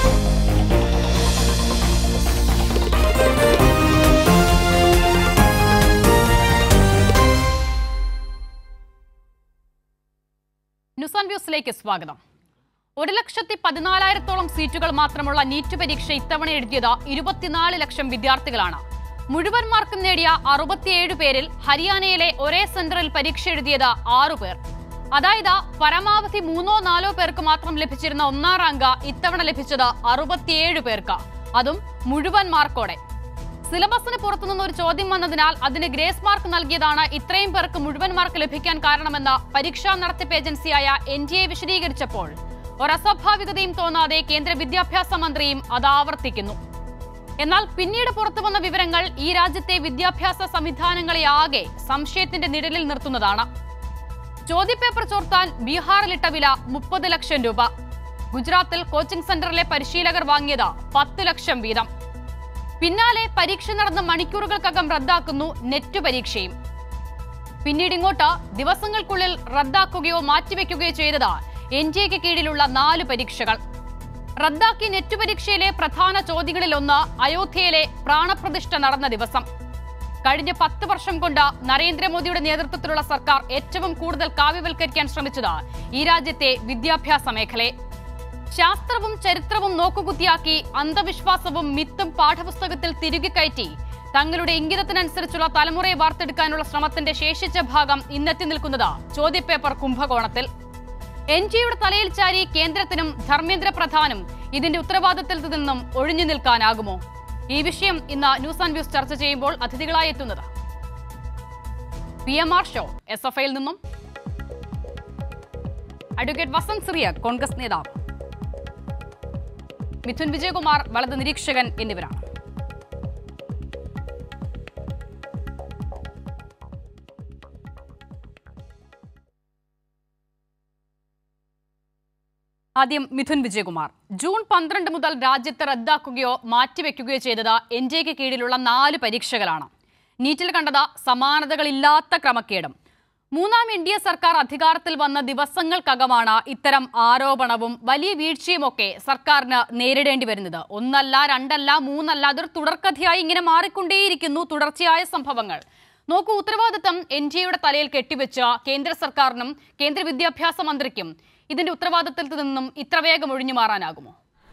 News and വ്യൂസിലേക്ക് സ്വാഗതം ഒരു ലക്ഷത്തി പതിനാലായിരത്തോളം സീറ്റുകൾ മാത്രമുള്ള നീറ്റ് പരീക്ഷ ഇത്തവണ എഴുതിയത് ഇരുപത്തിനാല് ലക്ഷം വിദ്യാർത്ഥികളാണ് മുഴുവൻ മാർക്കും നേടിയ അറുപത്തിയേഴ് പേരിൽ ഹരിയാനയിലെ ഒരേ സെന്ററിൽ പരീക്ഷ എഴുതിയത് ആറു പേർ അതായത് പരമാവധി മൂന്നോ നാലോ പേർക്ക് മാത്രം ലഭിച്ചിരുന്ന ഒന്നാം റാങ്ക് ഇത്തവണ ലഭിച്ചത് അറുപത്തിയേഴ് പേർക്ക് അതും മുഴുവൻ മാർക്കോടെ സിലബസിന് പുറത്തുനിന്ന് ഒരു ചോദ്യം വന്നതിനാൽ അതിന് ഗ്രേസ് മാർക്ക് നൽകിയതാണ് ഇത്രയും പേർക്ക് മുഴുവൻ മാർക്ക് ലഭിക്കാൻ കാരണമെന്ന് പരീക്ഷാ നടത്തിപ്പ് ഏജൻസിയായ എൻ ഡി എ വിശദീകരിച്ചപ്പോൾ ഒരസ്വാഭാവികതയും തോന്നാതെ കേന്ദ്ര വിദ്യാഭ്യാസ മന്ത്രിയും അത് ആവർത്തിക്കുന്നു എന്നാൽ പിന്നീട് പുറത്തു വന്ന വിവരങ്ങൾ ഈ രാജ്യത്തെ വിദ്യാഭ്യാസ സംവിധാനങ്ങളെ ആകെ സംശയത്തിന്റെ നിഴലിൽ നിർത്തുന്നതാണ് ചോദ്യപേപ്പർ ചോർത്താൻ ബീഹാറിലിട്ട വില മുപ്പത് ലക്ഷം രൂപ ഗുജറാത്തിൽ കോച്ചിംഗ് സെന്ററിലെ പരിശീലകർ വാങ്ങിയത് പത്ത് ലക്ഷം വീതം പിന്നാലെ പരീക്ഷ നടന്ന മണിക്കൂറുകൾക്കകം റദ്ദാക്കുന്നു നെറ്റ് പരീക്ഷയും പിന്നീട് ഇങ്ങോട്ട് ദിവസങ്ങൾക്കുള്ളിൽ റദ്ദാക്കുകയോ മാറ്റിവെക്കുകയോ ചെയ്തത് എൻ ഡി എക്ക് കീഴിലുള്ള നാല് പരീക്ഷകൾ റദ്ദാക്കിയ നെറ്റ് പരീക്ഷയിലെ പ്രധാന ചോദ്യങ്ങളിലൊന്ന് അയോധ്യയിലെ പ്രാണപ്രതിഷ്ഠ നടന്ന ദിവസം കഴിഞ്ഞ പത്ത് വർഷം കൊണ്ട് നരേന്ദ്രമോദിയുടെ നേതൃത്വത്തിലുള്ള സർക്കാർ ഏറ്റവും കൂടുതൽ കാവ്യവൽക്കരിക്കാൻ ശ്രമിച്ചത് ഈ രാജ്യത്തെ വിദ്യാഭ്യാസ മേഖലയെ ശാസ്ത്രവും ചരിത്രവും നോക്കുകുത്തിയാക്കി അന്ധവിശ്വാസവും മിത്തും പാഠപുസ്തകത്തിൽ തിരികെ കയറ്റി തങ്ങളുടെ ഇംഗിതത്തിനനുസരിച്ചുള്ള തലമുറയെ വാർത്തെടുക്കാനുള്ള ശ്രമത്തിന്റെ ശേഷിച്ച ഭാഗം ഇന്നെത്തി നിൽക്കുന്നത് ചോദ്യപേപ്പർ കുംഭകോണത്തിൽ എൻ ജിയുടെ തലയിൽ ചാരി കേന്ദ്രത്തിനും ധർമ്മേന്ദ്ര പ്രധാനും ഇതിന്റെ ഉത്തരവാദിത്തത്തിൽ നിന്നും ഒഴിഞ്ഞു നിൽക്കാനാകുമോ ഈ വിഷയം ഇന്ന് ന്യൂസ് ആൻഡ് വ്യൂസ് ചർച്ച ചെയ്യുമ്പോൾ അതിഥികളായി എത്തുന്നത് P M R show S F ഐയിൽ നിന്നും അഡ്വക്കേറ്റ് വസന്ത് സിറിയ കോൺഗ്രസ് നേതാവ് മിഥുൻ വിജയകുമാർ വലത് നിരീക്ഷകൻ എന്നിവരാണ് ആദ്യം മിഥുൻ വിജയകുമാർ ജൂൺ പന്ത്രണ്ട് മുതൽ രാജ്യത്ത് റദ്ദാക്കുകയോ മാറ്റിവെക്കുകയോ ചെയ്തത് എൻ ജെക്ക് കീഴിലുള്ള നാല് പരീക്ഷകളാണ് നീറ്റിൽ കണ്ടത് സമാനതകളില്ലാത്ത ക്രമക്കേടും മൂന്നാം എൻ ഡി എ സർക്കാർ അധികാരത്തിൽ വന്ന ദിവസങ്ങൾക്കകമാണ് ഇത്തരം ആരോപണവും വലിയ വീഴ്ചയുമൊക്കെ സർക്കാരിന് നേരിടേണ്ടി വരുന്നത് ഒന്നല്ല രണ്ടല്ല മൂന്നല്ല അതൊരു തുടർക്കഥയായി ഇങ്ങനെ മാറിക്കൊണ്ടേയിരിക്കുന്നു തുടർച്ചയായ സംഭവങ്ങൾ നോക്കൂ ഉത്തരവാദിത്തം എൻ ഡി എയുടെ തലയിൽ കെട്ടിവെച്ച കേന്ദ്ര സർക്കാരിനും കേന്ദ്ര വിദ്യാഭ്യാസ മന്ത്രിക്കും ഇതിന്റെ ഉത്തരവാദിത്തത്തിൽ നിന്നും ഇത്ര വേഗം ഒഴിഞ്ഞു മാറാനാകുമോ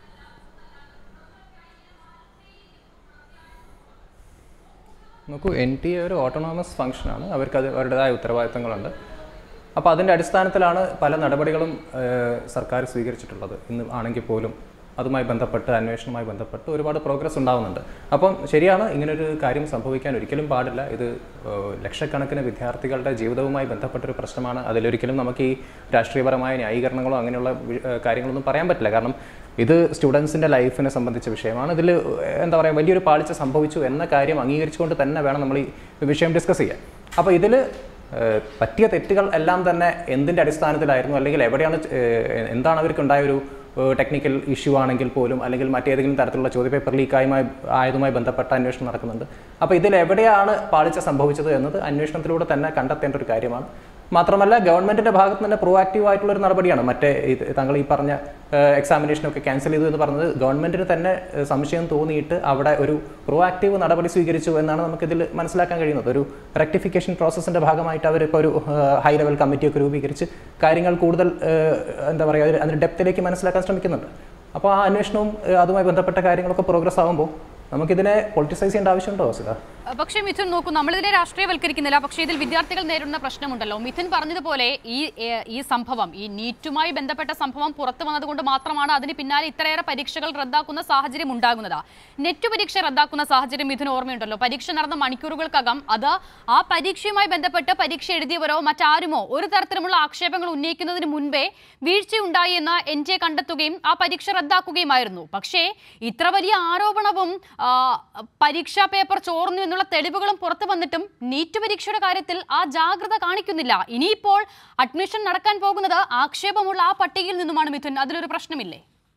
നോക്കൂ എൻ ടി എ ഒരു ഓട്ടോണോമസ് ഫംഗ്ഷനാണ് അവർക്ക് അത് അവരുടേതായ ഉത്തരവാദിത്തങ്ങളുണ്ട് അപ്പോൾ അതിൻ്റെ അടിസ്ഥാനത്തിലാണ് പല നടപടികളും ഏഹ്, സർക്കാർ സ്വീകരിച്ചിട്ടുള്ളത് ഇന്ന് ആണെങ്കിൽ പോലും അതുമായി ബന്ധപ്പെട്ട് അന്വേഷണവുമായി ബന്ധപ്പെട്ട് ഒരുപാട് പ്രോഗ്രസ് ഉണ്ടാവുന്നുണ്ട് അപ്പം ശരിയാണ് ഇങ്ങനൊരു കാര്യം സംഭവിക്കാൻ ഒരിക്കലും പാടില്ല ഇത് ഏഹ്, ലക്ഷക്കണക്കിന് വിദ്യാർത്ഥികളുടെ ജീവിതവുമായി ബന്ധപ്പെട്ടൊരു പ്രശ്നമാണ് അതിലൊരിക്കലും നമുക്ക് ഈ രാഷ്ട്രീയപരമായ ന്യായീകരണങ്ങളോ അങ്ങനെയുള്ള വി- ഏഹ്, കാര്യങ്ങളൊന്നും പറയാൻ പറ്റില്ല കാരണം ഇത് സ്റ്റുഡൻസിൻ്റെ ലൈഫിനെ സംബന്ധിച്ച വിഷയമാണ് ഇതിൽ എന്താ പറയുക വലിയൊരു പാളിച്ച സംഭവിച്ചു എന്ന കാര്യം അംഗീകരിച്ചുകൊണ്ട് തന്നെ വേണം നമ്മൾ ഈ വിഷയം ഡിസ്കസ് ചെയ്യാൻ അപ്പോൾ ഇതിൽ പറ്റിയ തെറ്റുകൾ എല്ലാം തന്നെ എന്തിൻ്റെ അടിസ്ഥാനത്തിലായിരുന്നു അല്ലെങ്കിൽ എവിടെയാണ് ച- ഏഹ്, എന്താണ് അവർക്കുണ്ടായ ഒരു ടെക്നിക്കൽ ഇഷ്യൂ ആണെങ്കിൽ പോലും അല്ലെങ്കിൽ മറ്റേതെങ്കിലും തരത്തിലുള്ള ചോദ്യപേപ്പർ ലീക്കായുമായി ആയതുമായി ബന്ധപ്പെട്ട അന്വേഷണം നടക്കുന്നുണ്ട് അപ്പോൾ ഇതിൽ എവിടെയാണ് പാളിച്ച സംഭവിച്ചത് എന്നത് അന്വേഷണത്തിലൂടെ തന്നെ കണ്ടെത്തേണ്ട ഒരു കാര്യമാണ് മാത്രമല്ല ഗവൺമെന്റിന്റെ ഭാഗത്ത് തന്നെ പ്രൊആക്റ്റീവ് ആയിട്ടുള്ള ഒരു നടപടിയാണ് മറ്റേ ഇത് താങ്കൾ ഈ പറഞ്ഞ എക്സാമിനേഷനൊക്കെ ക്യാൻസൽ ചെയ്തു എന്ന് പറഞ്ഞത് ഗവൺമെന്റിന് തന്നെ ഏഹ്, സംശയം തോന്നിയിട്ട് അവിടെ ഒരു പ്രൊആക്റ്റീവ് നടപടി സ്വീകരിച്ചു എന്നാണ് നമുക്കിതിൽ മനസ്സിലാക്കാൻ കഴിയുന്നത് ഒരു റെക്ടിഫിക്കേഷൻ പ്രോസസ്സിന്റെ ഭാഗമായിട്ട് അവരിപ്പോൾ ഒരു ഹൈ ലെവൽ കമ്മിറ്റിയൊക്കെ രൂപീകരിച്ച് കാര്യങ്ങൾ കൂടുതൽ ഏഹ്, എന്താ പറയുക അതിന് അതിന്റെ ഡെപ്തിലേക്ക് മനസ്സിലാക്കാൻ ശ്രമിക്കുന്നുണ്ട് അപ്പോൾ ആ അന്വേഷണവും ഏഹ്, അതുമായി ബന്ധപ്പെട്ട കാര്യങ്ങളൊക്കെ പ്രോഗ്രസ് ആകുമ്പോൾ നമുക്കിതിനെ പൊളിറ്റിസൈസ് ചെയ്യേണ്ട ആവശ്യമുണ്ടോ വസുത അഹ് പക്ഷേ മിഥുൻ നോക്കൂ നമ്മളിതിനെ രാഷ്ട്രീയവൽക്കരിക്കുന്നില്ല പക്ഷേ ഇതിൽ വിദ്യാർത്ഥികൾ നേരിടുന്ന പ്രശ്നമുണ്ടല്ലോ മിഥുൻ പറഞ്ഞതുപോലെ ഈ ഏഹ്, ഈ സംഭവം ഈ നീറ്റുമായി ബന്ധപ്പെട്ട സംഭവം പുറത്തു വന്നതുകൊണ്ട് മാത്രമാണ് അതിന് പിന്നാലെ ഇത്രയേറെ പരീക്ഷകൾ റദ്ദാക്കുന്ന സാഹചര്യം ഉണ്ടാകുന്നത് നെറ്റ് പരീക്ഷ റദ്ദാക്കുന്ന സാഹചര്യം മിഥുൻ ഓർമ്മയുണ്ടല്ലോ പരീക്ഷ നടന്ന മണിക്കൂറുകൾക്കകം അത് ആ പരീക്ഷയുമായി ബന്ധപ്പെട്ട് പരീക്ഷ എഴുതിയവരോ മറ്റാരുമോ ഒരു തരത്തിലുമുള്ള ആക്ഷേപങ്ങൾ ഉന്നയിക്കുന്നതിന് മുൻപേ വീഴ്ചയുണ്ടായി എന്ന് എൻ ജെ കണ്ടെത്തുകയും ആ പരീക്ഷ റദ്ദാക്കുകയുമായിരുന്നു പക്ഷേ ഇത്ര വലിയ ആരോപണവും ആ, പരീക്ഷാ പേപ്പർ ചോർന്നു എന്നുള്ള തെളിവുകളും പുറത്തു വന്നിട്ടും നീറ്റ് പരീക്ഷയുടെ കാര്യത്തിൽ ആ ജാഗ്രത കാണിക്കുന്നില്ല ഇനിയിപ്പോൾ അഡ്മിഷൻ നടക്കാൻ പോകുന്നത് ആക്ഷേപമുള്ള ആ പട്ടികയിൽ നിന്നുമാണ് മിഥുൻ അതിലൊരു പ്രശ്നമില്ലേ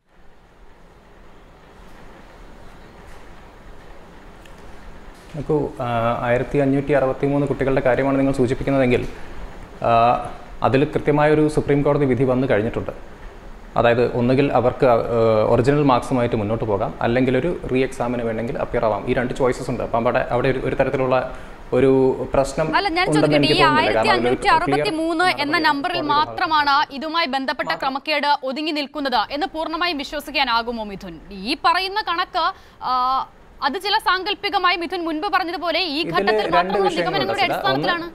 നോക്കൂ ആയിരത്തി അഞ്ഞൂറ്റി അറുപത്തി മൂന്ന് കുട്ടികളുടെ കാര്യമാണ് നിങ്ങൾ സൂചിപ്പിക്കുന്നതെങ്കിൽ അതിൽ കൃത്യമായൊരു സുപ്രീം കോടതി വിധി വന്നു കഴിഞ്ഞിട്ടുണ്ട് അതായത് ഒന്നുകിൽ അവർക്ക് ഒറിജിനൽ മാർക്സുമായിട്ട് മുന്നോട്ട് പോകാം അല്ലെങ്കിൽ ഒരു റീ എക്സാമിന് വേണമെങ്കിൽ അപ്പിയർ ആവാം ഈ രണ്ട് ചോയ്സസ് ഉണ്ട് അപ്പം അവിടെ അവിടെ ഒരു- ഒരു തരത്തിലുള്ള ഒരു പ്രശ്നം അല്ല ഞാൻ ഉണ്ടെന്ന് ചോദിക്കട്ടെ എനിക്ക് ഈ തോന്നുന്നില്ല. ആയിരത്തി കാരണം അതിലൊരു അഞ്ഞൂറ്റി അറുപത്തി clear മൂന്ന് എന്ന നടപടി നമ്പറിൽ കോടതിയുടെ മാത്രമാണ് ഇതുമായി ബന്ധപ്പെട്ട ക്രമക്കേട് ഒതുങ്ങി നിൽക്കുന്നത് എന്ന് പൂർണ്ണമായും വിശ്വസിക്കാനാകുമോ മിഥുൻ ഈ പറയുന്ന കണക്ക് ആ, അത് ചില സാങ്കല്പികമായി മിഥുൻ മുൻപ് പറഞ്ഞതുപോലെ ഈ ഇതില് ഘട്ടത്തിൽ രണ്ട് മാത്രമുള്ള വിഷയങ്ങളുണ്ട് നിഗമനങ്ങളുടെ സദാ. ഒന്ന് അടിസ്ഥാനത്തിലാണ്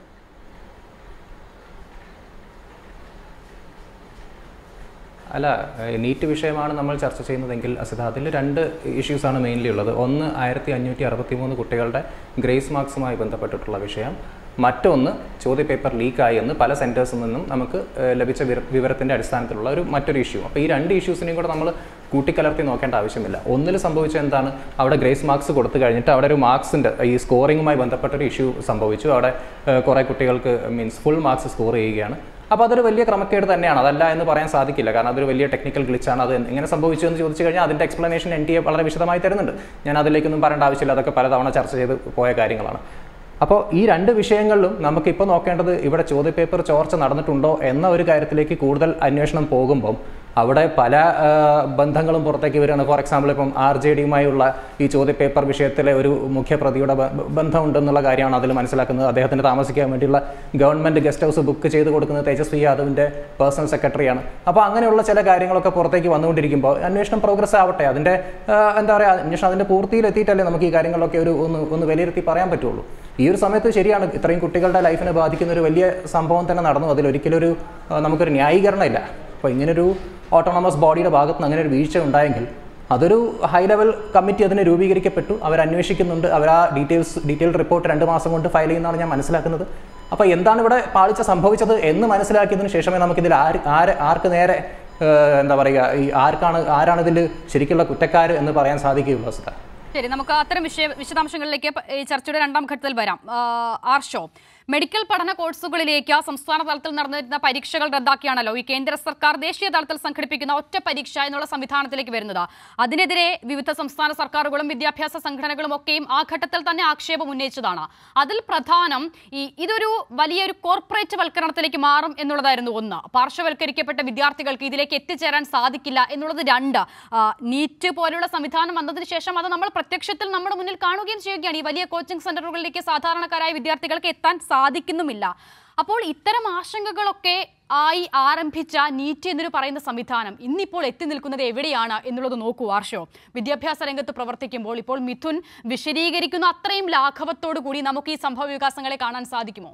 അല്ല നീറ്റ് വിഷയമാണ് നമ്മൾ ചർച്ച ചെയ്യുന്നതെങ്കിൽ അസിത അതിൽ രണ്ട് ഇഷ്യൂസാണ് മെയിൻലി ഉള്ളത് ഒന്ന് ആയിരത്തി അഞ്ഞൂറ്റി അറുപത്തി മൂന്ന് കുട്ടികളുടെ ഗ്രേസ് മാർക്സുമായി ബന്ധപ്പെട്ടിട്ടുള്ള വിഷയം മറ്റൊന്ന് ചോദ്യപേപ്പർ ലീക്കായി എന്ന് പല സെൻറ്റേഴ്സിൽ നിന്നും നമുക്ക് ഏഹ്, ലഭിച്ച വിവര- വിവരത്തിൻ്റെ അടിസ്ഥാനത്തിലുള്ള ഒരു മറ്റൊരു ഇഷ്യൂ അപ്പോൾ ഈ രണ്ട് ഇഷ്യൂസിനെയും കൂടെ നമ്മൾ കൂട്ടിക്കലർത്തി നോക്കേണ്ട ആവശ്യമില്ല ഒന്നിൽ സംഭവിച്ച എന്താണ് അവിടെ ഗ്രേസ് മാർക്സ് കൊടുത്തു കഴിഞ്ഞിട്ട് അവിടെ ഒരു മാർക്സിൻ്റെ ഈ സ്കോറിങ്ങുമായി ബന്ധപ്പെട്ട ഒരു ഇഷ്യൂ സംഭവിച്ചു അവിടെ ഏഹ്, കുറേ കുട്ടികൾക്ക് മീൻസ് ഫുൾ മാർക്സ് സ്കോർ ചെയ്യുകയാണ് അപ്പോൾ അതൊരു വലിയ ക്രമക്കേട് തന്നെയാണ് അതല്ല എന്ന് പറയാൻ സാധിക്കില്ല കാരണം അതൊരു വലിയ ടെക്നിക്കൽ ഗ്ലിച്ചാണ് അത് എങ്ങനെ സംഭവിച്ചു എന്ന് ചോദിച്ചു കഴിഞ്ഞാൽ അതിൻ്റെ എക്സ്പ്ലനേഷൻ എൻ ടി എ വളരെ വിശദമായി തരുന്നുണ്ട് ഞാൻ അതിലേക്കൊന്നും പറയേണ്ട ആവശ്യമില്ല അതൊക്കെ പലതവണ ചർച്ച ചെയ്ത് പോയ കാര്യങ്ങളാണ് അപ്പോൾ ഈ രണ്ട് വിഷയങ്ങളിലും നമുക്കിപ്പോൾ നോക്കേണ്ടത് ഇവിടെ ചോദ്യപേപ്പർ ചോർച്ച നടന്നിട്ടുണ്ടോ എന്ന ഒരു കാര്യത്തിലേക്ക് കൂടുതൽ അന്വേഷണം പോകുമ്പം അവിടെ പല ആ, ബന്ധങ്ങളും പുറത്തേക്ക് വരികയാണ് ഫോർ എക്സാമ്പിൾ ഇപ്പം ആർ ജെ ഡിയുമായുള്ള ഈ ചോദ്യപേപ്പർ വിഷയത്തിലെ ഒരു മുഖ്യപ്രതിയുടെ ബ- ബ- ബന്ധമുണ്ടെന്നുള്ള കാര്യമാണ് അതിൽ മനസ്സിലാക്കുന്നത് അദ്ദേഹത്തിന് താമസിക്കാൻ വേണ്ടിയുള്ള ഗവൺമെൻറ് ഗസ്റ്റ് ഹൗസ് ബുക്ക് ചെയ്ത് കൊടുക്കുന്നത് തേജസ്വി യാദവിൻ്റെ പേഴ്സണൽ സെക്രട്ടറിയാണ് അപ്പോൾ അങ്ങനെയുള്ള ചില കാര്യങ്ങളൊക്കെ പുറത്തേക്ക് വന്നുകൊണ്ടിരിക്കുമ്പോൾ അന്വേഷണം പ്രോഗ്രസ് ആവട്ടെ അതിൻ്റെ ആ, എന്താ പറയുക അന്വേഷണം അതിൻ്റെ പൂർത്തിയിലെത്തിയിട്ടല്ലേ നമുക്ക് ഈ കാര്യങ്ങളൊക്കെ ഒരു ഒന്ന് ഒന്ന് വിലയിരുത്തി പറയാൻ പറ്റുള്ളൂ ഈ ഒരു സമയത്ത് ശരിയാണ് ഇത്രയും കുട്ടികളുടെ ലൈഫിനെ ബാധിക്കുന്ന ഒരു വലിയ സംഭവം തന്നെ നടന്നു അതിലൊരിക്കലും ഒരു ആ, നമുക്കൊരു ന്യായീകരണം ഇല്ല അപ്പോൾ ഇങ്ങനൊരു ഓട്ടോണമസ് ബോഡിയുടെ ഭാഗത്ത് നിന്ന് അങ്ങനെ ഒരു വീഴ്ച ഉണ്ടായെങ്കിൽ അതൊരു ഹൈ ലെവൽ കമ്മിറ്റി അതിന് രൂപീകരിക്കപ്പെട്ടു അവർ അന്വേഷിക്കുന്നുണ്ട് അവർ ആ ഡീറ്റെയിൽസ് ഡീറ്റെയിൽഡ് റിപ്പോർട്ട് രണ്ട് മാസം കൊണ്ട് ഫയൽ ചെയ്യുന്നതാണ് ഞാൻ മനസ്സിലാക്കുന്നത് അപ്പോൾ എന്താണ് ഇവിടെ പാളിച്ച സംഭവിച്ചത് എന്ന് മനസ്സിലാക്കിയതിന് ശേഷമേ നമുക്കിതിൽ ആര് ആര് ആർക്ക് നേരെ ഏഹ്, എന്താ പറയുക ഈ ആർക്കാണ് ആരാണ് ഇതിൽ ശരിക്കുള്ള കുറ്റക്കാർ എന്ന് പറയാൻ സാധിക്കുകയുള്ളൂ വസ്തുത ശരി നമുക്ക് അത്തരം വിഷയ വിശദാംശങ്ങളിലേക്ക് പ- ഈ ചർച്ചയുടെ രണ്ടാം ഘട്ടത്തിൽ വരാം ആ, ആർഷോ മെഡിക്കൽ പഠന കോഴ്സുകളിലേക്ക് സംസ്ഥാന തലത്തിൽ നടന്നിരുന്ന പരീക്ഷകൾ റദ്ദാക്കിയാണല്ലോ ഈ കേന്ദ്ര സർക്കാർ ദേശീയ തലത്തിൽ സംഘടിപ്പിക്കുന്ന ഒറ്റ പരീക്ഷ എന്നുള്ള സംവിധാനത്തിലേക്ക് വരുന്നത് അതിനെതിരെ വിവിധ സംസ്ഥാന സർക്കാരുകളും വിദ്യാഭ്യാസ സംഘടനകളും ഒക്കെയും ആ ഘട്ടത്തിൽ തന്നെ ആക്ഷേപം ഉന്നയിച്ചതാണ് അതിൽ പ്രധാനം ഈ ഇതൊരു വലിയൊരു കോർപ്പറേറ്റ് വൽക്കരണത്തിലേക്ക് മാറും എന്നുള്ളതായിരുന്നു ഒന്ന് പാർശ്വവൽക്കരിക്കപ്പെട്ട വിദ്യാർത്ഥികൾക്ക് ഇതിലേക്ക് എത്തിച്ചേരാൻ സാധിക്കില്ല എന്നുള്ളത് രണ്ട് ആ, നീറ്റ് പോലുള്ള സംവിധാനം വന്നതിന് ശേഷം അത് നമ്മൾ പ്രത്യക്ഷത്തിൽ നമ്മുടെ മുന്നിൽ കാണുകയും ചെയ്യുകയാണ് ഈ വലിയ കോച്ചിങ് സെന്ററുകളിലേക്ക് സാധാരണക്കാരായ വിദ്യാർത്ഥികൾക്ക് എത്താൻ സാധിക്കുന്നുമില്ല അപ്പോൾ ഇത്തരം ആശങ്കകളൊക്കെ ആയി ആരംഭിച്ച നീറ്റ് എന്നൊരു പറയുന്ന സംവിധാനം ഇന്നിപ്പോൾ എത്തി നിൽക്കുന്നത് എവിടെയാണ് എന്നുള്ളത് നോക്കൂ ആർഷോ വിദ്യാഭ്യാസ രംഗത്ത് പ്രവർത്തിക്കുമ്പോൾ ഇപ്പോൾ മിഥുൻ വിശദീകരിക്കുന്ന അത്രയും ലാഘവത്തോടു കൂടി നമുക്ക് ഈ സംഭവ വികാസങ്ങളെ കാണാൻ സാധിക്കുമോ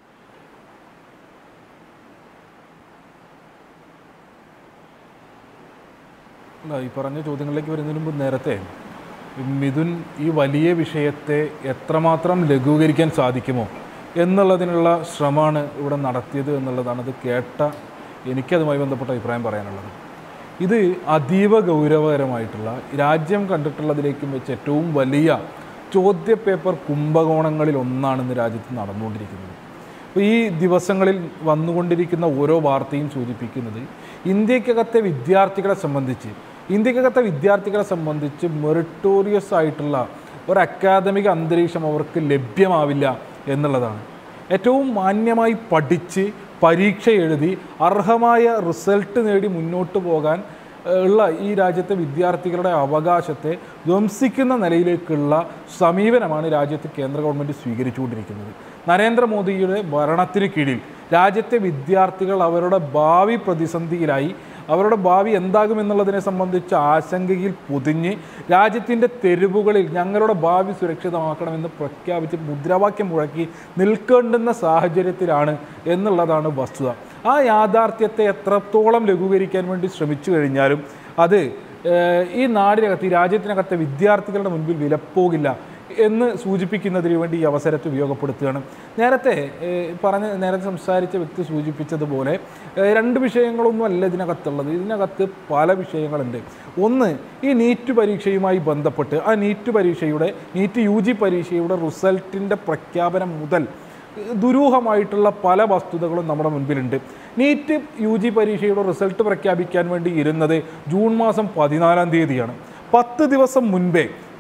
അല്ല ഈ പറഞ്ഞ ചോദ്യങ്ങളിലേക്ക് വരുന്നതിന് മുമ്പ് നേരത്തെ മിഥുൻ ഈ വലിയ വിഷയത്തെ എത്രമാത്രം ലഘൂകരിക്കാൻ സാധിക്കുമോ എന്നുള്ളതിനുള്ള ശ്രമമാണ് ഇവിടെ നടത്തിയത് എന്നുള്ളതാണ് ഇത് കേട്ട എനിക്കതുമായി ബന്ധപ്പെട്ട അഭിപ്രായം പറയാനുള്ളത് ഇത് അതീവ ഗൗരവകരമായിട്ടുള്ള രാജ്യം കണ്ടിട്ടുള്ളതിലേക്കും വെച്ച് ഏറ്റവും വലിയ ചോദ്യപേപ്പർ കുംഭകോണങ്ങളിൽ ഒന്നാണ് ഇന്ന് രാജ്യത്ത് നടന്നുകൊണ്ടിരിക്കുന്നത് അപ്പോൾ ഈ ദിവസങ്ങളിൽ വന്നുകൊണ്ടിരിക്കുന്ന ഓരോ വാർത്തയും സൂചിപ്പിക്കുന്നത് ഇന്ത്യക്കകത്തെ വിദ്യാർത്ഥികളെ സംബന്ധിച്ച് ഇന്ത്യക്കകത്തെ വിദ്യാർത്ഥികളെ സംബന്ധിച്ച് മെറിറ്റോറിയസ് ആയിട്ടുള്ള ഒരു അക്കാദമിക അന്തരീക്ഷം അവർക്ക് ലഭ്യമാവില്ല എന്നുള്ളതാണ് ഏറ്റവും മാന്യമായി പഠിച്ച് പരീക്ഷ എഴുതി അർഹമായ റിസൾട്ട് നേടി മുന്നോട്ട് പോകാൻ ഏഹ്, ഉള്ള ഈ രാജ്യത്തെ വിദ്യാർത്ഥികളുടെ അവകാശത്തെ ധ്വംസിക്കുന്ന നിലയിലേക്കുള്ള സമീപനമാണ് രാജ്യത്ത് കേന്ദ്ര ഗവൺമെൻറ് സ്വീകരിച്ചുകൊണ്ടിരിക്കുന്നത് നരേന്ദ്രമോദിയുടെ ഭരണത്തിന് കീഴിൽ രാജ്യത്തെ വിദ്യാർത്ഥികൾ അവരുടെ ഭാവി പ്രതിസന്ധിയിലായി അവരുടെ ഭാവി എന്താകുമെന്നുള്ളതിനെ സംബന്ധിച്ച് ആശങ്കയിൽ പൊതിഞ്ഞ് രാജ്യത്തിൻ്റെ തെരുവുകളിൽ ഞങ്ങളുടെ ഭാവി സുരക്ഷിതമാക്കണമെന്ന് പ്രഖ്യാപിച്ച് മുദ്രാവാക്യം മുഴക്കി നിൽക്കേണ്ടുന്ന സാഹചര്യത്തിലാണ് എന്നുള്ളതാണ് വസ്തുത ആ യാഥാർത്ഥ്യത്തെ എത്രത്തോളം ലഘൂകരിക്കാൻ വേണ്ടി ശ്രമിച്ചു കഴിഞ്ഞാലും അത് ഏഹ്, ഈ നാടിനകത്ത് ഈ രാജ്യത്തിനകത്തെ വിദ്യാർത്ഥികളുടെ മുൻപിൽ വിലപ്പോകില്ല എന്ന് സൂചിപ്പിക്കുന്നതിന് വേണ്ടി ഈ അവസരത്തെ ഉപയോഗപ്പെടുത്തുകയാണ് നേരത്തെ ഏഹ്, പറഞ്ഞ നേരത്തെ സംസാരിച്ച വ്യക്തി സൂചിപ്പിച്ചതുപോലെ ഏഹ്, രണ്ട് വിഷയങ്ങളൊന്നും അല്ല ഇതിനകത്തുള്ളത് ഇതിനകത്ത് പല വിഷയങ്ങളുണ്ട് ഒന്ന് ഈ നീറ്റ് പരീക്ഷയുമായി ബന്ധപ്പെട്ട് ആ നീറ്റ് പരീക്ഷയുടെ നീറ്റ് യു ജി പരീക്ഷയുടെ റിസൾട്ടിൻ്റെ പ്രഖ്യാപനം മുതൽ ദുരൂഹമായിട്ടുള്ള പല വസ്തുതകളും നമ്മുടെ മുൻപിലുണ്ട് നീറ്റ് യു ജി പരീക്ഷയുടെ റിസൾട്ട് പ്രഖ്യാപിക്കാൻ വേണ്ടി ഇരുന്നത് ജൂൺ മാസം പതിനാലാം തീയതിയാണ് പത്ത് ദിവസം മുൻപേ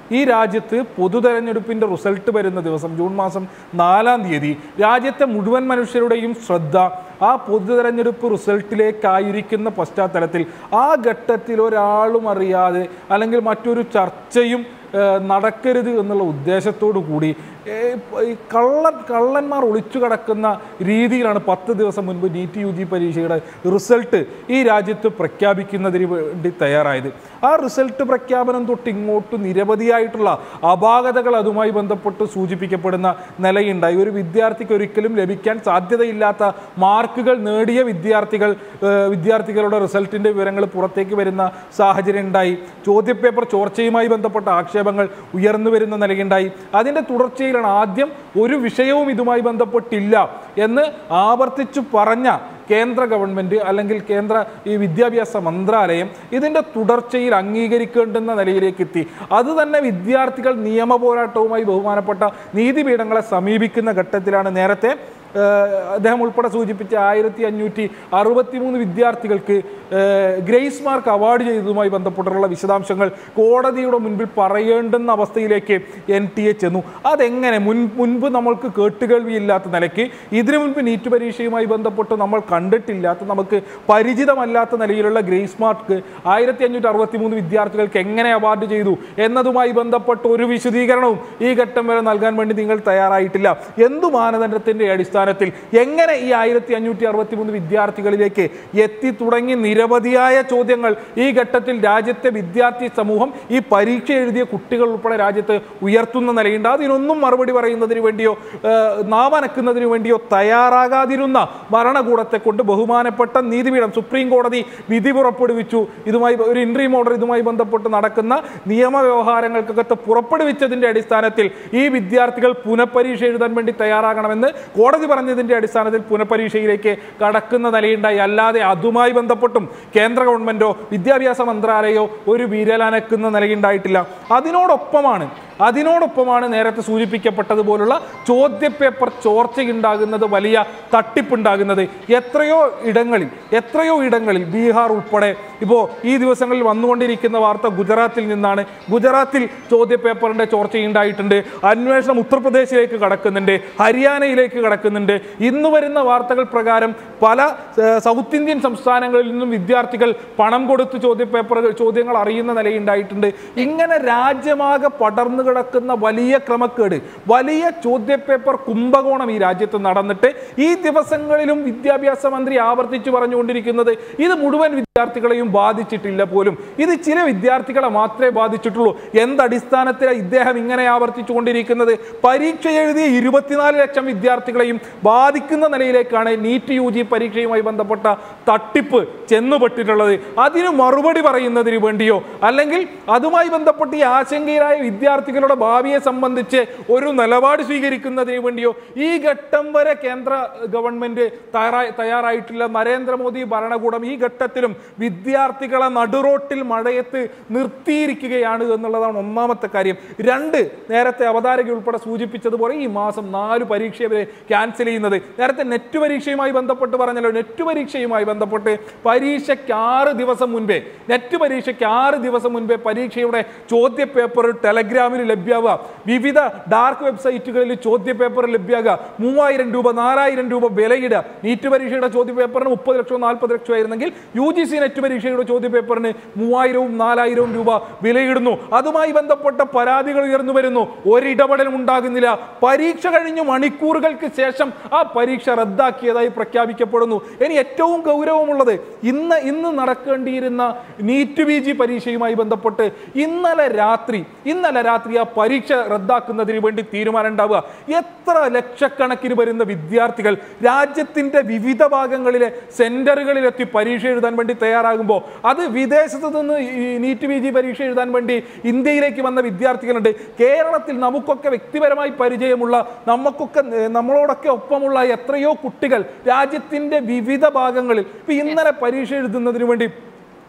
ഈ രാജ്യത്ത് പൊതു തെരഞ്ഞെടുപ്പിൻ്റെ റിസൾട്ട് വരുന്ന ദിവസം ജൂൺ മാസം നാലാം തീയതി രാജ്യത്തെ മുഴുവൻ മനുഷ്യരുടെയും ശ്രദ്ധ ആ പൊതു തെരഞ്ഞെടുപ്പ് റിസൾട്ടിലേക്കായിരിക്കുന്ന പശ്ചാത്തലത്തിൽ ആ ഘട്ടത്തിൽ ഒരാളും അറിയാതെ അല്ലെങ്കിൽ മറ്റൊരു ചർച്ചയും ഏഹ്, നടക്കരുത് എന്നുള്ള ഉദ്ദേശത്തോടു കൂടി ഏഹ്, ഈ കള്ളൻ കള്ളന്മാർ ഒളിച്ചു കിടക്കുന്ന രീതിയിലാണ് പത്ത് ദിവസം മുൻപ് നീറ്റ് യു ജി പരീക്ഷയുടെ റിസൾട്ട് ഈ രാജ്യത്ത് പ്രഖ്യാപിക്കുന്നതിന് വേണ്ടി തയ്യാറായത് ആ റിസൾട്ട് പ്രഖ്യാപനം തൊട്ട് ഇങ്ങോട്ട് നിരവധിയായിട്ടുള്ള അപാകതകൾ അതുമായി ബന്ധപ്പെട്ട് സൂചിപ്പിക്കപ്പെടുന്ന നിലയുണ്ടായി ഒരു വിദ്യാർത്ഥിക്ക് ഒരിക്കലും ലഭിക്കാൻ സാധ്യതയില്ലാത്ത മാർക്കുകൾ നേടിയ വിദ്യാർത്ഥികൾ ഏഹ്, വിദ്യാർത്ഥികളുടെ റിസൾട്ടിൻ്റെ വിവരങ്ങൾ പുറത്തേക്ക് വരുന്ന സാഹചര്യം ഉണ്ടായി ചോദ്യപേപ്പർ ചോർച്ചയുമായി ബന്ധപ്പെട്ട ആക്ഷേപങ്ങൾ ഉയർന്നു വരുന്ന നിലയുണ്ടായി അതിൻ്റെ തുടർച്ചയിലാണ് ആദ്യം ഒരു വിഷയവും ഇതുമായി ബന്ധപ്പെട്ടില്ല എന്ന് ആവർത്തിച്ചു പറഞ്ഞ കേന്ദ്ര ഗവൺമെൻറ് അല്ലെങ്കിൽ കേന്ദ്ര ഈ വിദ്യാഭ്യാസ മന്ത്രാലയം ഇതിൻ്റെ തുടർച്ചയിൽ അംഗീകരിക്കേണ്ടുന്ന നിലയിലേക്ക് എത്തി അത് തന്നെ വിദ്യാർത്ഥികൾ നിയമ പോരാട്ടവുമായി ബഹുമാനപ്പെട്ട നീതിപീഠങ്ങളെ സമീപിക്കുന്ന ഘട്ടത്തിലാണ് നേരത്തെ ഏഹ്, അദ്ദേഹം ഉൾപ്പെടെ സൂചിപ്പിച്ച ആയിരത്തി അഞ്ഞൂറ്റി അറുപത്തി മൂന്ന് വിദ്യാർത്ഥികൾക്ക് ഏഹ്, ഗ്രേസ് മാർക്ക് അവാർഡ് ചെയ്തതുമായി ബന്ധപ്പെട്ടുള്ള വിശദാംശങ്ങൾ കോടതിയുടെ മുൻപിൽ പറയേണ്ടുന്ന അവസ്ഥയിലേക്ക് എൻ ടി എ ചെന്നു അതെങ്ങനെ മുൻ മുൻപ് നമ്മൾക്ക് കേട്ടുകേൾവിയില്ലാത്ത നിലയ്ക്ക് ഇതിനു മുൻപ് നീറ്റ് പരീക്ഷയുമായി ബന്ധപ്പെട്ട് നമ്മൾ കണ്ടിട്ടില്ലാത്ത നമുക്ക് പരിചിതമല്ലാത്ത നിലയിലുള്ള ഗ്രേസ് മാർക്ക് ആയിരത്തി അഞ്ഞൂറ്റി അറുപത്തി മൂന്ന് വിദ്യാർത്ഥികൾക്ക് എങ്ങനെ അവാർഡ് ചെയ്തു എന്നതുമായി ബന്ധപ്പെട്ട് ഒരു വിശദീകരണവും ഈ ഘട്ടം വരെ നൽകാൻ വേണ്ടി നിങ്ങൾ തയ്യാറായിട്ടില്ല എന്തു മാനദണ്ഡത്തിന്റെ അടിസ്ഥാനത്തിൽ എങ്ങനെ ഈ ആയിരത്തി അഞ്ഞൂറ്റി അറുപത്തി മൂന്ന് വിദ്യാർത്ഥികളിലേക്ക് എത്തി തുടങ്ങി നിരവധിയായ ചോദ്യങ്ങൾ ഈ ഘട്ടത്തിൽ രാജ്യത്തെ വിദ്യാർത്ഥി സമൂഹം ഈ പരീക്ഷ എഴുതിയ കുട്ടികൾ ഉൾപ്പെടെ രാജ്യത്ത് ഉയർത്തുന്ന നിലയുണ്ട് അതിനൊന്നും മറുപടി പറയുന്നതിന് വേണ്ടിയോ ഏഹ്, നാവനക്കുന്നതിന് വേണ്ടിയോ തയ്യാറാകാതിരുന്ന ഭരണകൂടത്തെ കൊണ്ട് ബഹുമാനപ്പെട്ട നീതിപീഠം സുപ്രീം കോടതി വിധി പുറപ്പെടുവിച്ചു ഇതുമായി ഒരു ഇൻട്രീം ഓർഡർ ഇതുമായി ബന്ധപ്പെട്ട് നടക്കുന്ന നിയമ വ്യവഹാരങ്ങൾക്കൊക്കെ പുറപ്പെടുവിച്ചതിന്റെ അടിസ്ഥാനത്തിൽ ഈ വിദ്യാർത്ഥികൾ പുനഃപരീക്ഷ എഴുതാൻ വേണ്ടി തയ്യാറാകണമെന്ന് കോടതി പറഞ്ഞതിന്റെ അടിസ്ഥാനത്തിൽ പുനഃപരീക്ഷയിലേക്ക് കടക്കുന്ന നിലയുണ്ടായി അല്ലാതെ അതുമായി ബന്ധപ്പെട്ടും കേന്ദ്ര ഗവൺമെന്റോ വിദ്യാഭ്യാസ മന്ത്രാലയോ ഒരു വിരലനക്കുന്ന നിലയുണ്ടായിട്ടില്ല അതിനോടൊപ്പമാണ് അതിനോടൊപ്പമാണ് നേരത്തെ സൂചിപ്പിക്കപ്പെട്ടതുപോലുള്ള ചോദ്യപേപ്പർ ചോർച്ചയുണ്ടാകുന്നത് വലിയ തട്ടിപ്പുണ്ടാകുന്നത് എത്രയോ ഇടങ്ങളിൽ എത്രയോ ഇടങ്ങളിൽ ബീഹാർ ഉൾപ്പെടെ ഇപ്പോൾ ഈ ദിവസങ്ങളിൽ വന്നുകൊണ്ടിരിക്കുന്ന വാർത്ത ഗുജറാത്തിൽ നിന്നാണ് ഗുജറാത്തിൽ ചോദ്യപേപ്പറിന്റെ ചോർച്ചയുണ്ടായിട്ടുണ്ട് അന്വേഷണം ഉത്തർപ്രദേശിലേക്ക് കടക്കുന്നുണ്ട് ഹരിയാനയിലേക്ക് കടക്കുന്നുണ്ട് ഇന്ന് വരുന്ന വാർത്തകൾ പ്രകാരം പല ഏഹ്, സൗത്ത് ഇന്ത്യൻ സംസ്ഥാനങ്ങളിൽ നിന്നും വിദ്യാർത്ഥികൾ പണം കൊടുത്ത് ചോദ്യപേപ്പറുകൾ ചോദ്യങ്ങൾ അറിയുന്ന നിലയുണ്ടായിട്ടുണ്ട് ഇങ്ങനെ രാജ്യമാകെ പടർന്നു കിടക്കുന്ന വലിയ ക്രമക്കേട് വലിയ ചോദ്യപേപ്പർ കുംഭകോണം ഈ രാജ്യത്ത് നടന്നിട്ട് ഈ ദിവസങ്ങളിലും വിദ്യാഭ്യാസ മന്ത്രി ആവർത്തിച്ചു പറഞ്ഞുകൊണ്ടിരിക്കുന്നത് ഇത് മുഴുവൻ വിദ്യാർത്ഥികളെയും ബാധിച്ചിട്ടില്ല പോലും ഇത് ചില വിദ്യാർത്ഥികളെ മാത്രമേ ബാധിച്ചിട്ടുള്ളൂ എന്തടിസ്ഥാനത്തിലാണ് ഇദ്ദേഹം ഇങ്ങനെ ആവർത്തിച്ചു കൊണ്ടിരിക്കുന്നത് പരീക്ഷ എഴുതിയ ഇരുപത്തിനാല് ലക്ഷം വിദ്യാർത്ഥികളെയും ബാധിക്കുന്ന നിലയിലേക്കാണ് നീറ്റ് യു ജി പരീക്ഷയുമായി ബന്ധപ്പെട്ട തട്ടിപ്പ് ചെന്നുപെട്ടിട്ടുള്ളത് അതിന് മറുപടി പറയുന്നതിന് വേണ്ടിയോ അല്ലെങ്കിൽ അതുമായി ബന്ധപ്പെട്ട് ഈ ആശങ്കയിലായ വിദ്യാർത്ഥികളുടെ ഭാവിയെ സംബന്ധിച്ച് ഒരു നിലപാട് സ്വീകരിക്കുന്നതിന് വേണ്ടിയോ ഈ ഘട്ടം വരെ കേന്ദ്ര ഗവൺമെന്റ് തയ്യാറായി തയ്യാറായിട്ടില്ല നരേന്ദ്രമോദി ഭരണകൂടം ഈ ഘട്ടത്തിലും വിദ്യാർത്ഥികളെ നടുറോട്ടിൽ മഴയത്ത് നിർത്തിയിരിക്കുകയാണ് എന്നുള്ളതാണ് ഒന്നാമത്തെ കാര്യം രണ്ട് നേരത്തെ അവതാരക ഉൾപ്പെടെ സൂചിപ്പിച്ചതുപോലെ ഈ മാസം നാല് പരീക്ഷ ഇവരെ ക്യാൻസൽ ചെയ്യുന്നത് നേരത്തെ നെറ്റ് പരീക്ഷയുമായി ബന്ധപ്പെട്ട് പറഞ്ഞല്ലോ നെറ്റ് പരീക്ഷയുമായി ബന്ധപ്പെട്ട് പരീക്ഷയ്ക്ക് ആറ് ദിവസം മുൻപേ നെറ്റ് പരീക്ഷയ്ക്ക് ആറ് ദിവസം മുൻപേ പരീക്ഷയുടെ ചോദ്യ പേപ്പർ ടെലഗ്രാമിൽ ലഭ്യമാവുക വിവിധ ഡാർക്ക് വെബ്സൈറ്റുകളിൽ ചോദ്യ പേപ്പർ ലഭ്യമാകുക മൂവായിരം രൂപ നാലായിരം രൂപ വിലയിടുക നീറ്റ് പരീക്ഷയുടെ ചോദ്യ പേപ്പറിന് മുപ്പത് ലക്ഷമോ നാൽപ്പത് ലക്ഷമോ ആയിരുന്നെങ്കിൽ യു ജി സി നെറ്റ് പരീക്ഷയുടെ ചോദ്യ പേപ്പറിന് മൂവായിരവും നാലായിരവും രൂപ വിലയിടുന്നു അതുമായി ബന്ധപ്പെട്ട പരാതികൾ ഉയർന്നു വരുന്നു ഒരിടപെടലും ഉണ്ടാകുന്നില്ല പരീക്ഷ കഴിഞ്ഞു മണിക്കൂറുകൾക്ക് ശേഷം ആ പരീക്ഷ റദ്ദാക്കിയതായി പ്രഖ്യാപിക്കപ്പെടുന്നു ഇനി ഏറ്റവും ഗൗരവമുള്ളത് ഇന്ന് ഇന്ന് നടക്കേണ്ടിയിരുന്ന നീറ്റ് പി ജി പരീക്ഷയുമായി ബന്ധപ്പെട്ട് ഇന്നലെ രാത്രി ഇന്നലെ രാത്രി ആ പരീക്ഷ റദ്ദാക്കുന്നതിന് വേണ്ടി തീരുമാനം ഉണ്ടാവുക എത്ര ലക്ഷക്കണക്കിന് വരുന്ന വിദ്യാർത്ഥികൾ രാജ്യത്തിന്റെ വിവിധ ഭാഗങ്ങളിലെ സെന്ററുകളിലെത്തി പരീക്ഷ എഴുതാൻ വേണ്ടി തയ്യാറാകുമ്പോൾ അത് വിദേശത്ത് നിന്ന് ഈ നീറ്റ് പി ജി പരീക്ഷ എഴുതാൻ വേണ്ടി ഇന്ത്യയിലേക്ക് വന്ന വിദ്യാർത്ഥികളുണ്ട് കേരളത്തിൽ നമുക്കൊക്കെ വ്യക്തിപരമായി പരിചയമുള്ള നമുക്കൊക്കെ ഏർ, നമ്മളോടൊക്കെ ഒപ്പമുള്ള എത്രയോ കുട്ടികൾ രാജ്യത്തിന്റെ വിവിധ ഭാഗങ്ങളിൽ ഇപ്പൊ ഇന്നലെ പരീക്ഷ എഴുതുന്നതിന് വേണ്ടി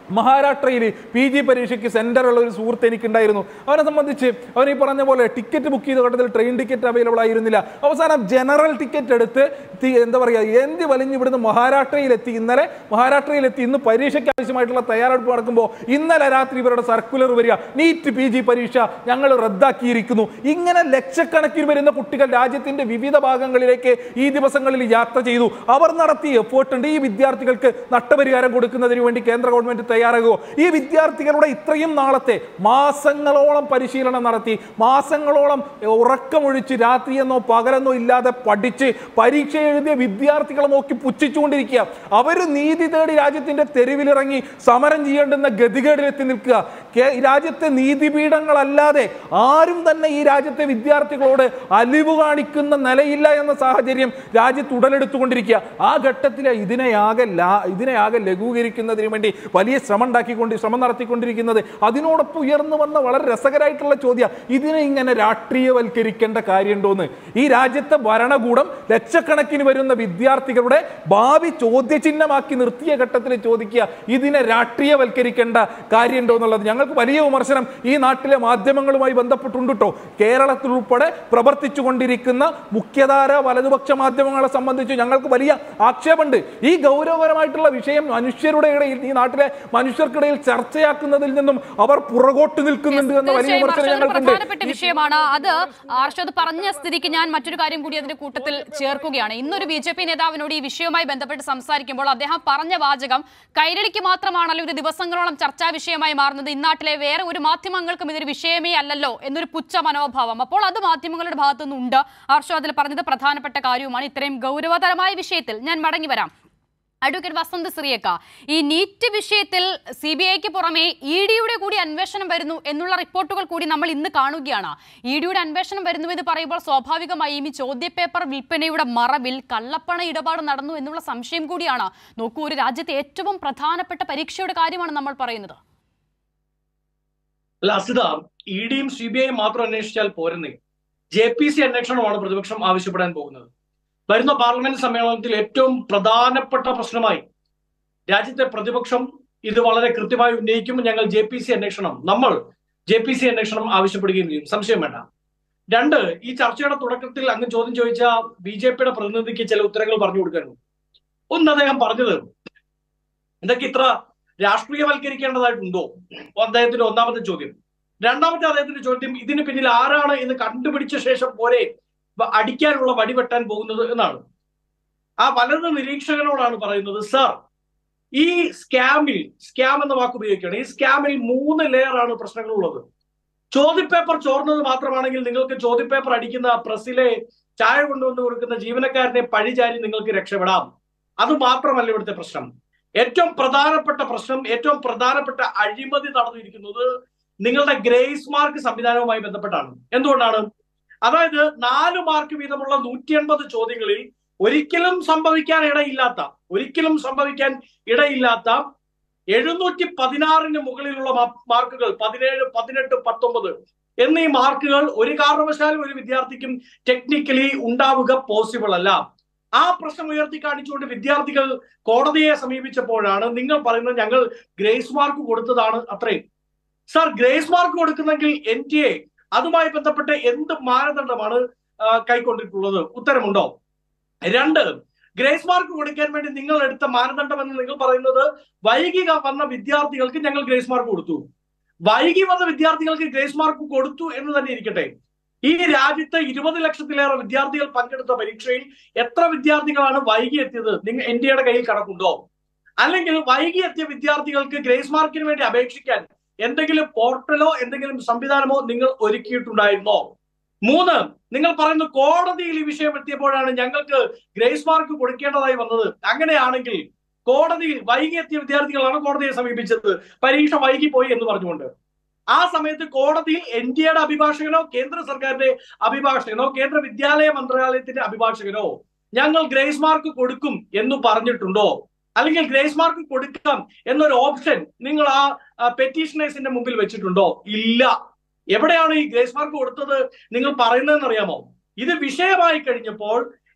മഹാരാഷ്ട്രയിൽ പി ജി പരീക്ഷയ്ക്ക് സെന്ററുള്ള ഒരു സുഹൃത്ത് എനിക്കുണ്ടായിരുന്നു അവനെ സംബന്ധിച്ച് അവൻ ഈ പറഞ്ഞ പോലെ ടിക്കറ്റ് ബുക്ക് ചെയ്ത ഘട്ടത്തിൽ ട്രെയിൻ ടിക്കറ്റ് അവൈലബിൾ ആയിരുന്നില്ല അവസാനം ജനറൽ ടിക്കറ്റ് എടുത്ത് തി- എന്താ പറയുക എന്തി വലിഞ്ഞ് ഇവിടുന്ന് മഹാരാഷ്ട്രയിലെത്തി ഇന്നലെ മഹാരാഷ്ട്രയിലെത്തി ഇന്ന് പരീക്ഷയ്ക്ക് ആവശ്യമായിട്ടുള്ള തയ്യാറെടുപ്പ് നടക്കുമ്പോൾ ഇന്നലെ രാത്രി ഇവരുടെ സർക്കുലർ വരിക നീറ്റ് പി ജി പരീക്ഷ ഞങ്ങൾ റദ്ദാക്കിയിരിക്കുന്നു ഇങ്ങനെ ലക്ഷക്കണക്കിന് വരുന്ന കുട്ടികൾ രാജ്യത്തിന്റെ വിവിധ ഭാഗങ്ങളിലേക്ക് ഈ ദിവസങ്ങളിൽ യാത്ര ചെയ്തു അവർ നടത്തിയ എഫേർട്ട് ഉണ്ട് ഈ വിദ്യാർത്ഥികൾക്ക് നഷ്ടപരിഹാരം കൊടുക്കുന്നതിന് വേണ്ടി കേന്ദ്ര ഗവൺമെന്റ് തയ്യാറാകുമോ ഈ വിദ്യാർത്ഥികളുടെ ഇത്രയും നാളത്തെ മാസങ്ങളോളം പരിശീലനം നടത്തി മാസങ്ങളോളം ഉറക്കമൊഴിച്ച് രാത്രിയെന്നോ പകലെന്നോ ഇല്ലാതെ പഠിച്ച് പരീക്ഷ എഴുതിയ വിദ്യാർത്ഥികളെ നോക്കി പുച്ഛിച്ചുകൊണ്ടിരിക്കുക അവർ നീതി തേടി രാജ്യത്തിന്റെ തെരുവിലിറങ്ങി സമരം ചെയ്യേണ്ടുന്ന ഗതികേടിലെത്തി നിൽക്കുക കേ- രാജ്യത്തെ നീതിപീഠങ്ങളല്ലാതെ ആരും തന്നെ ഈ രാജ്യത്തെ വിദ്യാർത്ഥികളോട് അലിവ് കാണിക്കുന്ന നിലയില്ല എന്ന സാഹചര്യം രാജ്യത്ത് ഉടലെടുത്തുകൊണ്ടിരിക്കുക ആ ഘട്ടത്തിൽ ഇതിനെയാകെ ലാ ഇതിനെയാകെ ലഘൂകരിക്കുന്നതിന് വേണ്ടി വലിയ ശ്രമം ഉണ്ടാക്കിക്കൊണ്ട് ശ്രമം നടത്തിക്കൊണ്ടിരിക്കുന്നത് അതിനോടൊപ്പം ഉയർന്നു വന്ന വളരെ രസകരമായിട്ടുള്ള ചോദ്യം ഇതിനെ ഇങ്ങനെ രാഷ്ട്രീയവൽക്കരിക്കേണ്ട കാര്യമുണ്ടോന്ന് ഈ രാജ്യത്തെ ഭരണകൂടം ലക്ഷക്കണക്കിന് വരുന്ന വിദ്യാർത്ഥികളുടെ ഭാവി ചോദ്യചിഹ്നമാക്കി നിർത്തിയ ഘട്ടത്തിൽ ചോദിക്കുക ഇതിനെ രാഷ്ട്രീയവൽക്കരിക്കേണ്ട കാര്യമുണ്ടോ എന്നുള്ളത് ഞങ്ങൾക്ക് വലിയ വിമർശനം ഈ നാട്ടിലെ മാധ്യമങ്ങളുമായി ബന്ധപ്പെട്ടുണ്ട് കേട്ടോ കേരളത്തിൽ ഉൾപ്പെടെ പ്രവർത്തിച്ചു കൊണ്ടിരിക്കുന്ന മുഖ്യധാര വലതുപക്ഷ മാധ്യമങ്ങളെ സംബന്ധിച്ച് ഞങ്ങൾക്ക് വലിയ ആക്ഷേപമുണ്ട് ഈ ഗൗരവകരമായിട്ടുള്ള വിഷയം മനുഷ്യരുടെ ഇടയിൽ ഈ നാട്ടിലെ മനുഷ്യർക്കിടയിൽ ചർച്ചയാക്കുന്നതിൽ നിന്നും അവർ പുറകോട്ട് നിൽക്കുന്നുണ്ട് എന്ന വലിയ തീർച്ചയായും വിമർശനം ഹർഷത് പ്രധാനപ്പെട്ട ഞങ്ങൾക്കുണ്ട് വിഷയമാണ് അത് ഹർഷത് പറഞ്ഞ സ്ഥിതിക്ക് ഞാൻ മറ്റൊരു കാര്യം കൂടി അതിന്റെ കൂട്ടത്തിൽ ചേർക്കുകയാണ് ഇന്നൊരു ബി ജെ പി നേതാവിനോട് ഈ വിഷയവുമായി ബന്ധപ്പെട്ട് സംസാരിക്കുമ്പോൾ അദ്ദേഹം പറഞ്ഞ വാചകം കൈരളിക്ക് മാത്രമാണല്ലോ ഇത് ദിവസങ്ങളോളം ചർച്ചാ വിഷയമായി മാറുന്നത് ഇന്നാട്ടിലെ വേറെ ഒരു മാധ്യമങ്ങൾക്കും ഇതൊരു വിഷയമേ അല്ലല്ലോ എന്നൊരു പുച്ഛ മനോഭാവം അപ്പോൾ അത് മാധ്യമങ്ങളുടെ ഭാഗത്തുനിന്ന് ഉണ്ട് ഹർഷ അതിൽ പറഞ്ഞത് പ്രധാനപ്പെട്ട കാര്യവുമാണ് ഇത്രയും ഗൗരവതരമായ വിഷയത്തിൽ ഞാൻ മടങ്ങി വരാം അഡ്വക്കേറ്റ് വസന്ത് സിറിയക്ക ഈ നീറ്റ് വിഷയത്തിൽ സി ബി ഐക്ക് പുറമെ ഇ ഡിയുടെ കൂടി അന്വേഷണം വരുന്നു എന്നുള്ള റിപ്പോർട്ടുകൾ കൂടി നമ്മൾ ഇന്ന് കാണുകയാണ് ഇ ഡിയുടെ അന്വേഷണം വരുന്നു എന്ന് പറയുമ്പോൾ സ്വാഭാവികമായും ഈ ചോദ്യപേപ്പർ വിൽപ്പനയുടെ മറവിൽ കള്ളപ്പണ ഇടപാട് നടന്നു എന്നുള്ള സംശയം കൂടിയാണ് നോക്കൂ ഒരു രാജ്യത്തെ ഏറ്റവും പ്രധാനപ്പെട്ട പരീക്ഷയുടെ കാര്യമാണ് നമ്മൾ പറയുന്നത് അല്ല അസിത ഇ ഡിയും സി ബി ഐയും മാത്രം അന്വേഷിച്ചാൽ പോരുന്നേ ജെ പി സി അന്വേഷണമാണ് പ്രതിപക്ഷം ആവശ്യപ്പെടാൻ പോകുന്നത് വരുന്ന പാർലമെന്റ് സമ്മേളനത്തിൽ ഏറ്റവും പ്രധാനപ്പെട്ട പ്രശ്നമായി രാജ്യത്തെ പ്രതിപക്ഷം ഇത് വളരെ കൃത്യമായി ഉന്നയിക്കും ഞങ്ങൾ ജെ പി സി അന്വേഷണം നമ്മൾ ജെ പി സി അന്വേഷണം ആവശ്യപ്പെടുകയും ചെയ്യും സംശയം വേണ്ട രണ്ട് ഈ ചർച്ചയുടെ തുടക്കത്തിൽ അങ്ങ് ചോദ്യം ചോദിച്ച ബി ജെ പിയുടെ പ്രതിനിധിക്ക് ചില ഉത്തരങ്ങൾ പറഞ്ഞു കൊടുക്കാനുണ്ട് ഒന്ന് അദ്ദേഹം പറഞ്ഞത് ഇതൊക്കെ ഇത്ര രാഷ്ട്രീയവൽക്കരിക്കേണ്ടതായിട്ടുണ്ടോ അദ്ദേഹത്തിന്റെ ഒന്നാമത്തെ ചോദ്യം രണ്ടാമത്തെ അദ്ദേഹത്തിന്റെ ചോദ്യം ഇതിന് പിന്നിൽ ആരാണ് എന്ന് കണ്ടുപിടിച്ച ശേഷം പോരെ വ- അടിക്കാനുള്ള വടി വെട്ടാൻ പോകുന്നത് എന്നാണ് ആ വലത് നിരീക്ഷകനോടാണ് പറയുന്നത് സർ ഈ സ്കാമിൽ സ്കാം എന്ന വാക്ക് ഉപയോഗിക്കുകയാണ് ഈ സ്കാമിൽ മൂന്ന് ലെയർ ആണ് പ്രശ്നങ്ങളുള്ളത് ചോദ്യപേപ്പർ ചോർന്നത് മാത്രമാണെങ്കിൽ നിങ്ങൾക്ക് ചോദ്യപേപ്പർ അടിക്കുന്ന പ്രസ്സിലെ ചായ കൊണ്ടുവന്ന് കൊടുക്കുന്ന ജീവനക്കാരനെ പഴിചാരി നിങ്ങൾക്ക് രക്ഷപ്പെടാം അത് മാത്രമല്ല ഇവിടുത്തെ പ്രശ്നം ഏറ്റവും പ്രധാനപ്പെട്ട പ്രശ്നം ഏറ്റവും പ്രധാനപ്പെട്ട അഴിമതി നടന്നിരിക്കുന്നത് നിങ്ങളുടെ ഗ്രേസ് മാർക്ക് സംവിധാനവുമായി ബന്ധപ്പെട്ടാണ് എന്തുകൊണ്ടാണ് അതായത് നാല് മാർക്ക് വീതമുള്ള നൂറ്റി എൺപത് ചോദ്യങ്ങളിൽ ഒരിക്കലും സംഭവിക്കാൻ ഇടയില്ലാത്ത ഒരിക്കലും സംഭവിക്കാൻ ഇടയില്ലാത്ത എഴുന്നൂറ്റി പതിനാറിന് മുകളിലുള്ള മാ- മാർക്കുകൾ പതിനേഴ് പതിനെട്ട് പത്തൊമ്പത് എന്നീ മാർക്കുകൾ ഒരു കാരണവശാലും ഒരു വിദ്യാർത്ഥിക്കും ടെക്നിക്കലി ഉണ്ടാവുക പോസിബിൾ അല്ല ആ പ്രശ്നം ഉയർത്തി കാണിച്ചുകൊണ്ട് വിദ്യാർത്ഥികൾ കോടതിയെ സമീപിച്ചപ്പോഴാണ് നിങ്ങൾ പറയുന്നത് ഞങ്ങൾ ഗ്രേസ് മാർക്ക് കൊടുത്തതാണ് അത്രയും സാർ ഗ്രേസ് മാർക്ക് കൊടുക്കുന്നെങ്കിൽ എൻ ടി എ അതുമായി ബന്ധപ്പെട്ട് എന്ത് മാനദണ്ഡമാണ് ആ, കൈക്കൊണ്ടിട്ടുള്ളത് ഉത്തരമുണ്ടോ രണ്ട് ഗ്രേസ് മാർക്ക് കൊടുക്കാൻ വേണ്ടി നിങ്ങൾ എടുത്ത മാനദണ്ഡം എന്ന് നിങ്ങൾ പറയുന്നത് വൈകി വന്ന വിദ്യാർത്ഥികൾക്ക് ഞങ്ങൾ ഗ്രേസ് മാർക്ക് കൊടുത്തു വൈകി വന്ന വിദ്യാർത്ഥികൾക്ക് ഗ്രേസ് മാർക്ക് കൊടുത്തു എന്ന് തന്നെ ഇരിക്കട്ടെ ഈ രാജ്യത്ത് ഇരുപത് ലക്ഷത്തിലേറെ വിദ്യാർത്ഥികൾ പങ്കെടുത്ത പരീക്ഷയിൽ എത്ര വിദ്യാർത്ഥികളാണ് വൈകി എത്തിയത് നിങ്ങൾ എൻ ഡി എയുടെ കയ്യിൽ കണക്കുണ്ടോ അല്ലെങ്കിൽ വൈകി എത്തിയ വിദ്യാർത്ഥികൾക്ക് ഗ്രേസ് മാർക്കിന് വേണ്ടി അപേക്ഷിക്കാൻ എന്തെങ്കിലും പോർട്ടലോ എന്തെങ്കിലും സംവിധാനമോ നിങ്ങൾ ഒരുക്കിയിട്ടുണ്ടായിരുന്നോ മൂന്ന് നിങ്ങൾ പറയുന്നു കോടതിയിൽ ഈ വിഷയം എത്തിയപ്പോഴാണ് ഞങ്ങൾക്ക് ഗ്രേസ് മാർക്ക് കൊടുക്കേണ്ടതായി വന്നത് അങ്ങനെയാണെങ്കിൽ കോടതിയിൽ വൈകി എത്തിയ വിദ്യാർത്ഥികളാണ് കോടതിയെ സമീപിച്ചത് പരീക്ഷ വൈകി പോയി എന്ന് പറഞ്ഞുകൊണ്ട് ആ സമയത്ത് കോടതിയിൽ എൻ ഡി എയുടെ അഭിഭാഷകനോ കേന്ദ്ര സർക്കാരിന്റെ അഭിഭാഷകനോ കേന്ദ്ര വിദ്യാലയ മന്ത്രാലയത്തിന്റെ അഭിഭാഷകനോ ഞങ്ങൾ ഗ്രേസ് മാർക്ക് കൊടുക്കും എന്ന് പറഞ്ഞിട്ടുണ്ടോ അല്ലെങ്കിൽ ഗ്രേസ് മാർക്ക് കൊടുക്കാം എന്നൊരു ഓപ്ഷൻ നിങ്ങൾ ആ പെറ്റീഷനേഴ്സിന്റെ മുമ്പിൽ വെച്ചിട്ടുണ്ടോ ഇല്ല എവിടെയാണ് ഈ ഗ്രേസ് മാർക്ക് കൊടുത്തത് നിങ്ങൾ പറയുന്നതെന്ന് അറിയാമോ ഇത് വിഷയമായി കഴിഞ്ഞപ്പോൾ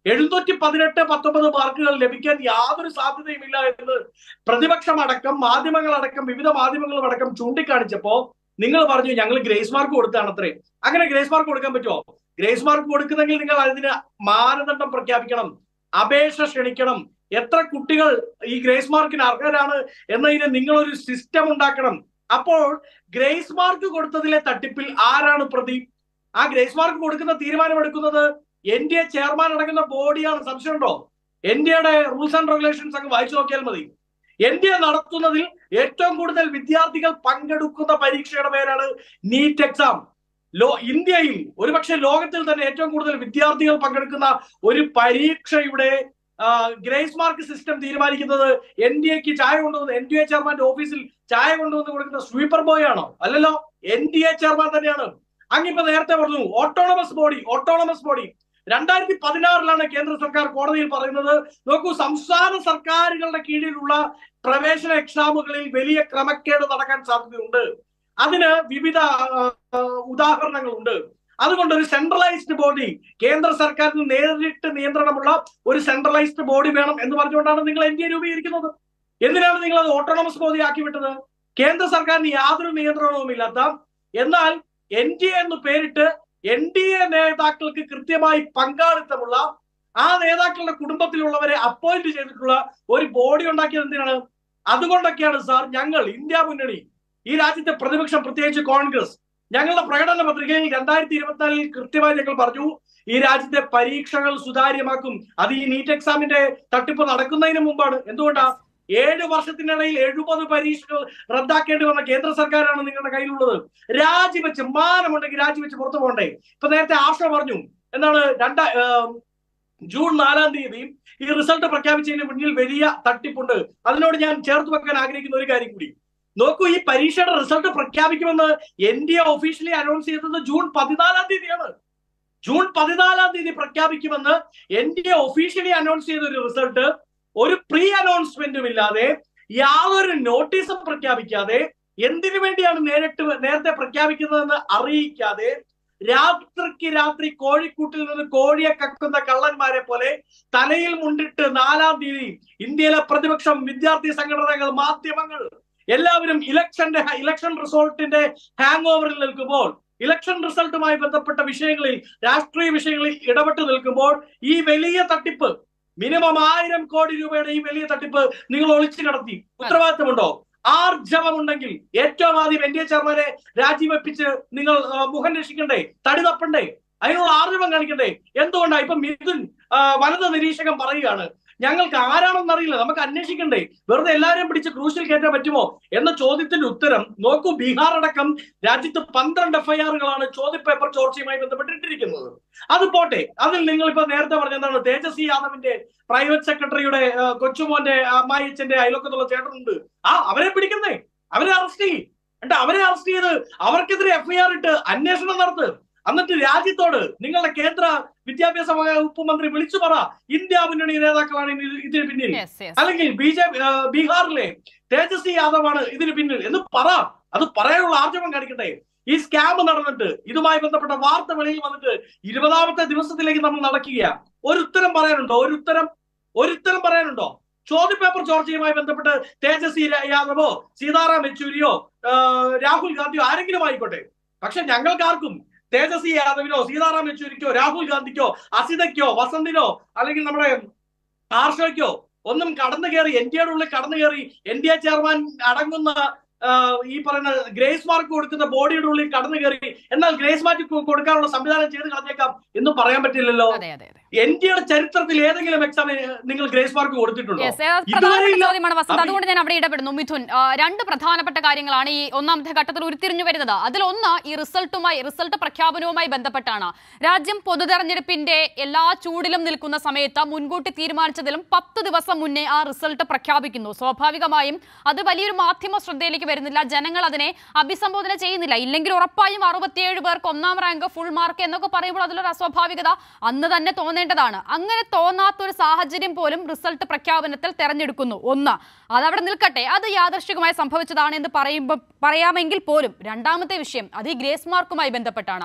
എഴുന്നൂറ്റി പതിനെട്ട് പത്തൊമ്പത് മാർക്കുകൾ ലഭിക്കാൻ യാതൊരു സാധ്യതയുമില്ല എന്ന് പ്രതിപക്ഷമടക്കം മാധ്യമങ്ങളടക്കം വിവിധ മാധ്യമങ്ങളും അടക്കം ചൂണ്ടിക്കാണിച്ചപ്പോ നിങ്ങൾ പറഞ്ഞു ഞങ്ങൾ ഗ്രേസ് മാർക്ക് കൊടുത്താണ് അത്രേ അങ്ങനെ ഗ്രേസ് മാർക്ക് കൊടുക്കാൻ പറ്റുമോ ഗ്രേസ് മാർക്ക് കൊടുക്കുന്നെങ്കിൽ നിങ്ങൾ അതിന് മാനദണ്ഡം പ്രഖ്യാപിക്കണം അപേക്ഷ ക്ഷണിക്കണം എത്ര കുട്ടികൾ ഈ ഗ്രേസ് മാർക്കിന് അർഹരാണ് എന്നതിന് നിങ്ങൾ ഒരു സിസ്റ്റം ഉണ്ടാക്കണം അപ്പോൾ ഗ്രേസ് മാർക്ക് കൊടുത്തതിലെ തട്ടിപ്പിൽ ആരാണ് പ്രതി ആ ഗ്രേസ് മാർക്ക് കൊടുക്കുന്ന തീരുമാനമെടുക്കുന്നത് എൻ ഡി എ ചെയർമാൻ അടങ്ങുന്ന ബോഡിയാണ് സംശയമുണ്ടോ എൻ ഡി എയുടെ റൂൾസ് ആൻഡ് റെഗുലേഷൻസ് അങ്ങ് വായിച്ചു നോക്കിയാൽ മതി എൻ ഡി എ നടത്തുന്നതിൽ ഏറ്റവും കൂടുതൽ വിദ്യാർത്ഥികൾ പങ്കെടുക്കുന്ന പരീക്ഷയുടെ പേരാണ് നീറ്റ് എക്സാം ലോ ഇന്ത്യയിൽ ഒരുപക്ഷെ ലോകത്തിൽ തന്നെ ഏറ്റവും കൂടുതൽ വിദ്യാർത്ഥികൾ പങ്കെടുക്കുന്ന ഒരു പരീക്ഷയുടെ ആ, ഗ്രേസ് മാർക്ക് സിസ്റ്റം തീരുമാനിക്കുന്നത് എൻ ഡി എക്ക് ചായ കൊണ്ടുവന്ന് എൻ ഡി എ ചെയർമാന്റെ ഓഫീസിൽ ചായ കൊണ്ടുവന്ന് കൊടുക്കുന്ന സ്വീപ്പർ ബോയ് ആണോ അല്ലല്ലോ എൻ ഡി എ ചെയർമാൻ തന്നെയാണ് അങ്ങിപ്പോ നേരത്തെ പറഞ്ഞു ഓട്ടോണമസ് ബോഡി ഓട്ടോണമസ് ബോഡി രണ്ടായിരത്തി പതിനാറിലാണ് കേന്ദ്ര സർക്കാർ കോടതിയിൽ പറയുന്നത് നോക്കൂ സംസ്ഥാന സർക്കാരുകളുടെ കീഴിലുള്ള പ്രവേശന എക്സാമുകളിൽ വലിയ ക്രമക്കേട് നടക്കാൻ സാധ്യതയുണ്ട് അതിന് വിവിധ ആ, ആ, ഉദാഹരണങ്ങളുണ്ട് അതുകൊണ്ട് ഒരു സെൻട്രലൈസ്ഡ് ബോഡി കേന്ദ്ര സർക്കാരിന് നേരിട്ട് നിയന്ത്രണമുള്ള ഒരു സെൻട്രലൈസ്ഡ് ബോഡി വേണം എന്ന് പറഞ്ഞുകൊണ്ടാണ് നിങ്ങൾ എൻ ഡി എ രൂപീകരിക്കുന്നത് എന്തിനാണ് നിങ്ങൾ അത് ഓട്ടോണമസ് ബോഡി ആക്കി വിട്ടത് കേന്ദ്ര സർക്കാരിന് യാതൊരു നിയന്ത്രണവുമില്ലാത്ത എന്നാൽ എൻ ഡി എ എന്ന് പേരിട്ട് എൻ ഡി എ നേതാക്കൾക്ക് കൃത്യമായി പങ്കാളിത്തമുള്ള ആ നേതാക്കളുടെ കുടുംബത്തിലുള്ളവരെ അപ്പോയിന്റ് ചെയ്തിട്ടുള്ള ഒരു ബോഡി ഉണ്ടാക്കിയത് എന്തിനാണ് അതുകൊണ്ടൊക്കെയാണ് സാർ ഞങ്ങൾ ഇന്ത്യ മുന്നണി ഈ രാജ്യത്തെ പ്രതിപക്ഷം പ്രത്യേകിച്ച് കോൺഗ്രസ് ഞങ്ങളുടെ പ്രകടന പത്രികയിൽ രണ്ടായിരത്തി ഇരുപത്തിനാലിൽ കൃത്യമായി ഞങ്ങൾ പറഞ്ഞു ഈ രാജ്യത്തെ പരീക്ഷകൾ സുതാര്യമാക്കും അത് ഈ നീറ്റ് എക്സാമിന്റെ തട്ടിപ്പ് നടക്കുന്നതിന് മുമ്പാണ് എന്തുകൊണ്ടാ ഏഴ് വർഷത്തിനിടയിൽ എഴുപത് പരീക്ഷകൾ റദ്ദാക്കേണ്ടി വന്ന കേന്ദ്ര സർക്കാരാണ് നിങ്ങളുടെ കയ്യിലുള്ളത് രാജിവെച്ച് മാനമുണ്ടെങ്കിൽ രാജിവെച്ച് പുറത്തു പോകണ്ടേ ഇപ്പൊ നേരത്തെ ആശ പറഞ്ഞു എന്താണ് രണ്ടാ ഏം, ജൂൺ നാലാം തീയതി ഈ റിസൾട്ട് പ്രഖ്യാപിച്ചതിന് മുന്നിൽ വലിയ തട്ടിപ്പുണ്ട് അതിനോട് ഞാൻ ചേർത്ത് വെക്കാൻ ആഗ്രഹിക്കുന്ന ഒരു കാര്യം കൂടി നോക്കൂ ഈ പരീക്ഷയുടെ റിസൾട്ട് പ്രഖ്യാപിക്കുമെന്ന് N D A officially announce ചെയ്തത് ജൂൺ പതിനാലാം തീയതിയാണ് ജൂൺ പതിനാലാം തീയതി പ്രഖ്യാപിക്കുമെന്ന് N D A officially announce ചെയ്ത ഒരു റിസൾട്ട് ഒരു പ്രീ അനൗൺസ്മെന്റും ഇല്ലാതെ യാതൊരു നോട്ടീസും പ്രഖ്യാപിക്കാതെ എന്തിനു വേണ്ടിയാണ് നേരിട്ട് നേരത്തെ പ്രഖ്യാപിക്കുന്നതെന്ന് അറിയിക്കാതെ രാത്രിക്ക് രാത്രി കോഴിക്കൂട്ടിൽ നിന്ന് കോഴിയെ കക്കുന്ന കള്ളന്മാരെ പോലെ തലയിൽ മുണ്ടിട്ട് നാലാം തീയതി ഇന്ത്യയിലെ പ്രതിപക്ഷം വിദ്യാർത്ഥി സംഘടനകൾ മാധ്യമങ്ങൾ എല്ലാവരും ഇലക്ഷന്റെ ഇലക്ഷൻ റിസൾട്ടിന്റെ ഹാങ് ഓവറിൽ നിൽക്കുമ്പോൾ ഇലക്ഷൻ റിസൾട്ടുമായി ബന്ധപ്പെട്ട വിഷയങ്ങളിൽ രാഷ്ട്രീയ വിഷയങ്ങളിൽ ഇടപെട്ട് നിൽക്കുമ്പോൾ ഈ വലിയ തട്ടിപ്പ് മിനിമം ആയിരം കോടി രൂപയുടെ ഈ വലിയ തട്ടിപ്പ് നിങ്ങൾ ഒളിച്ചു കടത്തി ഉത്തരവാദിത്തമുണ്ടോ ആർജവമുണ്ടെങ്കിൽ ഏറ്റവും ആദ്യം എൻ ഡി എ ചെയർമാനെ രാജിവെപ്പിച്ച് നിങ്ങൾ ആ, മുഖം രക്ഷിക്കണ്ടേ തടി തപ്പണ്ടേ അതിനുള്ള ആർജവം കാണിക്കണ്ടേ എന്തുകൊണ്ടാ ഇപ്പൊ മിഥുൻ ആ, വനിത നിരീക്ഷകൻ പറയുകയാണ് ഞങ്ങൾക്ക് ആരാണെന്ന് അറിയില്ല നമുക്ക് അന്വേഷിക്കണ്ടേ വെറുതെ എല്ലാവരെയും പിടിച്ച് ക്രൂശിൽ കയറ്റാൻ പറ്റുമോ എന്ന ചോദ്യത്തിന്റെ ഉത്തരം നോക്കൂ ബീഹാർ അടക്കം രാജ്യത്ത് പന്ത്രണ്ട് എഫ്ഐആറുകളാണ് ചോദ്യപേപ്പർ ചോർച്ചയുമായി ബന്ധപ്പെട്ടിട്ടിരിക്കുന്നത് അത് പോട്ടെ അതിൽ നിങ്ങൾ ഇപ്പൊ നേരത്തെ പറഞ്ഞതാണ് തേജസ്വി യാദവിന്റെ പ്രൈവറ്റ് സെക്രട്ടറിയുടെ ആ, കൊച്ചുമോന്റെ അമ്മായിച്ചന്റെ അയലൊക്കത്തുള്ള ചേട്ടനുണ്ട് ആ അവരെ പിടിക്കുന്നേ അവരെ അറസ്റ്റ് ചെയ്യും എന്നിട്ട് അവരെ അറസ്റ്റ് ചെയ്ത് അവർക്കെതിരെ എഫ്ഐആർ ഇട്ട് അന്വേഷണം നടത്ത് എന്നിട്ട് രാജ്യത്തോട് നിങ്ങളുടെ കേന്ദ്ര വിദ്യാഭ്യാസ വകുപ്പ് മന്ത്രി വിളിച്ചു പറ ഇന്ത്യ മുന്നണി നേതാക്കളാണ് ഇത് ഇതിന് പിന്നിൽ യെസ് യെസ് അല്ലെങ്കിൽ ബി ജെ ബീഹാറിലെ തേജസ്വി യാദവാണ് ഇതിന് പിന്നിൽ എന്ന് പറ അത് പറയാനുള്ള ആർജവം കാണിക്കട്ടെ ഈ സ്കാം നടന്നിട്ട് ഇതുമായി ബന്ധപ്പെട്ട വാർത്ത വെളിയിൽ വന്നിട്ട് ഇരുപതാമത്തെ ദിവസത്തിലേക്ക് നമ്മൾ നടക്കുക ഒരു ഉത്തരം പറയാനുണ്ടോ ഒരു ഉത്തരം ഒരു ഉത്തരം പറയാനുണ്ടോ ചോദ്യപേപ്പർ ചോർച്ചയുമായി ബന്ധപ്പെട്ട് തേജസ്വി ര- യാദവോ സീതാറാം യെച്ചൂരിയോ ആ, രാഹുൽ ഗാന്ധിയോ ആരെങ്കിലും ആയിക്കോട്ടെ പക്ഷെ ഞങ്ങൾക്കാർക്കും തേജസ്വി യാദവിനോ സീതാറാം യെച്ചൂരിക്കോ രാഹുൽ ഗാന്ധിക്കോ അസിതയ്ക്കോ വസന്തിനോ അല്ലെങ്കിൽ നമ്മുടെ ആർഷോയ്ക്കോ ഒന്നും കടന്നു കയറി എൻ ഡി എയുടെ ഉള്ളിൽ കടന്നു കയറി എൻ ഡി എ ചെയർമാൻ അടങ്ങുന്ന ആ, ഈ പറയുന്ന ഗ്രേസ് മാർക്ക് കൊടുക്കുന്ന ബോഡിയുടെ ഉള്ളിൽ കടന്നു കയറി എന്നാൽ ഗ്രേസ് മാർക്ക് കൊ- കൊടുക്കാനുള്ള സംവിധാനം ചെയ്ത് കളഞ്ഞേക്കാം എന്നും പറയാൻ പറ്റില്ലല്ലോ അതെ അതെ അതെ എൻ ഡി എയുടെ ചരിത്രത്തിൽ ഏതെങ്കിലും എക്സാമിന് നിങ്ങൾ ഗ്രേസ് മാർക്ക് കൊടുത്തിട്ടുണ്ടോ യെസ് ഇതുവരെ പ്രധാനപ്പെട്ട ഇല്ല. ചോദ്യമാണ് വസന്ത് അപ്പൊ- അതുകൊണ്ട് ഞാൻ അവിടെ ഇടപെടുന്നു മിഥുൻ ആ, രണ്ട് പ്രധാനപ്പെട്ട കാര്യങ്ങളാണ് ഈ ഒന്നാമത്തെ ഘട്ടത്തിൽ ഉരുത്തിരിഞ്ഞു വരുന്നത് അതിലൊന്ന് ഈ റിസൾട്ടുമായി റിസൾട്ട് പ്രഖ്യാപനവുമായി ബന്ധപ്പെട്ടാണ് രാജ്യം പൊതുതെരഞ്ഞെടുപ്പിന്റെ എല്ലാ ചൂടിലും നിൽക്കുന്ന സമയത്ത് മുൻകൂട്ടി തീരുമാനിച്ചതിലും പത്ത് ദിവസം മുന്നേ ആ റിസൾട്ട് പ്രഖ്യാപിക്കുന്നു സ്വാഭാവികമായും അത് വലിയൊരു മാധ്യമ ശ്രദ്ധയിലേക്ക് വരുന്നില്ല ജനങ്ങൾ അതിനെ അഭിസംബോധന ചെയ്യുന്നില്ല ഇല്ലെങ്കിൽ ഉറപ്പായും അറുപത്തിയേഴ് പേർക്ക് ഒന്നാം റാങ്ക് ഫുൾ മാർക്ക് എന്നൊക്കെ പറയുമ്പോൾ അതിലൊരു അസ്വാഭാവികത അന്ന് തന്നെ തോന്നേണ്ടതാണ് അങ്ങനെ തോന്നാത്തൊരു സാഹചര്യം പോലും റിസൾട്ട് പ്രഖ്യാപനത്തിൽ തെരഞ്ഞെടുക്കുന്നു ഒന്ന് അതവിടെ നിൽക്കട്ടെ അത് യാദർശികമായി സംഭവിച്ചതാണ് എന്ന് പറയുമ്പോൾ പറയാമെങ്കിൽ പോലും രണ്ടാമത്തെ വിഷയം അത് ഈ ഗ്രേസ് മാർക്കുമായി ബന്ധപ്പെട്ടാണ്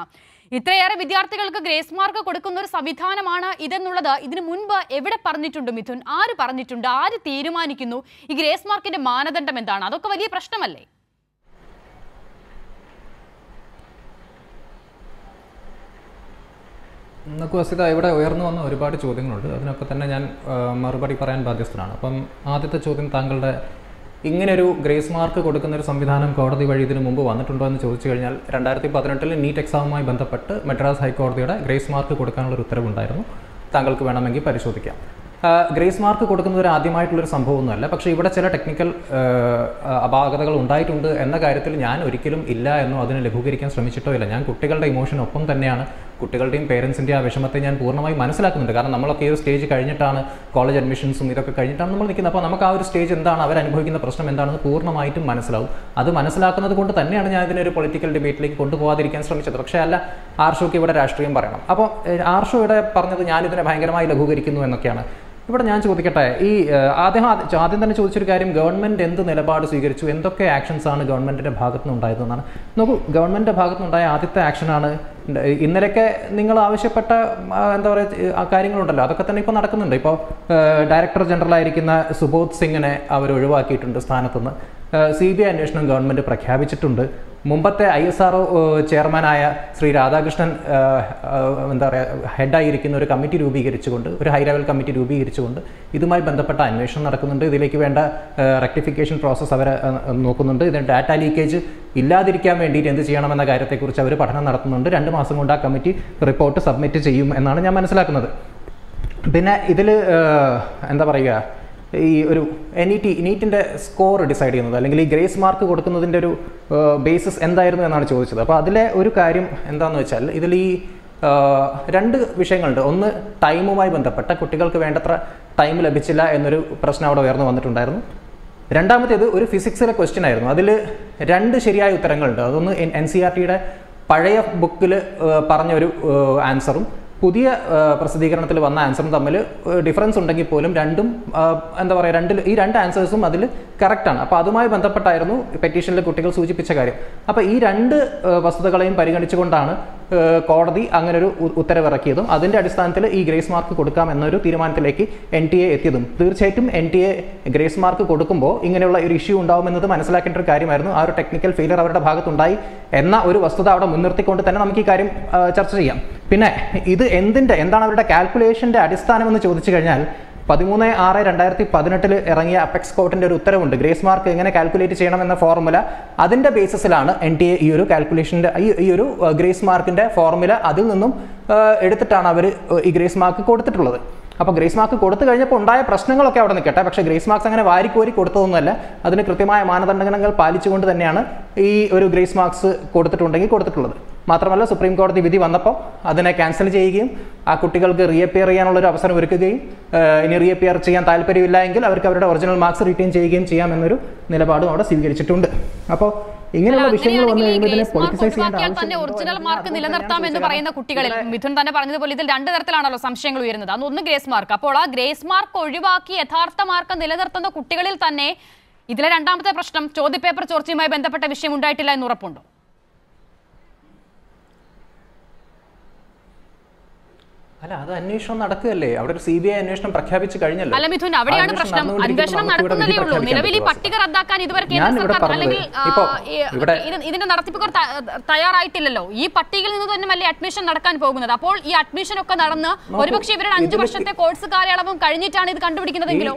ഇത്രയേറെ വിദ്യാർത്ഥികൾക്ക് ഗ്രേസ് മാർക്ക് കൊടുക്കുന്ന ഒരു സംവിധാനമാണ് ഇതെന്നുള്ളത് ഇതിനു മുൻപ് എവിടെ പറഞ്ഞിട്ടുണ്ട് മിഥുൻ ആര് പറഞ്ഞിട്ടുണ്ട് ആര് തീരുമാനിക്കുന്നു ഈ ഗ്രേസ് മാർക്കിന്റെ മാനദണ്ഡം എന്താണ് അതൊക്കെ വലിയ പ്രശ്നമല്ലേ നമുക്ക് വസ്തുത ഇവിടെ ഉയർന്നു വന്ന ഒരുപാട് ചോദ്യങ്ങളുണ്ട് അതിനൊക്കെ തന്നെ ഞാൻ ആ, മറുപടി പറയാൻ ബാധ്യസ്ഥനാണ് അപ്പം ആദ്യത്തെ ചോദ്യം താങ്കളുടെ ഇങ്ങനൊരു ഗ്രേസ് മാർക്ക് കൊടുക്കുന്ന ഒരു സംവിധാനം കോടതി വഴി ഇതിനു മുമ്പ് വന്നിട്ടുണ്ടോ എന്ന് ചോദിച്ചു കഴിഞ്ഞാൽ രണ്ടായിരത്തി പതിനെട്ടിൽ നീറ്റ് എക്സാമുമായി ബന്ധപ്പെട്ട് മദ്രാസ് ഹൈക്കോടതിയുടെ ഗ്രേസ് മാർക്ക് കൊടുക്കാനുള്ള ഒരു ഉത്തരവുണ്ടായിരുന്നു താങ്കൾക്ക് വേണമെങ്കിൽ പരിശോധിക്കാം ആ, ഗ്രേസ് മാർക്ക് കൊടുക്കുന്നത് ഒരു ആദ്യമായിട്ടുള്ളൊരു സംഭവമൊന്നുമല്ല പക്ഷേ ഇവിടെ ചില ടെക്നിക്കൽ അപാകതകൾ ഉണ്ടായിട്ടുണ്ട് എന്ന കാര്യത്തിൽ ഞാൻ ഒരിക്കലും ഇല്ല എന്നോ അതിനെ ലഘൂകരിക്കാൻ ശ്രമിച്ചിട്ടോ ഇല്ല ഞാൻ കുട്ടികളുടെ ഇമോഷൻ ഒപ്പം തന്നെയാണ് കുട്ടികളുടെയും പേരൻസിൻ്റെ ആ വിഷമത്തെ ഞാൻ പൂർണ്ണമായി മനസ്സിലാക്കുന്നുണ്ട് കാരണം നമ്മളൊക്കെ ഈ ഒരു സ്റ്റേജ് കഴിഞ്ഞിട്ടാണ് കോളേജ് അഡ്മിഷൻസും ഇതൊക്കെ കഴിഞ്ഞിട്ടാണ് നമ്മൾ നിൽക്കുന്നത് അപ്പോൾ നമുക്ക് ആ ഒരു സ്റ്റേജ് എന്താണ് അവർ അനുഭവിക്കുന്ന പ്രശ്നം എന്താണെന്ന് പൂർണ്ണമായിട്ടും മനസ്സിലാവും അത് മനസ്സിലാക്കുന്നത് കൊണ്ട് തന്നെയാണ് ഞാൻ ഇതിനൊരു പൊളിറ്റിക്കൽ ഡിബേറ്റിലേക്ക് കൊണ്ടുപോകാതിരിക്കാൻ ശ്രമിച്ചത് പക്ഷേ അല്ല ആർഷോക്ക് ഇവിടെ രാഷ്ട്രീയം പറയണം അപ്പോൾ ഏഹ്, ആർഷോ ഇവിടെ പറഞ്ഞത് ഞാനിതിനെ ഭയങ്കരമായി ലഘൂകരിക്കുന്നു എന്നൊക്കെയാണ് ഇവിടെ ഞാൻ ചോദിക്കട്ടെ ഈ ഏഹ്, ആദ്യം ആദ്യം ആദ്യം തന്നെ ചോദിച്ചൊരു കാര്യം ഗവൺമെന്റ് എന്ത് നിലപാട് സ്വീകരിച്ചു എന്തൊക്കെ ആക്ഷൻസ് ആണ് ഗവൺമെന്റിന്റെ ഭാഗത്തു നിന്നുണ്ടായതെന്നാണ് നോക്കൂ ഗവൺമെന്റിന്റെ ഭാഗത്തുനിന്നുണ്ടായ ആദ്യത്തെ ആക്ഷനാണ് ഇന്നലെയൊക്കെ നിങ്ങൾ ആവശ്യപ്പെട്ട ആ, എന്താ പറയുക ആ കാര്യങ്ങളുണ്ടല്ലോ അതൊക്കെ തന്നെ ഇപ്പോൾ നടക്കുന്നുണ്ട് ഇപ്പോൾ ഡയറക്ടർ ജനറൽ ആയിരിക്കുന്ന സുബോധ് സിംഗിനെ അവർ ഒഴിവാക്കിയിട്ടുണ്ട് സ്ഥാനത്തുനിന്ന് സി ബി ഐ അന്വേഷണം ഗവൺമെന്റ് പ്രഖ്യാപിച്ചിട്ടുണ്ട് മുമ്പത്തെ ഐ എസ് ആർ ചെയർമാനായ ശ്രീ രാധാകൃഷ്ണൻ ആ, ആ, എന്താ പറയുക ഹെഡായിരിക്കുന്ന ഒരു കമ്മിറ്റി രൂപീകരിച്ചുകൊണ്ട് ഒരു ഹൈ ലെവൽ കമ്മിറ്റി രൂപീകരിച്ചുകൊണ്ട് ഇതുമായി ബന്ധപ്പെട്ട അന്വേഷണം നടക്കുന്നുണ്ട് ഇതിലേക്ക് വേണ്ട റെക്ടിഫിക്കേഷൻ പ്രോസസ്സ് അവർ നോക്കുന്നുണ്ട് ഇതിന് ഡാറ്റ ലീക്കേജ് ഇല്ലാതിരിക്കാൻ വേണ്ടിയിട്ട് എന്ത് ചെയ്യണമെന്ന കാര്യത്തെക്കുറിച്ച് അവർ പഠനം നടത്തുന്നുണ്ട് രണ്ട് മാസം കൊണ്ട് ആ കമ്മിറ്റി റിപ്പോർട്ട് സബ്മിറ്റ് ചെയ്യും എന്നാണ് ഞാൻ മനസ്സിലാക്കുന്നത് പിന്നെ ഇതിൽ എന്താ പറയുക ഈ ഒരു എൻ ഇ ടി നീറ്റിൻ്റെ സ്കോർ ഡിസൈഡ് ചെയ്യുന്നത് അല്ലെങ്കിൽ ഈ ഗ്രേസ് മാർക്ക് കൊടുക്കുന്നതിൻ്റെ ഒരു ബേസിസ് എന്തായിരുന്നു എന്നാണ് ചോദിച്ചത് അപ്പോൾ അതിലെ ഒരു കാര്യം എന്താണെന്ന് വെച്ചാൽ ഇതിൽ ഈ ആ, രണ്ട് വിഷയങ്ങളുണ്ട് ഒന്ന് ടൈമുമായി ബന്ധപ്പെട്ട കുട്ടികൾക്ക് വേണ്ടത്ര ടൈം ലഭിച്ചില്ല എന്നൊരു പ്രശ്നം അവിടെ ഉയർന്നു വന്നിട്ടുണ്ടായിരുന്നു രണ്ടാമത്തേത് ഒരു ഫിസിക്സിലെ ക്വസ്റ്റ്യൻ ആയിരുന്നു അതിൽ രണ്ട് ശരിയായ ഉത്തരങ്ങളുണ്ട് അതൊന്ന് എൻ സി ആർ ടിയുടെ പഴയ ബുക്കിൽ പറഞ്ഞ ഒരു ആൻസറും പുതിയ ആ, പ്രസിദ്ധീകരണത്തിൽ വന്ന ആൻസറും തമ്മിൽ ഡിഫറൻസ് ഉണ്ടെങ്കിൽ പോലും രണ്ടും ആ, എന്താ പറയുക രണ്ടിൽ ഈ രണ്ട് ആൻസേഴ്സും അതിൽ കറക്റ്റാണ് അപ്പോൾ അതുമായി ബന്ധപ്പെട്ടായിരുന്നു പെറ്റീഷനിൽ കുട്ടികൾ സൂചിപ്പിച്ച കാര്യം അപ്പോൾ ഈ രണ്ട് ആ, വസ്തുതകളെയും പരിഗണിച്ചുകൊണ്ടാണ് ആ, കോടതി അങ്ങനൊരു ഉ- ഉത്തരവിറക്കിയതും അതിൻ്റെ അടിസ്ഥാനത്തിൽ ഈ ഗ്രേസ് മാർക്ക് കൊടുക്കാം എന്നൊരു തീരുമാനത്തിലേക്ക് എൻ ടി എ എത്തിയതും തീർച്ചയായിട്ടും N T A grace mark കൊടുക്കുമ്പോൾ ഇങ്ങനെയുള്ള ഒരു ഇഷ്യൂ ഉണ്ടാവുമെന്നത് മനസ്സിലാക്കേണ്ട ഒരു കാര്യമായിരുന്നു ആ ഒരു ടെക്നിക്കൽ ഫെയിലിയർ അവരുടെ ഭാഗത്തുണ്ടായി എന്ന ഒരു വസ്തുത അവിടെ മുൻനിർത്തിക്കൊണ്ട് തന്നെ നമുക്ക് ഈ കാര്യം ആ, ചർച്ച ചെയ്യാം പിന്നെ ഇത് എന്തിൻ്റെ എന്താണ് അവരുടെ കാൽക്കുലേഷൻ്റെ അടിസ്ഥാനമെന്ന് ചോദിച്ചു കഴിഞ്ഞാൽ പതിമൂന്ന് ആറ് രണ്ടായിരത്തി പതിനെട്ടിൽ ഇറങ്ങിയ അപ്പെക്സ് കോർട്ടിൻ്റെ ഒരു ഉത്തരവുണ്ട് ഗ്രേസ് മാർക്ക് എങ്ങനെ കാൽക്കുലേറ്റ് ചെയ്യണം എന്ന ഫോർമുല അതിൻ്റെ ബേസിസിലാണ് എൻ ടി എ ഈ ഒരു കാൽക്കുലേഷൻ്റെ ഈ ഈ ഒരു ആ, ഗ്രേസ് മാർക്കിൻ്റെ ഫോർമുല അതിൽ നിന്നും ആ, എടുത്തിട്ടാണ് അവർ ഈ ഗ്രേസ് മാർക്ക് കൊടുത്തിട്ടുള്ളത് അപ്പോൾ ഗ്രേസ് മാർക്ക് കൊടുത്തു കഴിഞ്ഞപ്പോൾ ഉണ്ടായ പ്രശ്നങ്ങളൊക്കെ അവിടെ നിൽക്കട്ടെ പക്ഷേ ഗ്രേസ് മാർക്സ് അങ്ങനെ വാരിക്കോരി കൊടുത്തതൊന്നുമല്ല അതിന് കൃത്യമായ മാനദണ്ഡങ്ങൾ പാലിച്ചുകൊണ്ട് തന്നെയാണ് ഈ ഒരു ഗ്രേസ് മാർക്സ് കൊടുത്തിട്ടുണ്ടെങ്കിൽ കൊടുത്തിട്ടുള്ളത് മാത്രമല്ല സുപ്രീം കോടതി വിധി വന്നപ്പോൾ അതിനെ ക്യാൻസൽ ചെയ്യുകയും ആ കുട്ടികൾക്ക് റീഅപ്പിയർ ചെയ്യാനുള്ള ഒരു അവസരം ഒരുക്കുകയും ഏഹ്, ഇനി റീഅപ്പിയർ ചെയ്യാൻ താല്പര്യമില്ല എങ്കിൽ അവർക്ക് അവരുടെ ഒറിജിനൽ മാർക്സ് റിട്ടേൺ ചെയ്യുകയും ചെയ്യാമെന്നൊരു നിലപാടും അവിടെ സ്വീകരിച്ചിട്ടുണ്ട് അപ്പോൾ ഇങ്ങനെയുള്ള വിഷയങ്ങൾ വന്നു അങ്ങനെയാണെങ്കിൽ ഈ കഴിയുമ്പോൾ ഇതിനെ ഗ്രേസ് മാർക്ക് പൊളിറ്റിസൈസ് ചെയ്യേണ്ട ഒഴിവാക്കിയാൽ തന്നെ ആവശ്യമുണ്ടോ ഒറിജിനൽ എന്ന് മാർക്ക് ഞാൻ നിലനിർത്താം എന്ന് ചോദിച്ചത് പറയുന്ന കുട്ടികളിൽ മിഥുൻ തന്നെ പറഞ്ഞതുപോലെ ഇതിൽ രണ്ട് തരത്തിലാണല്ലോ സംശയങ്ങൾ ഉയരുന്നത് അന്ന് ഒന്ന് ഗ്രേസ് മാർക്ക് അപ്പോൾ ആ ഗ്രേസ് മാർക്ക് ഒഴിവാക്കി യഥാർത്ഥ മാർക്ക് നിലനിർത്തുന്ന കുട്ടികളിൽ തന്നെ ഇതിലെ രണ്ടാമത്തെ പ്രശ്നം ചോദ്യപേപ്പർ ചോർച്ചയുമായി ബന്ധപ്പെട്ട വിഷയം ഉണ്ടായിട്ടില്ല എന്ന് ഉറപ്പുണ്ടോ അല്ല അത് അന്വേഷണം നടക്കുകയല്ലേ അവിടെ ഒരു സി ബി ഐ അന്വേഷണം പ്രഖ്യാപിച്ചു കഴിഞ്ഞല്ലോ അല്ല മിഥുൻ അവിടെയാണ് ആ പ്രശ്നം നടന്നുകൊണ്ടിരിക്കുമ്പോൾ അന്വേഷണം നമുക്കിവിടെ നടക്കുന്നതേ വിധി ഉള്ളൂ പ്രഖ്യാപിക്കാൻ നിലവിൽ ഈ പറ്റുമോ? പട്ടിക റദ്ദാക്കാൻ ഇതുവരെ കേന്ദ്ര ഞാൻ ഇവിടെ സർക്കാർ പറഞ്ഞത് അല്ലെങ്കിൽ ആ, ഇപ്പോ ഈ, ഇവിടെ ഇത് ഇതിന്റെ നടത്തിപ്പുകാർ ത- തയ്യാറായിട്ടില്ലല്ലോ ഈ പട്ടികയിൽ നിന്ന് തന്നെ അല്ലേ അഡ്മിഷൻ നടക്കാൻ പോകുന്നത് അപ്പോൾ ഈ അഡ്മിഷൻ ഒക്കെ നടന്ന് നോക്കൂ, ഒരുപക്ഷെ ഇവരുടെ അഞ്ചു ഇതില് വർഷത്തെ കോഴ്സ് കാലയളവും കഴിഞ്ഞിട്ടാണ് ഇത് കണ്ടുപിടിക്കുന്നതെങ്കിലോ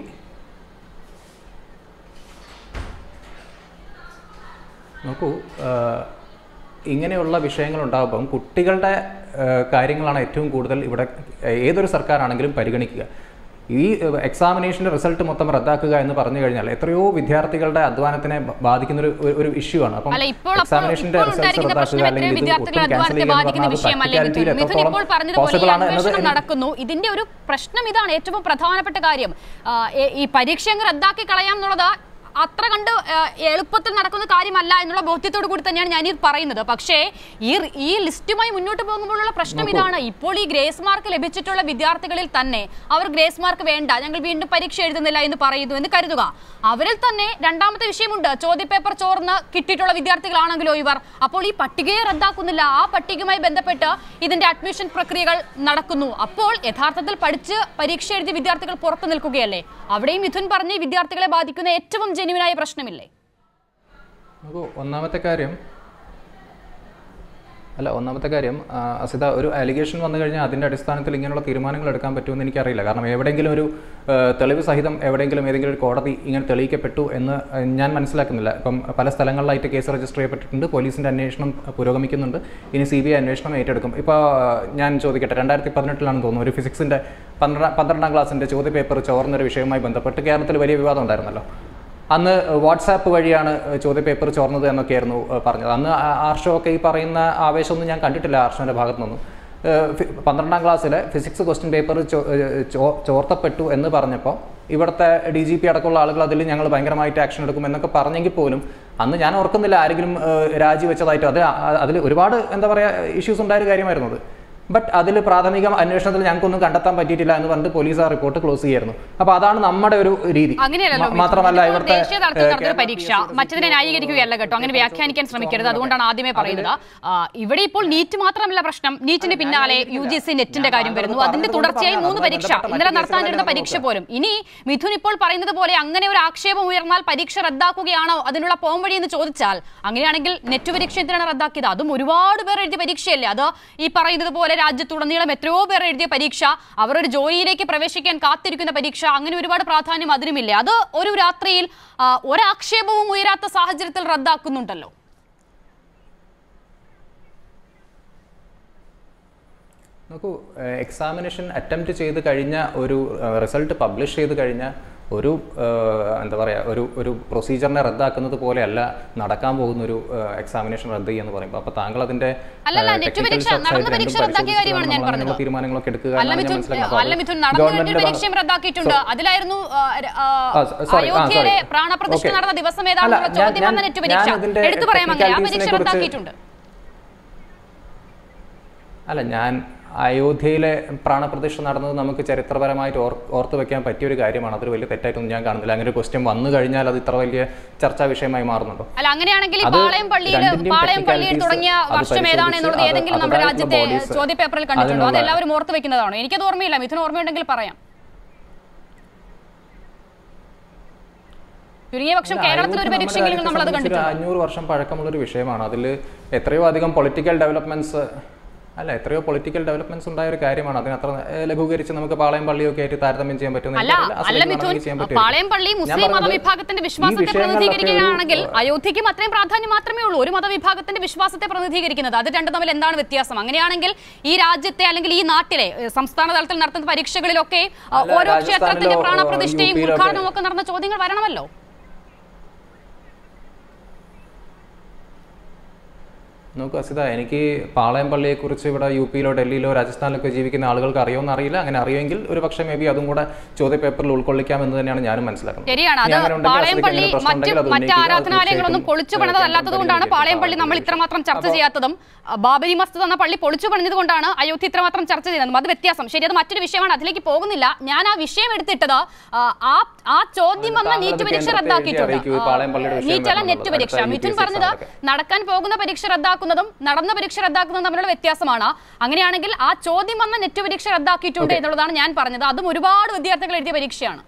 നോക്കൂ ആ, ഇങ്ങനെയുള്ള വിഷയങ്ങൾ ഉണ്ടാകുമ്പം കുട്ടികളുടെ ആ, കാര്യങ്ങളാണ് ഏറ്റവും കൂടുതൽ ഇവിടെ ഏതൊരു സർക്കാരാണെങ്കിലും പരിഗണിക്കുക ഈ എക്സാമിനേഷൻ്റെ റിസൾട്ട് മൊത്തം റദ്ദാക്കുക എന്ന് പറഞ്ഞു കഴിഞ്ഞാൽ എത്രയോ വിദ്യാർത്ഥികളുടെ അധ്വാനത്തിനെ ബ- ബാധിക്കുന്ന ഒരു ഒരു- ഒരു ഇഷ്യൂ ആണ് അപ്പം അല്ല ഇപ്പോൾ അപ്പോൾ എക്സാമിനേഷന്റെ ഇപ്പോൾ റിസൾട്ട് ഉണ്ടായിരിക്കുന്ന റദ്ദാക്കുക പ്രശ്നം അല്ലെങ്കിൽ എത്രയോ ഇത് വിദ്യാർത്ഥികളെ ഒട്ടും ക്യാൻസൽ അധ്വാനത്തെ ചെയ്യുക എന്ന് ബാധിക്കുന്ന പറഞ്ഞാൽ അത് വിഷയമല്ലേ മിഥുൻ practicality യിൽ മിഥുൻ ഇപ്പോൾ എത്രത്തോളം പറഞ്ഞതുപോലെ ഈ possible ആണ് എന്നത് അന്വേഷണം എനിക്ക് നടക്കുന്നു ഇതിന്റെ ഒരു പ്രശ്നം ഇതാണ് ഏറ്റവും പ്രധാനപ്പെട്ട കാര്യം ആ, ഏ- ഈ പരീക്ഷ അങ്ങ് റദ്ദാക്കി കളയാം എന്നുള്ളത് അത്ര കണ്ട് ആ, എളുപ്പത്തിൽ നടക്കുന്ന കാര്യമല്ല എന്നുള്ള ബോധ്യത്തോടു കൂടി തന്നെയാണ് ഞാൻ ഈ പറയുന്നത് പക്ഷേ ഈ ഈ ലിസ്റ്റുമായി മുന്നോട്ട് പോകുമ്പോഴുള്ള പ്രശ്നം ഇതാണ് ഇപ്പോൾ ഈ ഗ്രേസ് മാർക്ക് ലഭിച്ചിട്ടുള്ള വിദ്യാർത്ഥികളിൽ തന്നെ അവർ ഗ്രേസ് മാർക്ക് വേണ്ട ഞങ്ങൾ വീണ്ടും പരീക്ഷ എഴുതുന്നില്ല എന്ന് പറയുന്നു എന്ന് കരുതുക അവരിൽ തന്നെ രണ്ടാമത്തെ വിഷയമുണ്ട് ചോദ്യപേപ്പർ ചോർന്ന് കിട്ടിയിട്ടുള്ള വിദ്യാർത്ഥികളാണെങ്കിലോ ഇവർ അപ്പോൾ ഈ പട്ടികയെ റദ്ദാക്കുന്നില്ല ആ പട്ടികയുമായി ബന്ധപ്പെട്ട് ഇതിന്റെ അഡ്മിഷൻ പ്രക്രിയകൾ നടക്കുന്നു അപ്പോൾ യഥാർത്ഥത്തിൽ പഠിച്ച് പരീക്ഷ എഴുതിയ വിദ്യാർത്ഥികൾ പുറത്തു നിൽക്കുകയല്ലേ അവിടെയും മിഥുൻ പറഞ്ഞ ഈ വിദ്യാർത്ഥികളെ ബാധിക്കുന്ന ഏറ്റവും ജെന്യുവിനായ പ്രശ്നമില്ലേ നോക്കൂ ഒന്നാമത്തെ കാര്യം അല്ല ഒന്നാമത്തെ കാര്യം ആ, അസിത ഒരു അലിഗേഷൻ വന്നു കഴിഞ്ഞാൽ അതിൻ്റെ അടിസ്ഥാനത്തിൽ ഇങ്ങനെയുള്ള തീരുമാനങ്ങൾ എടുക്കാൻ പറ്റുമെന്ന് എനിക്കറിയില്ല കാരണം എവിടെയെങ്കിലും ഒരു ആ, തെളിവ് സഹിതം എവിടെയെങ്കിലും ഏതെങ്കിലും ഒരു കോടതി ഇങ്ങനെ തെളിയിക്കപ്പെട്ടു എന്ന് ആ, ഞാൻ മനസ്സിലാക്കുന്നില്ല ഇപ്പം പല സ്ഥലങ്ങളിലായിട്ട് കേസ് രജിസ്റ്റർ ചെയ്യപ്പെട്ടിട്ടുണ്ട് പോലീസിൻ്റെ അന്വേഷണം പുരോഗമിക്കുന്നുണ്ട് ഇനി സി ബി ഐ അന്വേഷണം ഏറ്റെടുക്കും ഇപ്പോൾ ഞാൻ ചോദിക്കട്ടെ രണ്ടായിരത്തി പതിനെട്ടിലാണെന്ന് തോന്നുന്നു ഒരു ഫിസിക്സിൻ്റെ പന്ത്രണ്ടാം പന്ത്രണ്ടാം ക്ലാസ്സിൻ്റെ ചോദ്യപേപ്പർ ചോർന്നൊരു വിഷയവുമായി ബന്ധപ്പെട്ട് കേരളത്തിൽ വലിയ വിവാദം ഉണ്ടായിരുന്നല്ലോ അന്ന് വാട്സാപ്പ് വഴിയാണ് ചോദ്യപേപ്പർ ചോർന്നത് എന്നൊക്കെയായിരുന്നു ഏഹ്, പറഞ്ഞത് അന്ന് ആ- ആർഷോ ഒക്കെ ഈ പറയുന്ന ആവേശമൊന്നും ഞാൻ കണ്ടിട്ടില്ല ആർഷോൻ്റെ ഭാഗത്തു നിന്നും ഏഹ്, ഫി- പന്ത്രണ്ടാം ക്ലാസ്സിലെ ഫിസിക്സ് ക്വസ്റ്റ്യൻ പേപ്പർ ചോ- ഏഹ്, ചോ- ചോർത്തപ്പെട്ടു എന്ന് പറഞ്ഞപ്പോൾ ഇവിടുത്തെ ഡി ജി പി അടക്കമുള്ള ആളുകൾ അതിൽ ഞങ്ങൾ ഭയങ്കരമായിട്ട് ആക്ഷൻ എടുക്കും എന്നൊക്കെ പറഞ്ഞെങ്കിൽ പോലും അന്ന് ഞാൻ ഓർക്കുന്നില്ല ആരെങ്കിലും ഏഹ്, രാജിവെച്ചതായിട്ടോ അത് അതിൽ ഒരുപാട് എന്താ പറയുക ഇഷ്യൂസ് ഉണ്ടായ ഒരു കാര്യമായിരുന്നു അത് ബട്ട് അതിൽ പ്രാഥമിക അന്വേഷണത്തിൽ ഞങ്ങൾക്കൊന്നും കണ്ടെത്താൻ പറ്റിയിട്ടില്ല എന്ന് പറഞ്ഞിട്ട് പോലീസ് ആ റിപ്പോർട്ട് ക്ലോസ് ചെയ്യായിരുന്നു അപ്പോൾ അതാണ് നമ്മുടെ ഒരു രീതി അങ്ങനെയല്ലല്ലോ മ- മാത്രമല്ല ഇതിപ്പോൾ ഇവിടുത്തെ ദേശീയ തലത്തിൽ ഏഹ്, നടന്നൊരു കേരള പരീക്ഷ PSC മറ്റതിനെ ന്യായീകരിക്കുകയല്ല കേട്ടോ അങ്ങനെ വ്യാഖ്യാനിക്കാൻ ശ്രമിക്കരുത് അതുകൊണ്ടാണ് ആദ്യമേ പറയുന്നത് ആ, ഇവിടെ ഇപ്പോൾ നീറ്റ് മാത്രമല്ല പ്രശ്നം നീറ്റിന് പിന്നാലെ യു ജി സി നെറ്റിന്റെ കാര്യം വരുന്നു അതിന്റെ തുടർച്ചയായി മൂന്ന് പരീക്ഷ ഇന്നലെ നടത്താനിരുന്ന പരീക്ഷ പോലും ഇനി മിഥുൻ ഇപ്പോൾ പറയുന്നത് പോലെ അങ്ങനെ ഒരു ആക്ഷേപം ഉയർന്നാൽ പരീക്ഷ റദ്ദാക്കുകയാണോ അതിനുള്ള പോംവഴി എന്ന് ചോദിച്ചാൽ അങ്ങനെയാണെങ്കിൽ നെറ്റ് പരീക്ഷ എന്തിനാണ് റദ്ദാക്കിയത് അതും ഒരുപാട് പേർ എഴുതിയ പരീക്ഷയല്ലേ അത് ഈ പറയുന്നത് പോലെ രാജ്യത്തുടനീളം എത്രയോ പേർ എഴുതിയ പരീക്ഷ അവർ ഒരു ജോലിയിലേക്ക് പ്രവേശിക്കാൻ കാത്തിരിക്കുന്ന പരീക്ഷ അങ്ങനെ ഒരുപാട് പ്രാധാന്യം അതിനുമില്ലേ അത് ഒരു രാത്രിയിൽ ആ, ഒരാക്ഷേപവും ഉയരാത്ത സാഹചര്യത്തിൽ റദ്ദാക്കുന്നുണ്ടല്ലോ നോക്കൂ എക്സാമിനേഷൻ അറ്റംപ്റ്റ് ചെയ്ത് കഴിഞ്ഞ ഒരു റിസൾട്ട് പബ്ലിഷ് ചെയ്ത് കഴിഞ്ഞ ഒരു ഏഹ്, എന്താ പറയുക ഒരു ഒരു പ്രൊസീജിയറിനെ റദ്ദാക്കുന്നത് പോലെയല്ല നടക്കാൻ പോകുന്ന ഒരു എക്സാമിനേഷൻ റദ്ദ് ചെയ്യുക പറയുമ്പോൾ അപ്പോൾ താങ്കൾ അതിന്റെ അല്ലല്ല, ഏഹ്, നെറ്റ് technical പരീക്ഷ, side നടന്ന രണ്ടും പരീക്ഷ പരിശോധിച്ചിട്ട് റദ്ദാക്കിയ കാര്യമാണ് ഞാൻ നമ്മൾ അങ്ങനെയുള്ള പറഞ്ഞത്. തീരുമാനങ്ങളൊക്കെ എടുക്കുക അല്ല എന്നാണ് ഞാൻ മിഥുൻ മനസ്സിലാക്കുന്നത്. അല്ല അപ്പോൾ മിഥുൻ അത് നടന്ന നെറ്റ് ഗവൺമെന്റിന്റെ പരീക്ഷയും റദ്ദാക്കിയിട്ടുണ്ട് അതിലായിരുന്നു ആ, ആ, ആ, സ- sorry, ആ, അയോധ്യയിലെ sorry. പ്രാണപ്രതിഷ്ഠ Okay. നടന്ന ദിവസം അല്ല, ഏതാണെന്നുള്ള ഞാൻ- ചോദ്യം വന്ന ഞാൻ- നെറ്റ് പരീക്ഷ ഞാൻ ഇതിന്റെ എടുത്തു പറയാം അങ്ങനെ ആ technicalities നെ പരീക്ഷ കുറിച്ച് റദ്ദാക്കിയിട്ടുണ്ട് അല്ല ഞാൻ അയോധ്യയിലെ പ്രാണപ്രതിഷ്ഠ നടന്നത് നമുക്ക് ചരിത്രപരമായിട്ട് ഓർ ഓർത്ത് വെക്കാൻ പറ്റിയ ഒരു കാര്യമാണ് അതൊരു വലിയ തെറ്റായിട്ടൊന്നും ഞാൻ കാണുന്നില്ല അങ്ങനെ ഒരു ക്വസ്റ്റ്യൻ വന്നു കഴിഞ്ഞാൽ അത് ഇത്ര വലിയ ചർച്ചാ വിഷയമായി മാറുന്നുണ്ടോ അല്ല അങ്ങനെയാണെങ്കിൽ ഈ അത് പാളയം പള്ളിയിൽ രണ്ടിന്റെയും പാളയം പള്ളിയിൽ technicalities തുടങ്ങിയ അത് വർഷം ഏതാണ് എന്നുള്ളത് പരിശോധിച്ച് ഏതെങ്കിലും അത് നമ്മുടെ അതായിട്ടുള്ള രാജ്യത്തെ bodies ചോദ്യപേപ്പറിൽ കണ്ടിട്ടുണ്ടോ അത് അതിനുള്ള- എല്ലാവരും ഓർത്ത് വെക്കുന്നതാണോ എനിക്കത് ഓർമ്മയില്ല മിഥുൻ ഓർമ്മയുണ്ടെങ്കിൽ പറയാം ചുരുങ്ങിയ പക്ഷം അല്ല, കേരളത്തിൽ ഒരു അയോധ്യ പരീക്ഷയെങ്കിലും നമ്മുടെ നമ്മൾ അത് രാജ്യത്തെ സംബന്ധിച്ച് കണ്ടിട്ടുണ്ട് അഞ്ഞൂറ് വർഷം പഴക്കമുള്ള ഒരു വിഷയമാണ് അതിൽ എത്രയോ അധികം പൊളിറ്റിക്കൽ ഡെവലപ്മെന്റ്സ് അല്ല എത്രയോ പൊളിറ്റിക്കൽ ഡെവലപ്മെന്റ്സ് ഉണ്ടായ ഒരു കാര്യമാണ് അതിനത്ര ഏഹ്, ലഘൂകരിച്ച് നമുക്ക് പാളയം പള്ളിയൊക്കെ ആയിട്ട് താരതമ്യം ചെയ്യാൻ പറ്റുന്ന അല്ല അല്ല മിഥുൻ പാളയം പള്ളി മുസ്ലിം മതവിഭാഗത്തിന്റെ വിശ്വാസത്തെ പ്രതിനിധീകരിക്കുകയാണെങ്കിൽ അയോധ്യയ്ക്കും അത്രയും പ്രാധാന്യം മാത്രമേ ഉള്ളൂ ഒരു മതവിഭാഗത്തിന്റെ വിശ്വാസത്തെ പ്രതിനിധീകരിക്കുന്നത് അത് രണ്ടും തമ്മിൽ എന്താണ് വ്യത്യാസം അങ്ങനെയാണെങ്കിൽ ഈ രാജ്യത്തെ അല്ലെങ്കിൽ ഈ നാട്ടിലെ ഏഹ്, സംസ്ഥാന തലത്തിൽ നടത്തുന്ന പരീക്ഷകളിലൊക്കെ ആ, അല്ല, ഓരോ ക്ഷേത്രത്തിന്റെ രാജസ്ഥാനിലോ, പ്രാണപ്രതിഷ്ഠയും യു പിയിലോ ഒക്കെ- ഉദ്ഘാടനവും ഒക്കെ നടന്ന ചോദ്യങ്ങൾ വരണമല്ലോ നോക്കൂ അസിത എനിക്ക് പാളയം പള്ളിയെക്കുറിച്ച് ഇവിടെ യു പിയിലോ ഡൽഹിയിലോ രാജസ്ഥാനിലൊക്കെ ജീവിക്കുന്ന ആളുകൾക്ക് അറിയുമെന്ന് അറിയില്ല അങ്ങനെ അറിയുമെങ്കിൽ ഒരു പക്ഷേ മേ ബി അതും കൂടെ ചോദ്യപേപ്പറിൽ ഉൾക്കൊള്ളിക്കാം എന്ന് തന്നെയാണ് ഞാനും മനസ്സിലാക്കുന്നത് ശരിയാണ് ഇനി അത് അങ്ങനെ ഉണ്ടെങ്കിൽ പാളയം അസിതയ്ക്ക് പള്ളി അങ്ങനെ പ്രശ്നം മറ്റു ഉണ്ടെങ്കിൽ അത് മറ്റ് ഉന്നയിക്കുക. അത് ആരാധനാലയങ്ങളൊന്നും തീർച്ചയായിട്ടും, പൊളിച്ചു ഏഹ്, പണിതല്ലാത്തത് കൊണ്ടാണ് കേന്ദ്രം പാളയം പള്ളി നമ്മൾ പരിഗണിക്കും. ഇത്രമാത്രം ചർച്ച ചെയ്യാത്തതും ആ, ബാബരി മസ്ജിദ് എന്ന പള്ളി പൊളിച്ചു പണിഞ്ഞത് കൊണ്ടാണ് അയോധ്യ ഇത്രമാത്രം ചർച്ച ചെയ്യുന്നതും അത് വ്യത്യാസം ശരി അത് മറ്റൊരു വിഷയമാണ് അതിലേക്ക് പോകുന്നില്ല ഞാൻ ആ വിഷയം എടുത്തിട്ടത് ആ, ആ ആ ചോദ്യം വന്ന താങ്കൾ നീറ്റ് അത് പരീക്ഷ കേന്ദ്രത്തെ റദ്ദാക്കിയിട്ടുണ്ട് അറിയിക്കൂ, ഈ പാളയം പള്ളിയുടെ വിഷയം നീറ്റ് അല്ല വരണം നെറ്റ് എന്നുള്ളത്. പരീക്ഷ അടുത്ത മിഥുൻ UPSC പറഞ്ഞത് exam ഒക്കെ. നടക്കാൻ പോകുന്ന പരീക്ഷ റദ്ദാക്കുന്നതും നടന്ന പരീക്ഷ റദ്ദാക്കുന്നതും തമ്മിലുള്ള വ്യത്യാസമാണ് അങ്ങനെയാണെങ്കിൽ ആ ചോദ്യം വന്ന നെറ്റ് പരീക്ഷ റദ്ദാക്കിയിട്ടുണ്ട് എന്നുള്ളതാണ് ഞാൻ പറഞ്ഞത് അതും ഒരുപാട് വിദ്യാർത്ഥികൾ എഴുതിയ പരീക്ഷയാണ്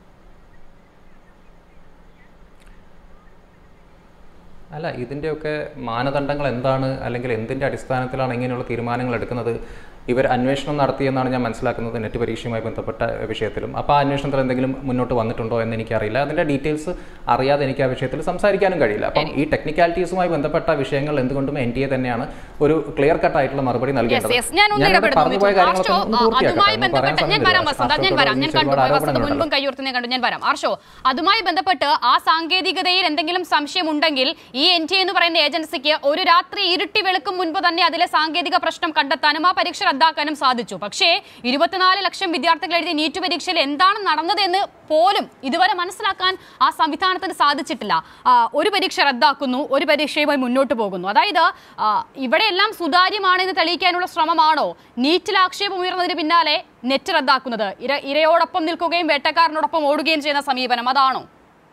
അല്ല ഇതിൻ്റെയൊക്കെ മാനദണ്ഡങ്ങൾ എന്താണ് അല്ലെങ്കിൽ എന്തിൻ്റെ അടിസ്ഥാനത്തിലാണ് ഇങ്ങനെയുള്ള തീരുമാനങ്ങൾ എടുക്കുന്നത് ഇവർ അന്വേഷണം നടത്തിയെന്നാണ് ഞാൻ മനസ്സിലാക്കുന്നത് നെറ്റ് പരീക്ഷയുമായി ബന്ധപ്പെട്ട വിഷയത്തിലും അപ്പോൾ ആ അന്വേഷണത്തിൽ എന്തെങ്കിലും മുന്നോട്ട് വന്നിട്ടുണ്ടോ എന്ന് എനിക്കറിയില്ല അതിൻ്റെ ഡീറ്റെയിൽസ് അറിയാതെ എനിക്ക് ആ വിഷയത്തിൽ സംസാരിക്കാനും കഴിയില്ല അപ്പം ഈ ടെക്നിക്കാലിറ്റീസുമായി ബന്ധപ്പെട്ട വിഷയങ്ങൾ എന്തുകൊണ്ടും എൻ ടി എ തന്നെയാണ് ഒരു ക്ലിയർ കട്ട് ആയിട്ടുള്ള മറുപടി നൽകേണ്ടത് Yes, yes. ഞാൻ ഒന്ന് ഞാനിവിടെ ഇടപെടുന്നു പറഞ്ഞുപോയ മിഥുൻ. കാര്യങ്ങളൊക്കെ ആർഷോ, ഒന്ന് ആ, പൂർത്തിയാക്കട്ടെ. അതുമായി ഒന്ന് പറയാൻ ബന്ധപ്പെട്ട് ഞാൻ സമയമില്ല. വരാം വസന്ത ഞാൻ വരാം ഞാൻ ആർഷോയോട് കണ്ടു ഒരുപാട് വസന്ത ആരോപണങ്ങളുണ്ടല്ലോ. മുൻപും കയ്യുർത്തുന്ന കണ്ടു ഞാൻ വരാം ആർഷോ അതുമായി ബന്ധപ്പെട്ട് ആ സാങ്കേതികതയിൽ എന്തെങ്കിലും സംശയം ഉണ്ടെങ്കിൽ ഈ എൻ ടി എന്ന് പറയുന്ന ഏജൻസിക്ക് ഒരു രാത്രി ഇരുട്ടി വെളുക്കും മുൻപ് തന്നെ അതിലെ സാങ്കേതിക പ്രശ്നം കണ്ടെത്താനും ആ പരീക്ഷ റദ്ദാക്കാനും സാധിച്ചു പക്ഷേ ഇരുപത്തിനാല് ലക്ഷം വിദ്യാർത്ഥികൾ എഴുതിയ നീറ്റ് പരീക്ഷയിൽ എന്താണ് നടന്നതെന്ന് പോലും ഇതുവരെ മനസ്സിലാക്കാൻ ആ സംവിധാനത്തിന് സാധിച്ചിട്ടില്ല ആ, ഒരു പരീക്ഷ റദ്ദാക്കുന്നു ഒരു പരീക്ഷയുമായി മുന്നോട്ട് പോകുന്നു അതായത് ആ, ഇവിടെയെല്ലാം സുതാര്യമാണെന്ന് തെളിയിക്കാനുള്ള ശ്രമമാണോ നീറ്റിൽ ആക്ഷേപം ഉയർന്നതിന് പിന്നാലെ നെറ്റ് റദ്ദാക്കുന്നത് ഇര ഇരയോടൊപ്പം നിൽക്കുകയും വേട്ടക്കാരനോടൊപ്പം ഓടുകയും ചെയ്യുന്ന സമീപനം അതാണോ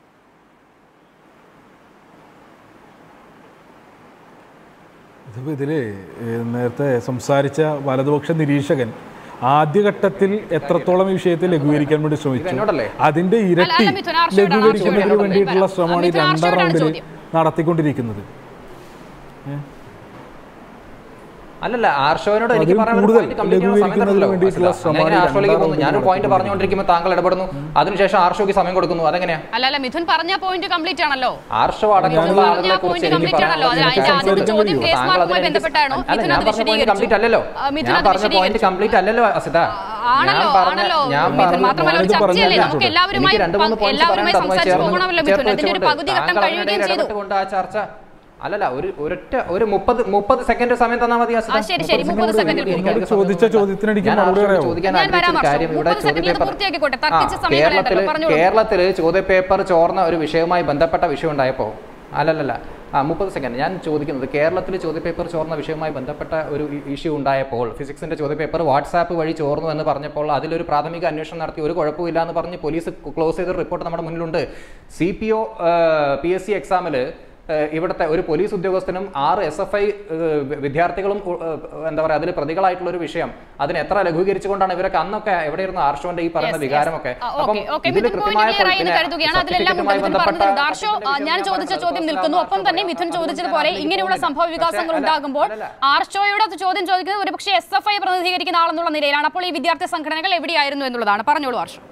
ഇതിപ്പോൾ ഇതിൽ നേരത്തെ സംസാരിച്ച വലതുപക്ഷ നിരീക്ഷകൻ ആദ്യഘട്ടത്തിൽ എത്രത്തോളം ഈ വിഷയത്തെ ലഘൂകരിക്കാൻ വേണ്ടി ശ്രമിച്ചു എന്നോടല്ലേ? അതിന്റെ ഇരട്ടി അല്ല, മിഥുൻ, ആർഷയോടാണ്, ലഘൂകരിക്കുന്നതിന് ആർഷയോടാണ് വേണ്ടിയിട്ടുള്ള ചോദ്യം. ശ്രമമാണ് ഈ മിഥുൻ, രണ്ടാം ആർഷയോടാണ് റൗണ്ടിൽ ചോദ്യം. നടത്തിക്കൊണ്ടിരിക്കുന്നത് അല്ലല്ല ആർഷോനോട് എനിക്ക് അതിൽ പറയാനുള്ള കൂടുതൽ point complete ചെയ്യാനുള്ള സമയം ലഘൂകരിക്കുന്നതിന് തരണമല്ലോ. വേണ്ടിയിട്ടുള്ള അങ്ങനെ ശ്രമമാണ് ആർഷോയിലേക്ക് രണ്ടാം പോകുന്നു ഞാൻ റൗണ്ടിൽ പോയിന്റ് പറഞ്ഞുകൊണ്ടിരിക്കുമ്പോൾ താങ്കൾ ഇടപെടുന്നു അതിനുശേഷം ആർഷോയ്ക്ക് സമയം കൊടുക്കുന്നു അതെങ്ങനെയാ അല്ല അല്ല മിഥുൻ പറഞ്ഞ പോയിന്റ് കംപ്ലീറ്റ് ആണല്ലോ ആർഷോ അടക്കമുള്ള മിഥുൻ പറഞ്ഞ ആളുകളെ കുറിച്ച് point എനിക്ക് complete ആണല്ലോ. അത് പറയാനുള്ളത് അതിന്റെ ആദ്യത്തെ സംസാരിക്കാൻ ചോദ്യം കഴിയുമോ? ഗ്രേസ് താങ്കൾ മാർക്കുമായി അതിനെ ബന്ധപ്പെട്ടാണോ? അല്ല, മിഥുൻ ഞാൻ അത് പറഞ്ഞ point വിശദീകരിച്ചു. complete അല്ലല്ലോ ആ, മിഥുൻ ഞാൻ അത് പറഞ്ഞ പോയിന്റ് വിശദീകരിച്ചു. കംപ്ലീറ്റ് അല്ലല്ലോ അസിത ആണല്ലോ ഞാൻ പറഞ്ഞ ആണല്ലോ ഞാൻ മിഥുൻ പറഞ്ഞ മാത്രമല്ല ഒരു ഞാനിത് ചർച്ചയല്ലേ പറഞ്ഞല്ലോ. നമുക്ക് എല്ലാവരുമായി എനിക്ക് രണ്ട് മൂന്ന് points എല്ലാവരുമായി പറയാനുണ്ട്. അതുമായി സംസാരിച്ച് ചേർന്ന് പോകണമല്ലോ ചേർത്ത് മിഥുൻ അതിന്റെ ഒരു വെച്ചുകൊണ്ട് പകുതി ഘട്ടം താങ്കൾ കഴിയുകയും അതിനിടയിൽ ചെയ്തു ഇടപെട്ടുകൊണ്ട് ആ ചർച്ച അല്ലല്ല ഒരു ഒരൊറ്റ ഒരു മുപ്പത് മുപ്പത് സെക്കൻഡ് സമയം തന്നാൽ മതി അസിത. ആ, ശരി, ശരി, മുപ്പത് സെക്കൻഡിൽ എനിക്ക് പൂർത്തിയാക്കി. എനിക്ക് സമയം ചോദിച്ച കൊടുക്കാം. ചോദ്യത്തിന് എനിക്ക് ഞാൻ മറുപടി ആർഷോയോട് പറയാമോ? ചോദിക്കാൻ ഞാൻ വരാം, ആഗ്രഹിച്ച ഒരു ആർഷോ. കാര്യം ഇവിടെ മുപ്പത് സെക്കൻഡിൽ ഇത് ചോദ്യപേപ്പർ പൂർത്തിയാക്കിക്കോട്ടെ. ആ, തർക്കിച്ച സമയം കേരളത്തില് കളയണ്ടല്ലോ. പറഞ്ഞോളൂ. കേരളത്തിൽ ചോദ്യപേപ്പർ ചോർന്ന ഒരു വിഷയവുമായി ബന്ധപ്പെട്ട വിഷയം ഉണ്ടായപ്പോൾ അല്ലല്ലല്ല ആ മുപ്പത് സെക്കൻഡ് ഞാൻ ചോദിക്കുന്നത് കേരളത്തിൽ ചോദ്യപേപ്പർ ചോർന്ന വിഷയവുമായി ബന്ധപ്പെട്ട ഒരു ഇഷ്യൂ ഉണ്ടായപ്പോൾ ഫിസിക്സിന്റെ ചോദ്യപേപ്പർ വാട്സാപ്പ് വഴി ചോർന്നു എന്ന് പറഞ്ഞപ്പോൾ അതിലൊരു പ്രാഥമിക അന്വേഷണം നടത്തി ഒരു കുഴപ്പമില്ല എന്ന് പറഞ്ഞ് പോലീസ് ക്ലോസ് ചെയ്ത റിപ്പോർട്ട് നമ്മുടെ മുന്നിലുണ്ട് C P O P S C എക്സാമിൽ ഇവിടുത്തെ ഒരു പോലീസ് ഉദ്യോഗസ്ഥനും ആറ് എസ് എഫ് ഐ വിദ്യാർത്ഥികളും ഉ- ഏഹ്, എന്താ പറയുക അതിൽ പ്രതികളായിട്ടുള്ള ഒരു വിഷയം അതിനെ എത്ര ലഘൂകരിച്ചുകൊണ്ടാണ് ഇവരൊക്കെ അന്നൊക്കെ എവിടെയായിരുന്നു ആർഷോന്റെ ഈ പറയുന്ന Yes, yes. വികാരമൊക്കെ ആ, അപ്പം okay, okay. ഇതിൽ മിഥുൻ point കൃത്യമായ clear ആയി എന്ന് പിന്നെ കരുതുകയാണ് അതിലെല്ലാം ഉണ്ട് certificate-മായി മിഥുൻ ബന്ധപ്പെട്ട പറഞ്ഞത് ദാർഷോ ആ, അതിന്റെ ഞാൻ വിഷയം ചോദിച്ച ഞാൻ ചോദ്യം പറഞ്ഞത് നിൽക്കുന്നു ഒപ്പം തന്നെ അതുകൊണ്ട് മിഥുൻ ഞാൻ ചോദിച്ചതുപോലെ അതിലേക്ക് ഇങ്ങനെയുള്ള പോകുന്നില്ല. സംഭവ വികാസങ്ങൾ പക്ഷേ, ഉണ്ടാകുമ്പോൾ അല്ലല്ല. ആർഷോയുടെ അത് ചോദ്യം ചോദിക്കുന്നത് ഒരുപക്ഷെ എസ് എഫ് ഐ പ്രതിനിധീകരിക്കുന്ന ആളെന്നുള്ള നിലയിലാണ് അപ്പോൾ ഈ വിദ്യാർത്ഥി സംഘടനകൾ എവിടെയായിരുന്നു എന്നുള്ളതാണ് പറഞ്ഞോളൂ ആർഷോ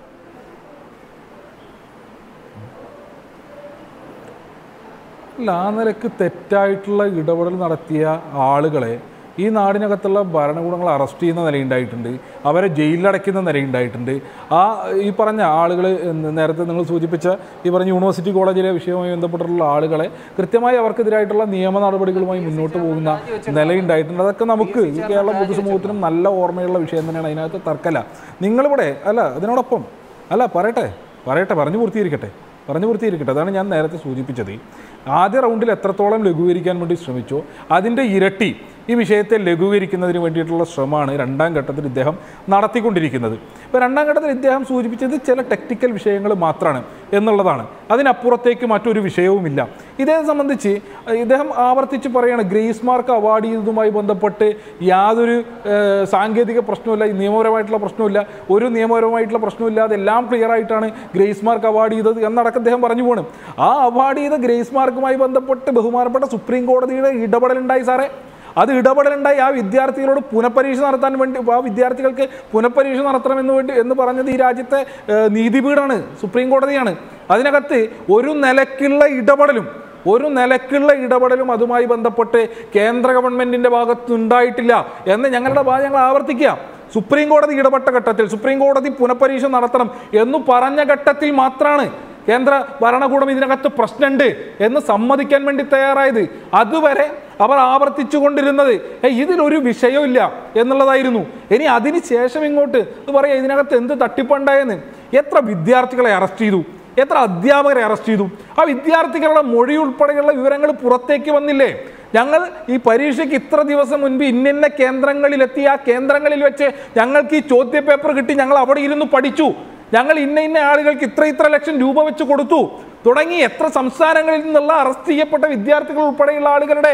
അല്ല ആ നിലക്ക് തെറ്റായിട്ടുള്ള ഇടപെടൽ നടത്തിയ ആളുകളെ ഈ നാടിനകത്തുള്ള ഭരണകൂടങ്ങൾ അറസ്റ്റ് ചെയ്യുന്ന നിലയുണ്ടായിട്ടുണ്ട് അവരെ ജയിലിലടയ്ക്കുന്ന നിലയുണ്ടായിട്ടുണ്ട് ആ ഈ പറഞ്ഞ ആളുകൾ നേരത്തെ നിങ്ങൾ സൂചിപ്പിച്ച ഈ പറഞ്ഞ യൂണിവേഴ്സിറ്റി കോളേജിലെ വിഷയവുമായി ബന്ധപ്പെട്ടിട്ടുള്ള ആളുകളെ കൃത്യമായി അവർക്കെതിരായിട്ടുള്ള നിയമ നടപടികളുമായി മുന്നോട്ട് പോകുന്ന നിലയുണ്ടായിട്ടുണ്ട് അതൊക്കെ നമുക്ക് ഈ കേരള പൊതുസമൂഹത്തിനും നല്ല ഓർമ്മയുള്ള വിഷയം തന്നെയാണ് അതിനകത്ത് തർക്കല നിങ്ങളിവിടെ അല്ല അതിനോടൊപ്പം അല്ല പറയട്ടെ പറയട്ടെ പറഞ്ഞു പൂർത്തീകരിക്കട്ടെ പറഞ്ഞു പൂർത്തീകരിക്കട്ടെ അതാണ് ഞാൻ നേരത്തെ സൂചിപ്പിച്ചത് ആദ്യ റൗണ്ടിൽ എത്രത്തോളം ലഘൂകരിക്കാൻ വേണ്ടി ശ്രമിച്ചോ അതിൻ്റെ ഇരട്ടി ഈ വിഷയത്തെ ലഘൂകരിക്കുന്നതിന് വേണ്ടിയിട്ടുള്ള ശ്രമമാണ് രണ്ടാം ഘട്ടത്തിൽ ഇദ്ദേഹം നടത്തിക്കൊണ്ടിരിക്കുന്നത് ഇപ്പോൾ രണ്ടാം ഘട്ടത്തിൽ ഇദ്ദേഹം സൂചിപ്പിച്ചത് ചില ടെക്നിക്കൽ വിഷയങ്ങൾ മാത്രമാണ് എന്നുള്ളതാണ് അതിനപ്പുറത്തേക്ക് മറ്റൊരു വിഷയവുമില്ല ഇതേ സംബന്ധിച്ച് ഇദ്ദേഹം ആവർത്തിച്ച് പറയുകയാണ് ഗ്രേസ് മാർക്ക് അവാർഡ് ചെയ്തതുമായി ബന്ധപ്പെട്ട് യാതൊരു ഏഹ്, സാങ്കേതിക പ്രശ്നമില്ല നിയമപരമായിട്ടുള്ള പ്രശ്നമില്ല ഒരു നിയമപരമായിട്ടുള്ള പ്രശ്നമില്ലാതെ എല്ലാം ക്ലിയർ ആയിട്ടാണ് ഗ്രേസ് മാർക്ക് അവാർഡ് ചെയ്തത് എന്നടക്കം അദ്ദേഹം പറഞ്ഞു പോകണം ആ അവാർഡ് ചെയ്ത ഗ്രേസ് മാർക്കുമായി ബന്ധപ്പെട്ട് ബഹുമാനപ്പെട്ട സുപ്രീം കോടതിയുടെ ഇടപെടലുണ്ടായി സാറേ അത് ഇടപെടലുണ്ടായി ആ വിദ്യാർത്ഥികളോട് പുനഃപരീക്ഷ നടത്താൻ വേണ്ടി ആ വിദ്യാർത്ഥികൾക്ക് പുനഃപരീക്ഷ നടത്തണമെന്ന് വേണ്ടി എന്ന് പറഞ്ഞത് ഈ രാജ്യത്തെ ഏഹ്, നീതിപീഠമാണ് സുപ്രീം കോടതിയാണ് അതിനകത്ത് ഒരു നിലക്കുള്ള ഇടപെടലും ഒരു നിലക്കുള്ള ഇടപെടലും അതുമായി ബന്ധപ്പെട്ട് കേന്ദ്ര ഗവൺമെന്റിന്റെ ഭാഗത്ത് ഉണ്ടായിട്ടില്ല എന്ന് ഞങ്ങളുടെ ഭാഗം ഞങ്ങൾ ആവർത്തിക്കുക സുപ്രീം കോടതി ഇടപെട്ട ഘട്ടത്തിൽ സുപ്രീം കോടതി പുനഃപരീക്ഷ നടത്തണം എന്ന് പറഞ്ഞ ഘട്ടത്തിൽ മാത്രമാണ് കേന്ദ്ര ഭരണകൂടം ഇതിനകത്ത് പ്രശ്നമുണ്ട് എന്ന് സമ്മതിക്കാൻ വേണ്ടി തയ്യാറായത് അതുവരെ അവർ ആവർത്തിച്ചു കൊണ്ടിരുന്നത് "ഏയ് ഇതിലൊരു വിഷയമില്ല എന്നുള്ളതായിരുന്നു ഇനി അതിന് ശേഷം ഇങ്ങോട്ട് ഇത് പറയാ ഇതിനകത്ത് എന്ത് തട്ടിപ്പുണ്ടായെന്ന് എത്ര വിദ്യാർത്ഥികളെ അറസ്റ്റ് ചെയ്തു എത്ര അധ്യാപകരെ അറസ്റ്റ് ചെയ്തു ആ വിദ്യാർത്ഥികളുടെ മൊഴി ഉൾപ്പെടെയുള്ള വിവരങ്ങൾ പുറത്തേക്ക് വന്നില്ലേ ഞങ്ങൾ ഈ പരീക്ഷയ്ക്ക് ഇത്ര ദിവസം മുൻപ് ഇന്നിന്ന കേന്ദ്രങ്ങളിലെത്തി ആ കേന്ദ്രങ്ങളിൽ വെച്ച് ഞങ്ങൾക്ക് ഈ ചോദ്യപേപ്പർ കിട്ടി ഞങ്ങൾ അവിടെ ഇരുന്ന് പഠിച്ചു ഞങ്ങൾ ഇന്ന ഇന്ന ആളുകൾക്ക് ഇത്ര ഇത്ര ലക്ഷം രൂപ വെച്ച് കൊടുത്തു തുടങ്ങി എത്ര സംസ്ഥാനങ്ങളിൽ നിന്നുള്ള അറസ്റ്റ് ചെയ്യപ്പെട്ട വിദ്യാർത്ഥികൾ ഉൾപ്പെടെയുള്ള ആളുകളുടെ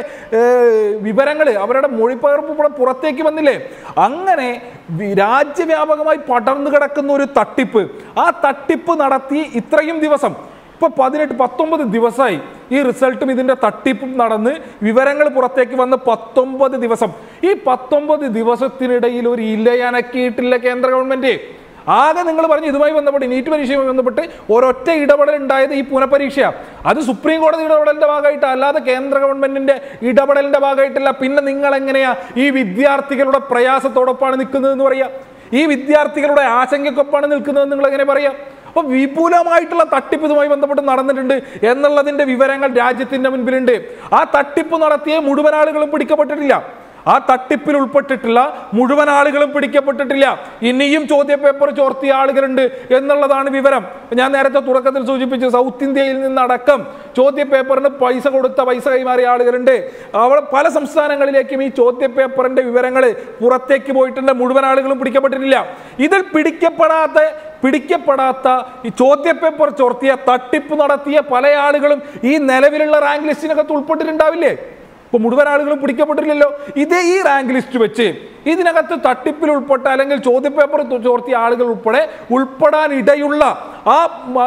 വിവരങ്ങൾ അവരുടെ മൊഴിപ്പകർപ്പ് ഇവിടെ പുറത്തേക്ക് വന്നില്ലേ അങ്ങനെ വി- രാജ്യവ്യാപകമായി പടർന്നു കിടക്കുന്ന ഒരു തട്ടിപ്പ് ആ തട്ടിപ്പ് നടത്തി ഇത്രയും ദിവസം ഇപ്പൊ പതിനെട്ട് പത്തൊമ്പത് ദിവസമായി ഈ റിസൾട്ടും ഇതിന്റെ തട്ടിപ്പും നടന്ന് വിവരങ്ങൾ പുറത്തേക്ക് വന്ന് പത്തൊമ്പത് ദിവസം ഈ പത്തൊമ്പത് ദിവസത്തിനിടയിൽ ഒരു ഇലയനക്കിയിട്ടില്ല കേന്ദ്ര ഗവൺമെന്റ് ആകെ നിങ്ങൾ പറഞ്ഞു ഇതുമായി ബന്ധപ്പെട്ട് നീറ്റ് പരീക്ഷയുമായി ബന്ധപ്പെട്ട് ഒരൊറ്റ ഇടപെടൽ ഉണ്ടായത് ഈ പുനഃപരീക്ഷ അത് സുപ്രീം കോടതി ഇടപെടലിന്റെ ഭാഗമായിട്ട് അല്ലാതെ കേന്ദ്ര ഗവൺമെന്റിന്റെ ഇടപെടലിന്റെ ഭാഗമായിട്ടല്ല പിന്നെ നിങ്ങൾ എങ്ങനെയാ ഈ വിദ്യാർത്ഥികളുടെ പ്രയാസത്തോടൊപ്പമാണ് നിൽക്കുന്നതെന്ന് പറയാ ഈ വിദ്യാർത്ഥികളുടെ ആശങ്കക്കൊപ്പാണ് നിൽക്കുന്നതെന്ന് നിങ്ങൾ എങ്ങനെ പറയാം അപ്പൊ വിപുലമായിട്ടുള്ള തട്ടിപ്പ് ഇതുമായി ബന്ധപ്പെട്ട് നടന്നിട്ടുണ്ട് എന്നുള്ളതിന്റെ വിവരങ്ങൾ രാജ്യത്തിന്റെ മുൻപിലുണ്ട് ആ തട്ടിപ്പ് നടത്തിയ മുഴുവൻ ആളുകളും പിടിക്കപ്പെട്ടിട്ടില്ല ആ തട്ടിപ്പിൽ ഉൾപ്പെട്ടിട്ടുള്ള മുഴുവൻ ആളുകളും പിടിക്കപ്പെട്ടിട്ടില്ല ഇനിയും ചോദ്യപേപ്പർ ചോർത്തിയ ആളുകളുണ്ട് എന്നുള്ളതാണ് വിവരം ഞാൻ നേരത്തെ തുടക്കത്തിൽ സൂചിപ്പിച്ചു സൗത്ത് ഇന്ത്യയിൽ നിന്നടക്കം ചോദ്യപേപ്പറിന് പൈസ കൊടുത്ത പൈസ കൈമാറിയ ആളുകളുണ്ട് അവിടെ പല സംസ്ഥാനങ്ങളിലേക്കും ഈ ചോദ്യപേപ്പറിന്റെ വിവരങ്ങൾ പുറത്തേക്ക് പോയിട്ടുണ്ട് മുഴുവൻ ആളുകളും പിടിക്കപ്പെട്ടിട്ടില്ല ഇതിൽ പിടിക്കപ്പെടാത്ത പിടിക്കപ്പെടാത്ത ഈ ചോദ്യപേപ്പർ ചോർത്തിയ തട്ടിപ്പ് നടത്തിയ പല ആളുകളും ഈ നിലവിലുള്ള റാങ്ക് ലിസ്റ്റിനകത്ത് ഉൾപ്പെട്ടിട്ടുണ്ടാവില്ലേ ഇപ്പൊ മുഴുവൻ ആളുകളും പിടിക്കപ്പെട്ടില്ലല്ലോ ഇതേ ഈ റാങ്ക് ലിസ്റ്റ് വെച്ച് ഇതിനകത്ത് തട്ടിപ്പിൽ ഉൾപ്പെട്ട അല്ലെങ്കിൽ ചോദ്യപേപ്പർ തു- ചോർത്തിയ ആളുകൾ ഉൾപ്പെടെ ഉൾപ്പെടാൻ ഇടയുള്ള ആ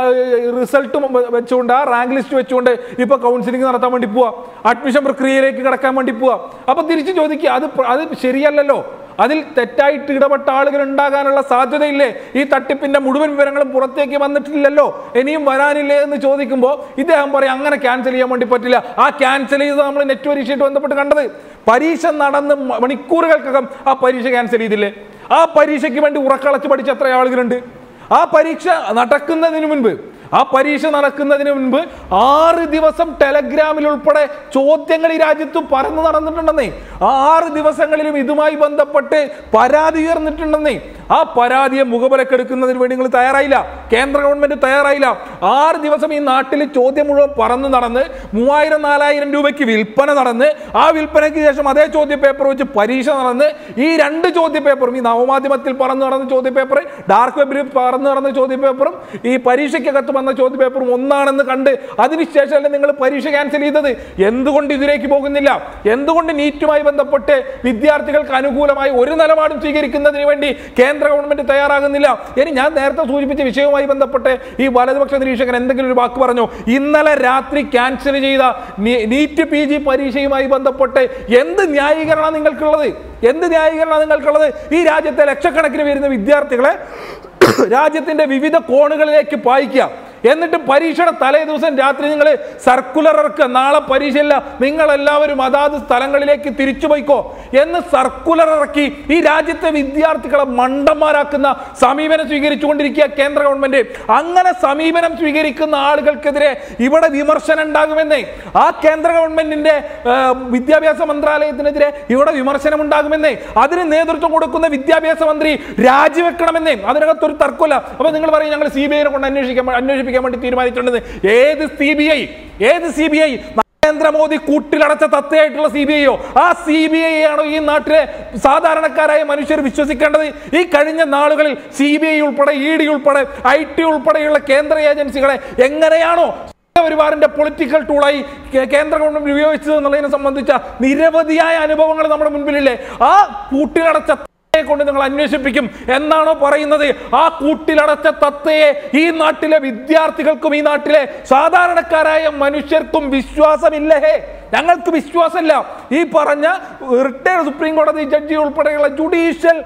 റിസൾട്ട് വെച്ചുകൊണ്ട് ആ റാങ്ക് ലിസ്റ്റ് വെച്ചുകൊണ്ട് ഇപ്പൊ കൗൺസിലിംഗ് നടത്താൻ വേണ്ടി പോവാ അഡ്മിഷൻ പ്രക്രിയയിലേക്ക് കടക്കാൻ വേണ്ടി പോവാ അപ്പൊ തിരിച്ചു ചോദിക്കുക അത് പ്ര- അത് ശരിയല്ലല്ലോ അതിൽ തെറ്റായിട്ട് ഇടപെട്ട ആളുകൾ ഉണ്ടാകാനുള്ള സാധ്യതയില്ലേ ഈ തട്ടിപ്പിന്റെ മുഴുവൻ വിവരങ്ങളും പുറത്തേക്ക് വന്നിട്ടില്ലല്ലോ ഇനിയും വരാനില്ലേ എന്ന് ചോദിക്കുമ്പോൾ ഇദ്ദേഹം പറയും അങ്ങനെ ക്യാൻസൽ ചെയ്യാൻ വേണ്ടി പറ്റില്ല ആ ക്യാൻസൽ ചെയ്ത് നമ്മൾ നെറ്റ് പരീക്ഷയായിട്ട് ബന്ധപ്പെട്ട് കണ്ടത് പരീക്ഷ നടന്ന് മ- മണിക്കൂറുകൾക്കകം ആ പരീക്ഷ ക്യാൻസൽ ചെയ്തില്ലേ ആ പരീക്ഷയ്ക്ക് വേണ്ടി ഉറക്കളച്ച് പഠിച്ച എത്ര ആളുകളുണ്ട് ആ പരീക്ഷ നടക്കുന്നതിന് മുൻപ് ആ പരീക്ഷ നടക്കുന്നതിന് മുൻപ് ആറ് ദിവസം ടെലഗ്രാമിൽ ഉൾപ്പെടെ ചോദ്യങ്ങൾ ഈ രാജ്യത്ത് പരന്നു നടന്നിട്ടുണ്ടെന്നേ ആ ആറ് ദിവസങ്ങളിലും ഇതുമായി ബന്ധപ്പെട്ട് പരാതി ഉയർന്നിട്ടുണ്ടെന്നേ ആ പരാതിയെ മുഖബലക്കെടുക്കുന്നതിന് വേണ്ടി നിങ്ങൾ തയ്യാറായില്ല കേന്ദ്ര ഗവൺമെന്റ് തയ്യാറായില്ല ആറ് ദിവസം ഈ നാട്ടിൽ ചോദ്യം മുഴുവൻ പറന്നു നടന്ന് മൂവായിരം നാലായിരം രൂപയ്ക്ക് വിൽപ്പന നടന്ന് ആ വിൽപ്പനയ്ക്ക് ശേഷം അതേ ചോദ്യ പേപ്പർ വെച്ച് പരീക്ഷ നടന്ന് ഈ രണ്ട് ചോദ്യ പേപ്പറും ഈ നവമാധ്യമത്തിൽ പറന്നു നടന്ന ചോദ്യ പേപ്പർ ഡാർക്ക് വെബിൽ പറന്നു നടന്ന ചോദ്യ പേപ്പറും ഈ പരീക്ഷയ്ക്കകത്ത് വന്ന ചോദ്യ പേപ്പറും ഒന്നാണെന്ന് കണ്ട് അതിനുശേഷമല്ലേ നിങ്ങൾ പരീക്ഷ ക്യാൻസൽ ചെയ്തത് എന്തുകൊണ്ട് ഇതിലേക്ക് പോകുന്നില്ല എന്തുകൊണ്ട് നീറ്റുമായി ബന്ധപ്പെട്ട് വിദ്യാർത്ഥികൾക്ക് അനുകൂലമായി ഒരു നിലപാടും സ്വീകരിക്കുന്നതിന് വേണ്ടി കേന്ദ്ര ഗവൺമെന്റ് തയ്യാറാകുന്നില്ല ഇനി ഞാൻ നേരത്തെ സൂചിപ്പിച്ച വിഷയവുമായി ബന്ധപ്പെട്ട് ഈ വലതുപക്ഷ നിരീക്ഷകൻ എന്തെങ്കിലും ഒരു വാക്ക് പറഞ്ഞു ഇന്നലെ രാത്രി ക്യാൻസൽ ചെയ്ത നീ- നീറ്റ് പി ജി പരീക്ഷയുമായി ബന്ധപ്പെട്ട് എന്ത് ന്യായീകരണം നിങ്ങൾക്കുള്ളത് എന്ത് ന്യായീകരണം നിങ്ങൾക്കുള്ളത് ഈ രാജ്യത്തെ ലക്ഷക്കണക്കിന് വരുന്ന വിദ്യാർത്ഥികളെ രാജ്യത്തിന്റെ വിവിധ കോണുകളിലേക്ക് പായിക്കുക എന്നിട്ട് പരീക്ഷയുടെ തലേ ദിവസം രാത്രി നിങ്ങൾ സർക്കുലർ ഇറക്കുക നാളെ പരീക്ഷയില്ല നിങ്ങൾ എല്ലാവരും അതാത് സ്ഥലങ്ങളിലേക്ക് തിരിച്ചു പോയിക്കോ എന്ന് സർക്കുലർ ഇറക്കി ഈ രാജ്യത്തെ വിദ്യാർത്ഥികളെ മണ്ടന്മാരാക്കുന്ന സമീപനം സ്വീകരിച്ചുകൊണ്ടിരിക്കുക കേന്ദ്ര ഗവൺമെന്റ് അങ്ങനെ സമീപനം സ്വീകരിക്കുന്ന ആളുകൾക്കെതിരെ ഇവിടെ വിമർശനം ഉണ്ടാകുമെന്നേ ആ കേന്ദ്ര ഗവൺമെന്റിന്റെ ആ, വിദ്യാഭ്യാസ മന്ത്രാലയത്തിനെതിരെ ഇവിടെ വിമർശനം ഉണ്ടാകുമെന്നേ അതിന് നേതൃത്വം കൊടുക്കുന്ന വിദ്യാഭ്യാസ മന്ത്രി രാജിവെക്കണമെന്നേ അതിനകത്തൊരു തർക്കമില്ല അപ്പൊ നിങ്ങൾ പറയും ഞങ്ങൾ സി ബി ഐനെ കൊണ്ട് അന്വേഷിക്കാൻ അന്വേഷിപ്പിക്കാൻ വേണ്ടി തീരുമാനിച്ചിട്ടുണ്ടെന്ന് ഏത് സി ബി ഐ ഏത് C B I Narendra Modi കൂട്ടിലടച്ച തത്തയായിട്ടുള്ള C B ഐയോ ആ സി ബി ഐ ആണോ ഈ നാട്ടിലെ സാധാരണക്കാരായ മനുഷ്യർ വിശ്വസിക്കേണ്ടത് ഈ കഴിഞ്ഞ നാളുകളിൽ സി ബി ഐ ഉൾപ്പെടെ ഇ ഡി ഉൾപ്പെടെ ഐ ടി ഉൾപ്പെടെയുള്ള കേന്ദ്ര ഏജൻസികളെ എങ്ങനെയാണോ പരിവാറിന്റെ പൊളിറ്റിക്കൽ ടൂളായി കേ- കേന്ദ്ര ഗവൺമെന്റ് ഉപയോഗിച്ചത് എന്നുള്ളതിനെ സംബന്ധിച്ച നിരവധിയായ അനുഭവങ്ങൾ നമ്മുടെ മുൻപിലില്ലേ ആ കൂട്ടിലടച്ച തത്തയെ കൊണ്ട് നിങ്ങൾ അന്വേഷിപ്പിക്കും എന്നാണോ പറയുന്നത് ആ കൂട്ടിലടച്ച തത്തയെ ഈ നാട്ടിലെ വിദ്യാർത്ഥികൾക്കും ഈ നാട്ടിലെ സാധാരണക്കാരായ മനുഷ്യർക്കും വിശ്വാസമില്ലേ ഞങ്ങൾക്ക് വിശ്വാസമില്ല ഈ പറഞ്ഞ റിട്ടയർഡ് സുപ്രീം കോടതി ജഡ്ജി ഉൾപ്പെടെയുള്ള ജുഡീഷ്യൽ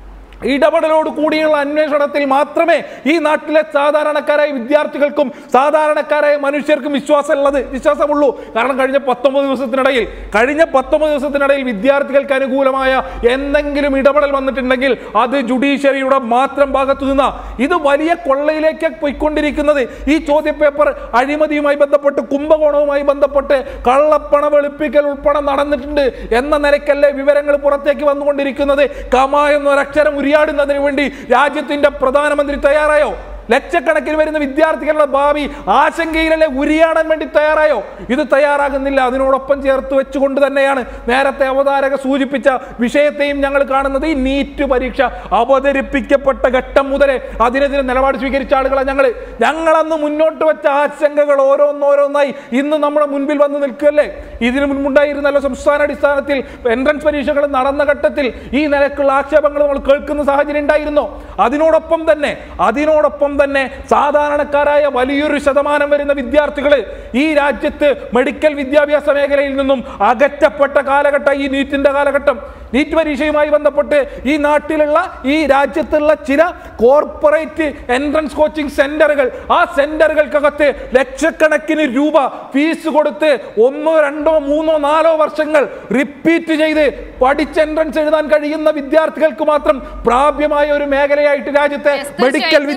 ഇടപെടലോട് കൂടിയുള്ള അന്വേഷണത്തിൽ മാത്രമേ ഈ നാട്ടിലെ സാധാരണക്കാരായ വിദ്യാർത്ഥികൾക്കും സാധാരണക്കാരായ മനുഷ്യർക്കും വിശ്വാസമുള്ളത് വിശ്വാസമുള്ളൂ കാരണം കഴിഞ്ഞ പത്തൊമ്പത് ദിവസത്തിനിടയിൽ കഴിഞ്ഞ പത്തൊമ്പത് ദിവസത്തിനിടയിൽ വിദ്യാർത്ഥികൾക്ക് അനുകൂലമായ എന്തെങ്കിലും ഇടപെടൽ വന്നിട്ടുണ്ടെങ്കിൽ അത് ജുഡീഷ്യറിയുടെ മാത്രം ഭാഗത്തു നിന്നാ ഇത് വലിയ കൊള്ളയിലേക്ക് പോയിക്കൊണ്ടിരിക്കുന്നത് ഈ ചോദ്യപേപ്പർ അഴിമതിയുമായി ബന്ധപ്പെട്ട് കുംഭകോണവുമായി ബന്ധപ്പെട്ട് കള്ളപ്പണ വെളുപ്പിക്കൽ ഉൾപ്പെടെ നടന്നിട്ടുണ്ട് എന്ന നിലയ്ക്കല്ലേ വിവരങ്ങൾ പുറത്തേക്ക് വന്നുകൊണ്ടിരിക്കുന്നത് കമ എന്നൊരക്ഷരം ഉരിയാടുന്നതിന് വേണ്ടി രാജ്യത്തിന്റെ പ്രധാനമന്ത്രി തയ്യാറായോ ലക്ഷക്കണക്കിന് വരുന്ന വിദ്യാർത്ഥികളുടെ ഭാവി ആശങ്കയിലല്ലേ ഉരിയാടാൻ വേണ്ടി തയ്യാറായോ ഇത് തയ്യാറാകുന്നില്ല അതിനോടൊപ്പം ചേർത്ത് വെച്ചുകൊണ്ട് തന്നെയാണ് നേരത്തെ അവതാരക സൂചിപ്പിച്ച വിഷയത്തെയും ഞങ്ങൾ കാണുന്നത് ഈ നീറ്റ് പരീക്ഷ അവതരിപ്പിക്കപ്പെട്ട ഘട്ടം മുതലേ അതിനെതിരെ നിലപാട് സ്വീകരിച്ച ആളുകളാണ് ഞങ്ങൾ ഞങ്ങളന്ന് മുന്നോട്ട് വെച്ച ആശങ്കകൾ ഓരോന്നോരോന്നായി ഇന്ന് നമ്മുടെ മുൻപിൽ വന്ന് നിൽക്കുകയല്ലേ ഇതിനു മുൻപുണ്ടായിരുന്നല്ലോ സംസ്ഥാന അടിസ്ഥാനത്തിൽ എൻട്രൻസ് പരീക്ഷകൾ നടന്ന ഘട്ടത്തിൽ ഈ നിലക്കുള്ള ആക്ഷേപങ്ങൾ നമ്മൾ കേൾക്കുന്ന സാഹചര്യം ഉണ്ടായിരുന്നോ അതിനോടൊപ്പം തന്നെ അതിനോടൊപ്പം തന്നെ സാധാരണക്കാരായ വലിയൊരു ശതമാനം വരുന്ന വിദ്യാർത്ഥികൾ ഈ രാജ്യത്ത് മെഡിക്കൽ വിദ്യാഭ്യാസ മേഖലയിൽ നിന്നും അകറ്റപ്പെട്ട കാലഘട്ടം ഈ നീറ്റിന്റെ കാലഘട്ടം നീറ്റ് പരീക്ഷയുമായി ബന്ധപ്പെട്ട് ഈ നാട്ടിലുള്ള ഈ രാജ്യത്തുള്ള ചില കോർപ്പറേറ്റ് എൻട്രൻസ് കോച്ചിങ് സെന്ററുകൾ ആ സെന്ററുകൾക്കകത്ത് ലക്ഷക്കണക്കിന് രൂപ ഫീസ് കൊടുത്ത് ഒന്നോ രണ്ടോ മൂന്നോ നാലോ വർഷങ്ങൾ റിപ്പീറ്റ് ചെയ്ത് പഠിച്ച് എൻട്രൻസ് എഴുതാൻ കഴിയുന്ന വിദ്യാർത്ഥികൾക്ക് മാത്രം പ്രാപ്യമായ ഒരു മേഖലയായിട്ട് രാജ്യത്തെ Yes, തീർച്ചയായും, മെഡിക്കൽ തീർച്ചയായും. വിദ്യാഭ്യാസ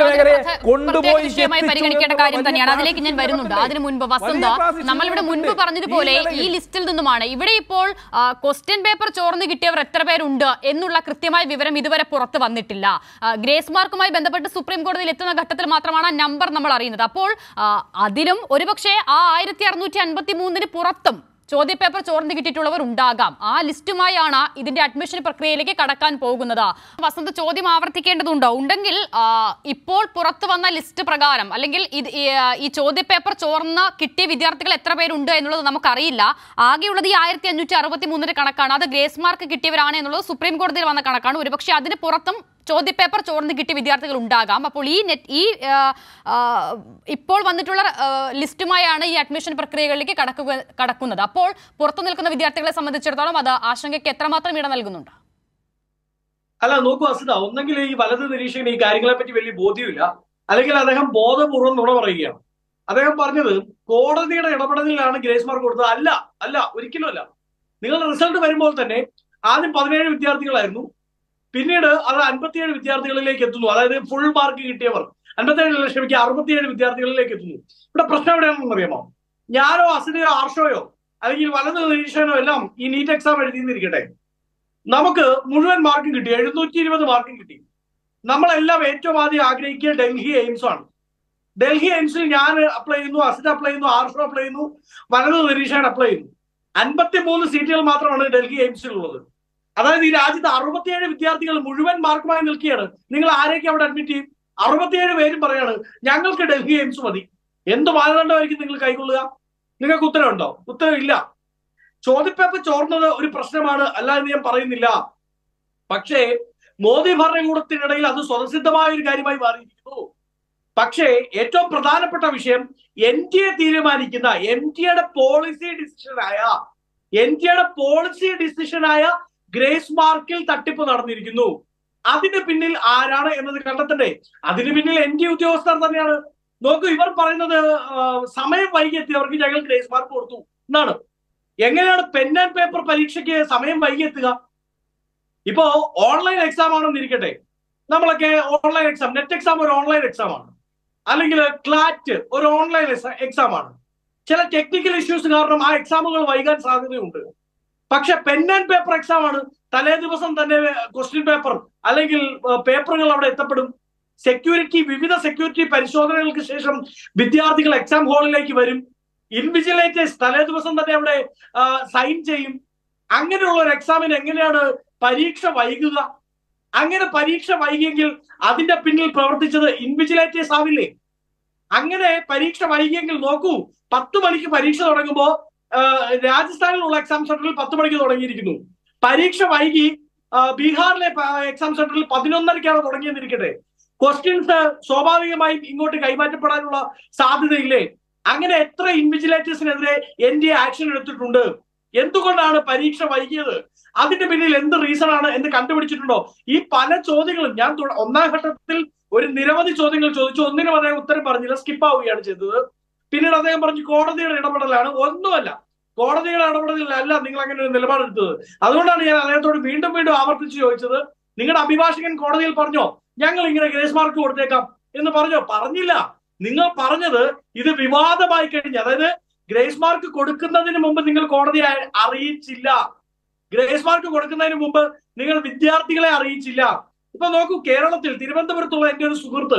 മേഖലയെ പ്രത്യേക കൊണ്ടുപോയി വിഷയമായി എത്തിച്ചു പരിഗണിക്കേണ്ട എന്നുള്ള കാര്യം വലിയ തന്നെയാണ് അതിലേക്ക് ഞാൻ പ്രാർത്ഥന വരുന്നുണ്ട് നടക്കണ്ടേ? അതിനു മുൻപ് വലിയ വസന്ത പ്രാർത്ഥന നമ്മളിവിടെ മുൻപ് നടക്കണ്ടേ? പറഞ്ഞതുപോലെ ഈ ഈ നിലയിൽ ലിസ്റ്റിൽ നിന്നുമാണ് ഇവിടെ ഇപ്പോൾ ക്വസ്റ്റ്യൻ പേപ്പർ ചോർന്ന് കിട്ടിയവർ എത്ര പേരുണ്ട് എന്നുള്ള കൃത്യമായ വിവരം ഇതുവരെ പുറത്ത് വന്നിട്ടില്ല ആ, ഗ്രേസ് മാർക്കുമായി ബന്ധപ്പെട്ട് സുപ്രീം കോടതിയിൽ എത്തുന്ന ഘട്ടത്തിൽ മാത്രമാണ് ആ നമ്പർ നമ്മൾ അറിയുന്നത് അപ്പോൾ ആ, അതിലും ഒരുപക്ഷെ ആ ആയിരത്തി അറുന്നൂറ്റി അൻപത്തി മൂന്നിന് പുറത്തും ചോദ്യപേപ്പർ ചോർന്ന് കിട്ടിയിട്ടുള്ളവർ ഉണ്ടാകാം ആ ലിസ്റ്റുമായാണ് ഇതിന്റെ അഡ്മിഷൻ പ്രക്രിയയിലേക്ക് കടക്കാൻ പോകുന്നത് വസന്ത് ചോദ്യം ആവർത്തിക്കേണ്ടതുണ്ടോ ഉണ്ടെങ്കിൽ ആ, ഇപ്പോൾ പുറത്തു വന്ന ലിസ്റ്റ് പ്രകാരം അല്ലെങ്കിൽ ഇത് ഈ, ആ, ഈ ചോദ്യപേപ്പർ ചോർന്ന് കിട്ടിയ വിദ്യാർത്ഥികൾ എത്ര പേരുണ്ട് എന്നുള്ളത് നമുക്കറിയില്ല ആകെയുള്ളത് ഈ ആയിരത്തി അഞ്ഞൂറ്റി അറുപത്തി മൂന്നിന് കണക്കാണ് അത് ഗ്രേസ് മാർക്ക് കിട്ടിയവരാണ് എന്നുള്ളത് സുപ്രീം കോടതിയിൽ വന്ന കണക്കാണ് ഒരുപക്ഷെ അതിന് പുറത്തും ചോദ്യപേപ്പർ ചോർന്ന് കിട്ടിയ വിദ്യാർത്ഥികൾ ഉണ്ടാകാം അപ്പോൾ ഈ നെറ്റ് ഈ ആ, ആ, ഇപ്പോൾ വന്നിട്ടുള്ള ആ, ലിസ്റ്റുമായാണ് ഈ അഡ്മിഷൻ പ്രക്രിയകളിലേക്ക് കടക്കുക കടക്കുന്നത് അപ്പോൾ പുറത്തു നിൽക്കുന്ന വിദ്യാർത്ഥികളെ സംബന്ധിച്ചിടത്തോളം അത് ആശങ്കയ്ക്ക് എത്രമാത്രം ഇട നൽകുന്നുണ്ട് അല്ല നോക്കൂ അസിത ഒന്നെങ്കിൽ ഈ വലത് നിരീക്ഷകന് ഈ കാര്യങ്ങളെ പറ്റി വലിയ ബോധ്യമില്ല അല്ലെങ്കിൽ അദ്ദേഹം ബോധപൂർവ്വം നുണ പറയുകയാണ് അദ്ദേഹം പറഞ്ഞത് കോടതിയുടെ ഇടപെടലിലാണ് ഗ്രേസ് മാർക്ക് കൊടുത്തത് അല്ല അല്ല ഒരിക്കലും അല്ല നിങ്ങളുടെ റിസൾട്ട് വരുമ്പോൾ തന്നെ ആദ്യം പതിനേഴ് വിദ്യാർത്ഥികളായിരുന്നു പിന്നീട് അത് അൻപത്തിയേഴ് വിദ്യാർത്ഥികളിലേക്ക് എത്തുന്നു അതായത് ഫുൾ മാർക്ക് കിട്ടിയവർ അൻപത്തേഴ് ക്ഷമിക്കുക അറുപത്തിയേഴ് വിദ്യാർത്ഥികളിലേക്ക് എത്തുന്നു ഇവിടെ പ്രശ്നം എവിടെയാണെന്ന് അറിയാമോ ഞാനോ അസിതയോ ആർഷോയോ അല്ലെങ്കിൽ വലത് നിരീക്ഷകനോ എല്ലാം ഈ നീറ്റ് എക്സാം എഴുതിയിരിക്കട്ടെ നമുക്ക് മുഴുവൻ മാർക്കും കിട്ടി എഴുന്നൂറ്റി ഇരുപത് മാർക്കും കിട്ടി നമ്മളെല്ലാം ഏറ്റവും ആദ്യം ആഗ്രഹിക്കുക ഡൽഹി എയിംസ് ആണ് ഡൽഹി എയിംസിൽ ഞാൻ അപ്ലൈ ചെയ്യുന്നു അസിറ്റ് അപ്ലൈ ചെയ്യുന്നു ആർഷോ അപ്ലൈ ചെയ്യുന്നു വലത് നിരീക്ഷകൻ അപ്ലൈ ചെയ്യുന്നു അൻപത്തി മൂന്ന് സീറ്റുകൾ മാത്രമാണ് ഡൽഹി എയിംസിലുള്ളത് അതായത് ഈ രാജ്യത്ത് അറുപത്തിയേഴ് വിദ്യാർത്ഥികൾ മുഴുവൻ മാർക്കുമായി നിൽക്കുകയാണ് നിങ്ങൾ ആരേക്ക് അവിടെ അഡ്മിറ്റ് ചെയ്യും അറുപത്തിയേഴ് പേരും പറയാണ് ഞങ്ങൾക്ക് ഡൽഹി എയിംസ് മതി എന്ത് മാനദണ്ഡമായിരിക്കും നിങ്ങൾ കൈക്കൊള്ളുക നിങ്ങൾക്ക് ഉത്തരവുണ്ടോ ഉത്തരവില്ല ചോദ്യപേപ്പർ ചോർന്നത് ഒരു പ്രശ്നമാണ് അല്ല എന്ന് ഞാൻ പറയുന്നില്ല പക്ഷേ മോദി ഭരണകൂടത്തിനിടയിൽ അത് സ്വതസിദ്ധമായ ഒരു കാര്യമായി മാറിയിരിക്കുന്നു പക്ഷേ ഏറ്റവും പ്രധാനപ്പെട്ട വിഷയം എൻ ടി എ തീരുമാനിക്കുന്ന എൻ ടി എയുടെ പോളിസി ഡിസിഷനായ എൻ ടി എയുടെ പോളിസി ഡിസിഷനായ ഗ്രേസ് മാർക്കിൽ തട്ടിപ്പ് നടന്നിരിക്കുന്നു അതിന് പിന്നിൽ ആരാണ് എന്നത് കണ്ടെത്തണ്ടേ അതിന് പിന്നിൽ എൻ ടി ഉദ്യോഗസ്ഥർ തന്നെയാണ് നോക്കൂ ഇവർ പറയുന്നത് ആ, സമയം വൈകിയെത്തിയവർക്ക് ഞങ്ങൾ ഗ്രേസ് മാർക്ക് കൊടുത്തു എന്നാണ് എങ്ങനെയാണ് പെൻ ആൻഡ് പേപ്പർ പരീക്ഷയ്ക്ക് സമയം വൈകിയെത്തുക ഇപ്പോ ഓൺലൈൻ എക്സാം ആണെന്ന് ഇരിക്കട്ടെ നമ്മളൊക്കെ ഓൺലൈൻ എക്സാം നെറ്റ് എക്സാം ഒരു ഓൺലൈൻ എക്സാം ആണ് അല്ലെങ്കിൽ ക്ലാറ്റ് ഒരു ഓൺലൈൻ എക്സാം ആണ് ചില ടെക്നിക്കൽ ഇഷ്യൂസ് കാരണം ആ എക്സാമുകൾ വൈകാൻ സാധ്യതയുണ്ട് പക്ഷെ പെൻ ആൻഡ് പേപ്പർ എക്സാം ആണ് തലേ ദിവസം തന്നെ ക്വസ്റ്റ്യൻ പേപ്പർ അല്ലെങ്കിൽ പേപ്പറുകൾ അവിടെ എത്തപ്പെടും സെക്യൂരിറ്റി വിവിധ സെക്യൂരിറ്റി പരിശോധനകൾക്ക് ശേഷം വിദ്യാർത്ഥികൾ എക്സാം ഹാളിലേക്ക് വരും ഇൻവിജിലേറ്റേഴ്സ് തലേ ദിവസം തന്നെ അവിടെ സൈൻ ചെയ്യും അങ്ങനെയുള്ള ഒരു എക്സാമിന് എങ്ങനെയാണ് പരീക്ഷ വൈകുക അങ്ങനെ പരീക്ഷ വൈകിയെങ്കിൽ അതിന്റെ പിന്നിൽ പ്രവർത്തിച്ചത് ഇൻവിജിലേറ്റേഴ്സ് ആവില്ലേ അങ്ങനെ പരീക്ഷ വൈകിയെങ്കിൽ നോക്കൂ പത്ത് മണിക്ക് പരീക്ഷ തുടങ്ങുമ്പോ ആ, രാജസ്ഥാനിലുള്ള എക്സാം സെന്ററിൽ പത്ത് മണിക്ക് തുടങ്ങിയിരിക്കുന്നു പരീക്ഷ വൈകി ആ, ബീഹാറിലെ എക്സാം സെന്ററിൽ പതിനൊന്നരയ്ക്കാണ് തുടങ്ങിയെന്നിരിക്കട്ടെ ക്വസ്റ്റ്യൻസ് സ്വാഭാവികമായും ഇങ്ങോട്ട് കൈമാറ്റപ്പെടാനുള്ള സാധ്യതയില്ലേ അങ്ങനെ എത്ര ഇൻവിജിലേറ്റേഴ്സിനെതിരെ എൻ ഡി എ ആക്ഷൻ എടുത്തിട്ടുണ്ട് എന്തുകൊണ്ടാണ് പരീക്ഷ വൈകിയത് അതിന്റെ പിന്നിൽ എന്ത് റീസൺ ആണ് എന്ന് കണ്ടുപിടിച്ചിട്ടുണ്ടോ ഈ പല ചോദ്യങ്ങളും ഞാൻ തുട- ഒന്നാം ഘട്ടത്തിൽ ഒരു നിരവധി ചോദ്യങ്ങൾ ചോദിച്ചു ഒന്നിനും അദ്ദേഹം ഉത്തരം പറഞ്ഞില്ല സ്കിപ്പ് ആവുകയാണ് ചെയ്തത് പിന്നീട് അദ്ദേഹം പറഞ്ഞു കോടതിയുടെ ഇടപെടലാണ് ഒന്നുമല്ല കോടതിയുടെ ഇടപെടലിലല്ല നിങ്ങൾ അങ്ങനെ ഒരു നിലപാടെടുത്തത് അതുകൊണ്ടാണ് ഞാൻ അദ്ദേഹത്തോട് വീണ്ടും വീണ്ടും ആവർത്തിച്ച് ചോദിച്ചത് നിങ്ങളുടെ അഭിഭാഷകൻ കോടതിയിൽ പറഞ്ഞോ ഞങ്ങൾ ഇങ്ങനെ ഗ്രേസ് മാർക്ക് കൊടുത്തേക്കാം എന്ന് പറഞ്ഞോ പറഞ്ഞില്ല നിങ്ങൾ പറഞ്ഞത് ഇത് വിവാദമായി കഴിഞ്ഞ് അതായത് ഗ്രേസ് മാർക്ക് കൊടുക്കുന്നതിന് മുമ്പ് നിങ്ങൾ കോടതിയെ അറിയിച്ചില്ല ഗ്രേസ് മാർക്ക് കൊടുക്കുന്നതിന് മുമ്പ് നിങ്ങൾ വിദ്യാർത്ഥികളെ അറിയിച്ചില്ല ഇപ്പൊ നോക്കൂ കേരളത്തിൽ തിരുവനന്തപുരത്തുള്ള എന്റെ ഒരു സുഹൃത്ത്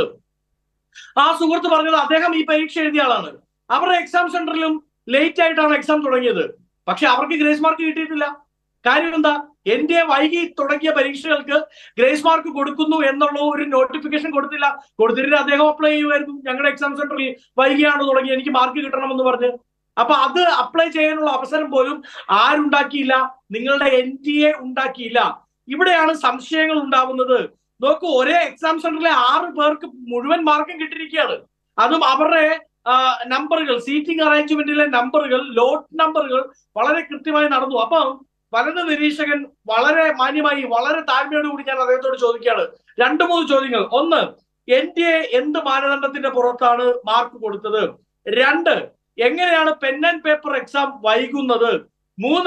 ആ സുഹൃത്ത് പറഞ്ഞത് അദ്ദേഹം ഈ പരീക്ഷ എഴുതിയ ആളാണ് അവരുടെ എക്സാം സെന്ററിലും ലേറ്റ് ആയിട്ടാണ് എക്സാം തുടങ്ങിയത് പക്ഷെ അവർക്ക് ഗ്രേസ് മാർക്ക് കിട്ടിയിട്ടില്ല കാര്യം എന്താ എന്റെ വൈകി തുടങ്ങിയ പരീക്ഷകൾക്ക് ഗ്രേസ് മാർക്ക് കൊടുക്കുന്നു എന്നുള്ള ഒരു നോട്ടിഫിക്കേഷൻ കൊടുത്തില്ല കൊടുത്തിട്ട് അദ്ദേഹം അപ്ലൈ ചെയ്യുമായിരുന്നു ഞങ്ങളുടെ എക്സാം സെന്ററിൽ വൈകിയാണ് തുടങ്ങി എനിക്ക് മാർക്ക് കിട്ടണമെന്ന് പറഞ്ഞ് അപ്പൊ അത് അപ്ലൈ ചെയ്യാനുള്ള അവസരം പോലും ആരുണ്ടാക്കിയില്ല നിങ്ങളുടെ എൻ ടി എ ഉണ്ടാക്കിയില്ല ഇവിടെയാണ് സംശയങ്ങൾ ഉണ്ടാവുന്നത് നോക്കൂ ഒരേ എക്സാം സെന്ററിലെ ആറ് പേർക്ക് മുഴുവൻ മാർക്കും കിട്ടിയിരിക്കുകയാണ് അതും അവരുടെ നമ്പറുകൾ സീറ്റിംഗ് അറേഞ്ച്മെന്റിലെ നമ്പറുകൾ ലോട്ട് നമ്പറുകൾ വളരെ കൃത്യമായി നടന്നു അപ്പം വലത് നിരീക്ഷകൻ വളരെ മാന്യമായി വളരെ താഴ്മയോടുകൂടി ഞാൻ അദ്ദേഹത്തോട് ചോദിക്കുകയാണ് രണ്ടു മൂന്ന് ചോദ്യങ്ങൾ ഒന്ന് എൻ ടി എ എന്ത് മാനദണ്ഡത്തിന്റെ പുറത്താണ് മാർക്ക് കൊടുത്തത് രണ്ട് എങ്ങനെയാണ് പെൻ ആൻഡ് പേപ്പർ എക്സാം വൈകുന്നത് മൂന്ന്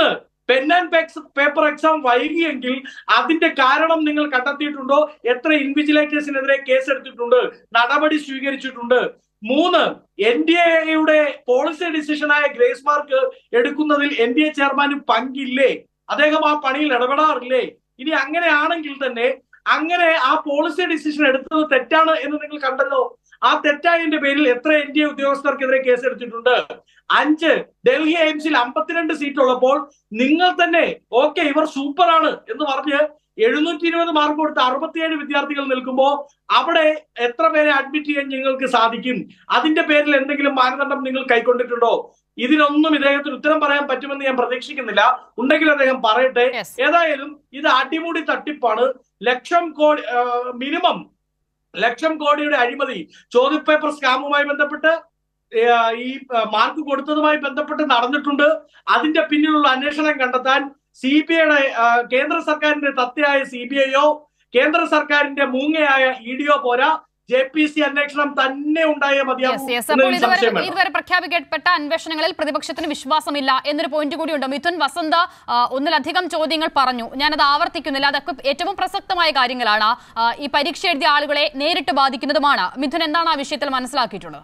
പെൻ ആൻഡ് പേപ്പർ എക്സാം വൈകിയെങ്കിൽ അതിന്റെ കാരണം നിങ്ങൾ കണ്ടെത്തിയിട്ടുണ്ടോ എത്ര ഇൻവിജിലേറ്റേഴ്സിനെതിരെ കേസെടുത്തിട്ടുണ്ട് നടപടി സ്വീകരിച്ചിട്ടുണ്ട് മൂന്ന് എൻ ഡി എയുടെ പോളിസി ഡിസിഷനായ ഗ്രേസ് മാർക്ക് എടുക്കുന്നതിൽ എൻ ഡി എ ചെയർമാന് പങ്കില്ലേ അദ്ദേഹം ആ പണിയിൽ ഇടപെടാറില്ലേ ഇനി അങ്ങനെയാണെങ്കിൽ തന്നെ അങ്ങനെ ആ പോളിസി ഡിസിഷൻ എടുത്തത് തെറ്റാണ് എന്ന് നിങ്ങൾ കണ്ടല്ലോ ആ തെറ്റായതിന്റെ പേരിൽ എത്ര എൻ ഡി എ ഉദ്യോഗസ്ഥർക്കെതിരെ കേസെടുത്തിട്ടുണ്ട് അഞ്ച് ഡൽഹി എയിംസിൽ അമ്പത്തിരണ്ട് സീറ്റ് ഉള്ളപ്പോൾ നിങ്ങൾ തന്നെ ഓക്കെ ഇവർ സൂപ്പറാണ് എന്ന് പറഞ്ഞ് എഴുന്നൂറ്റി ഇരുപത് മാർക്ക് കൊടുത്ത് അറുപത്തിയേഴ് വിദ്യാർത്ഥികൾ നിൽക്കുമ്പോൾ അവിടെ എത്ര പേരെ അഡ്മിറ്റ് ചെയ്യാൻ നിങ്ങൾക്ക് സാധിക്കും അതിന്റെ പേരിൽ എന്തെങ്കിലും മാനദണ്ഡം നിങ്ങൾ കൈക്കൊണ്ടിട്ടുണ്ടോ ഇതിനൊന്നും ഇദ്ദേഹത്തിന് ഉത്തരം പറയാൻ പറ്റുമെന്ന് ഞാൻ പ്രതീക്ഷിക്കുന്നില്ല ഉണ്ടെങ്കിൽ അദ്ദേഹം പറയട്ടെ Yes. ഏതായാലും ഇത് അടിമുടി തട്ടിപ്പാണ് ലക്ഷം കോടി മിനിമം ലക്ഷം കോടിയുടെ അഴിമതി ചോദ്യപേപ്പർ സ്കാമുമായി ബന്ധപ്പെട്ട് ആ, ഈ ആ, മാർക്ക് കൊടുത്തതുമായി ബന്ധപ്പെട്ട് നടന്നിട്ടുണ്ട് അതിന്റെ പിന്നിലുള്ള അന്വേഷണം കണ്ടെത്താൻ സി ബി ഐയുടെ കേന്ദ്ര സർക്കാരിന്റെ തത്തയായ സി ബി ഐയോ കേന്ദ്ര സർക്കാരിന്റെ മൂങ്ങയായ ഇ ഡിയോ പോരാ ജെ പി സി അന്വേഷണം തന്നെ ഉണ്ടായേ മതിയാവും യെസ് യെസ് അപ്പോൾ എന്നതിൽ ഇതുവരെ സംശയം വേണ്ട. ഇതുവരെ പ്രഖ്യാപിക്കപ്പെട്ട അന്വേഷണങ്ങളിൽ പ്രതിപക്ഷത്തിന് വിശ്വാസമില്ല എന്നൊരു പോയിന്റ് കൂടിയുണ്ട് മിഥുൻ വസന്ത ആ, ഒന്നിലധികം ചോദ്യങ്ങൾ പറഞ്ഞു ഞാനത് ആവർത്തിക്കുന്നില്ല അതൊക്കെ ഏറ്റവും പ്രസക്തമായ കാര്യങ്ങളാണ് ആ, ഈ പരീക്ഷ എഴുതിയ ആളുകളെ നേരിട്ട് ബാധിക്കുന്നതുമാണ് മിഥുൻ എന്താണ് ആ വിഷയത്തിൽ മനസ്സിലാക്കിയിട്ടുള്ളത്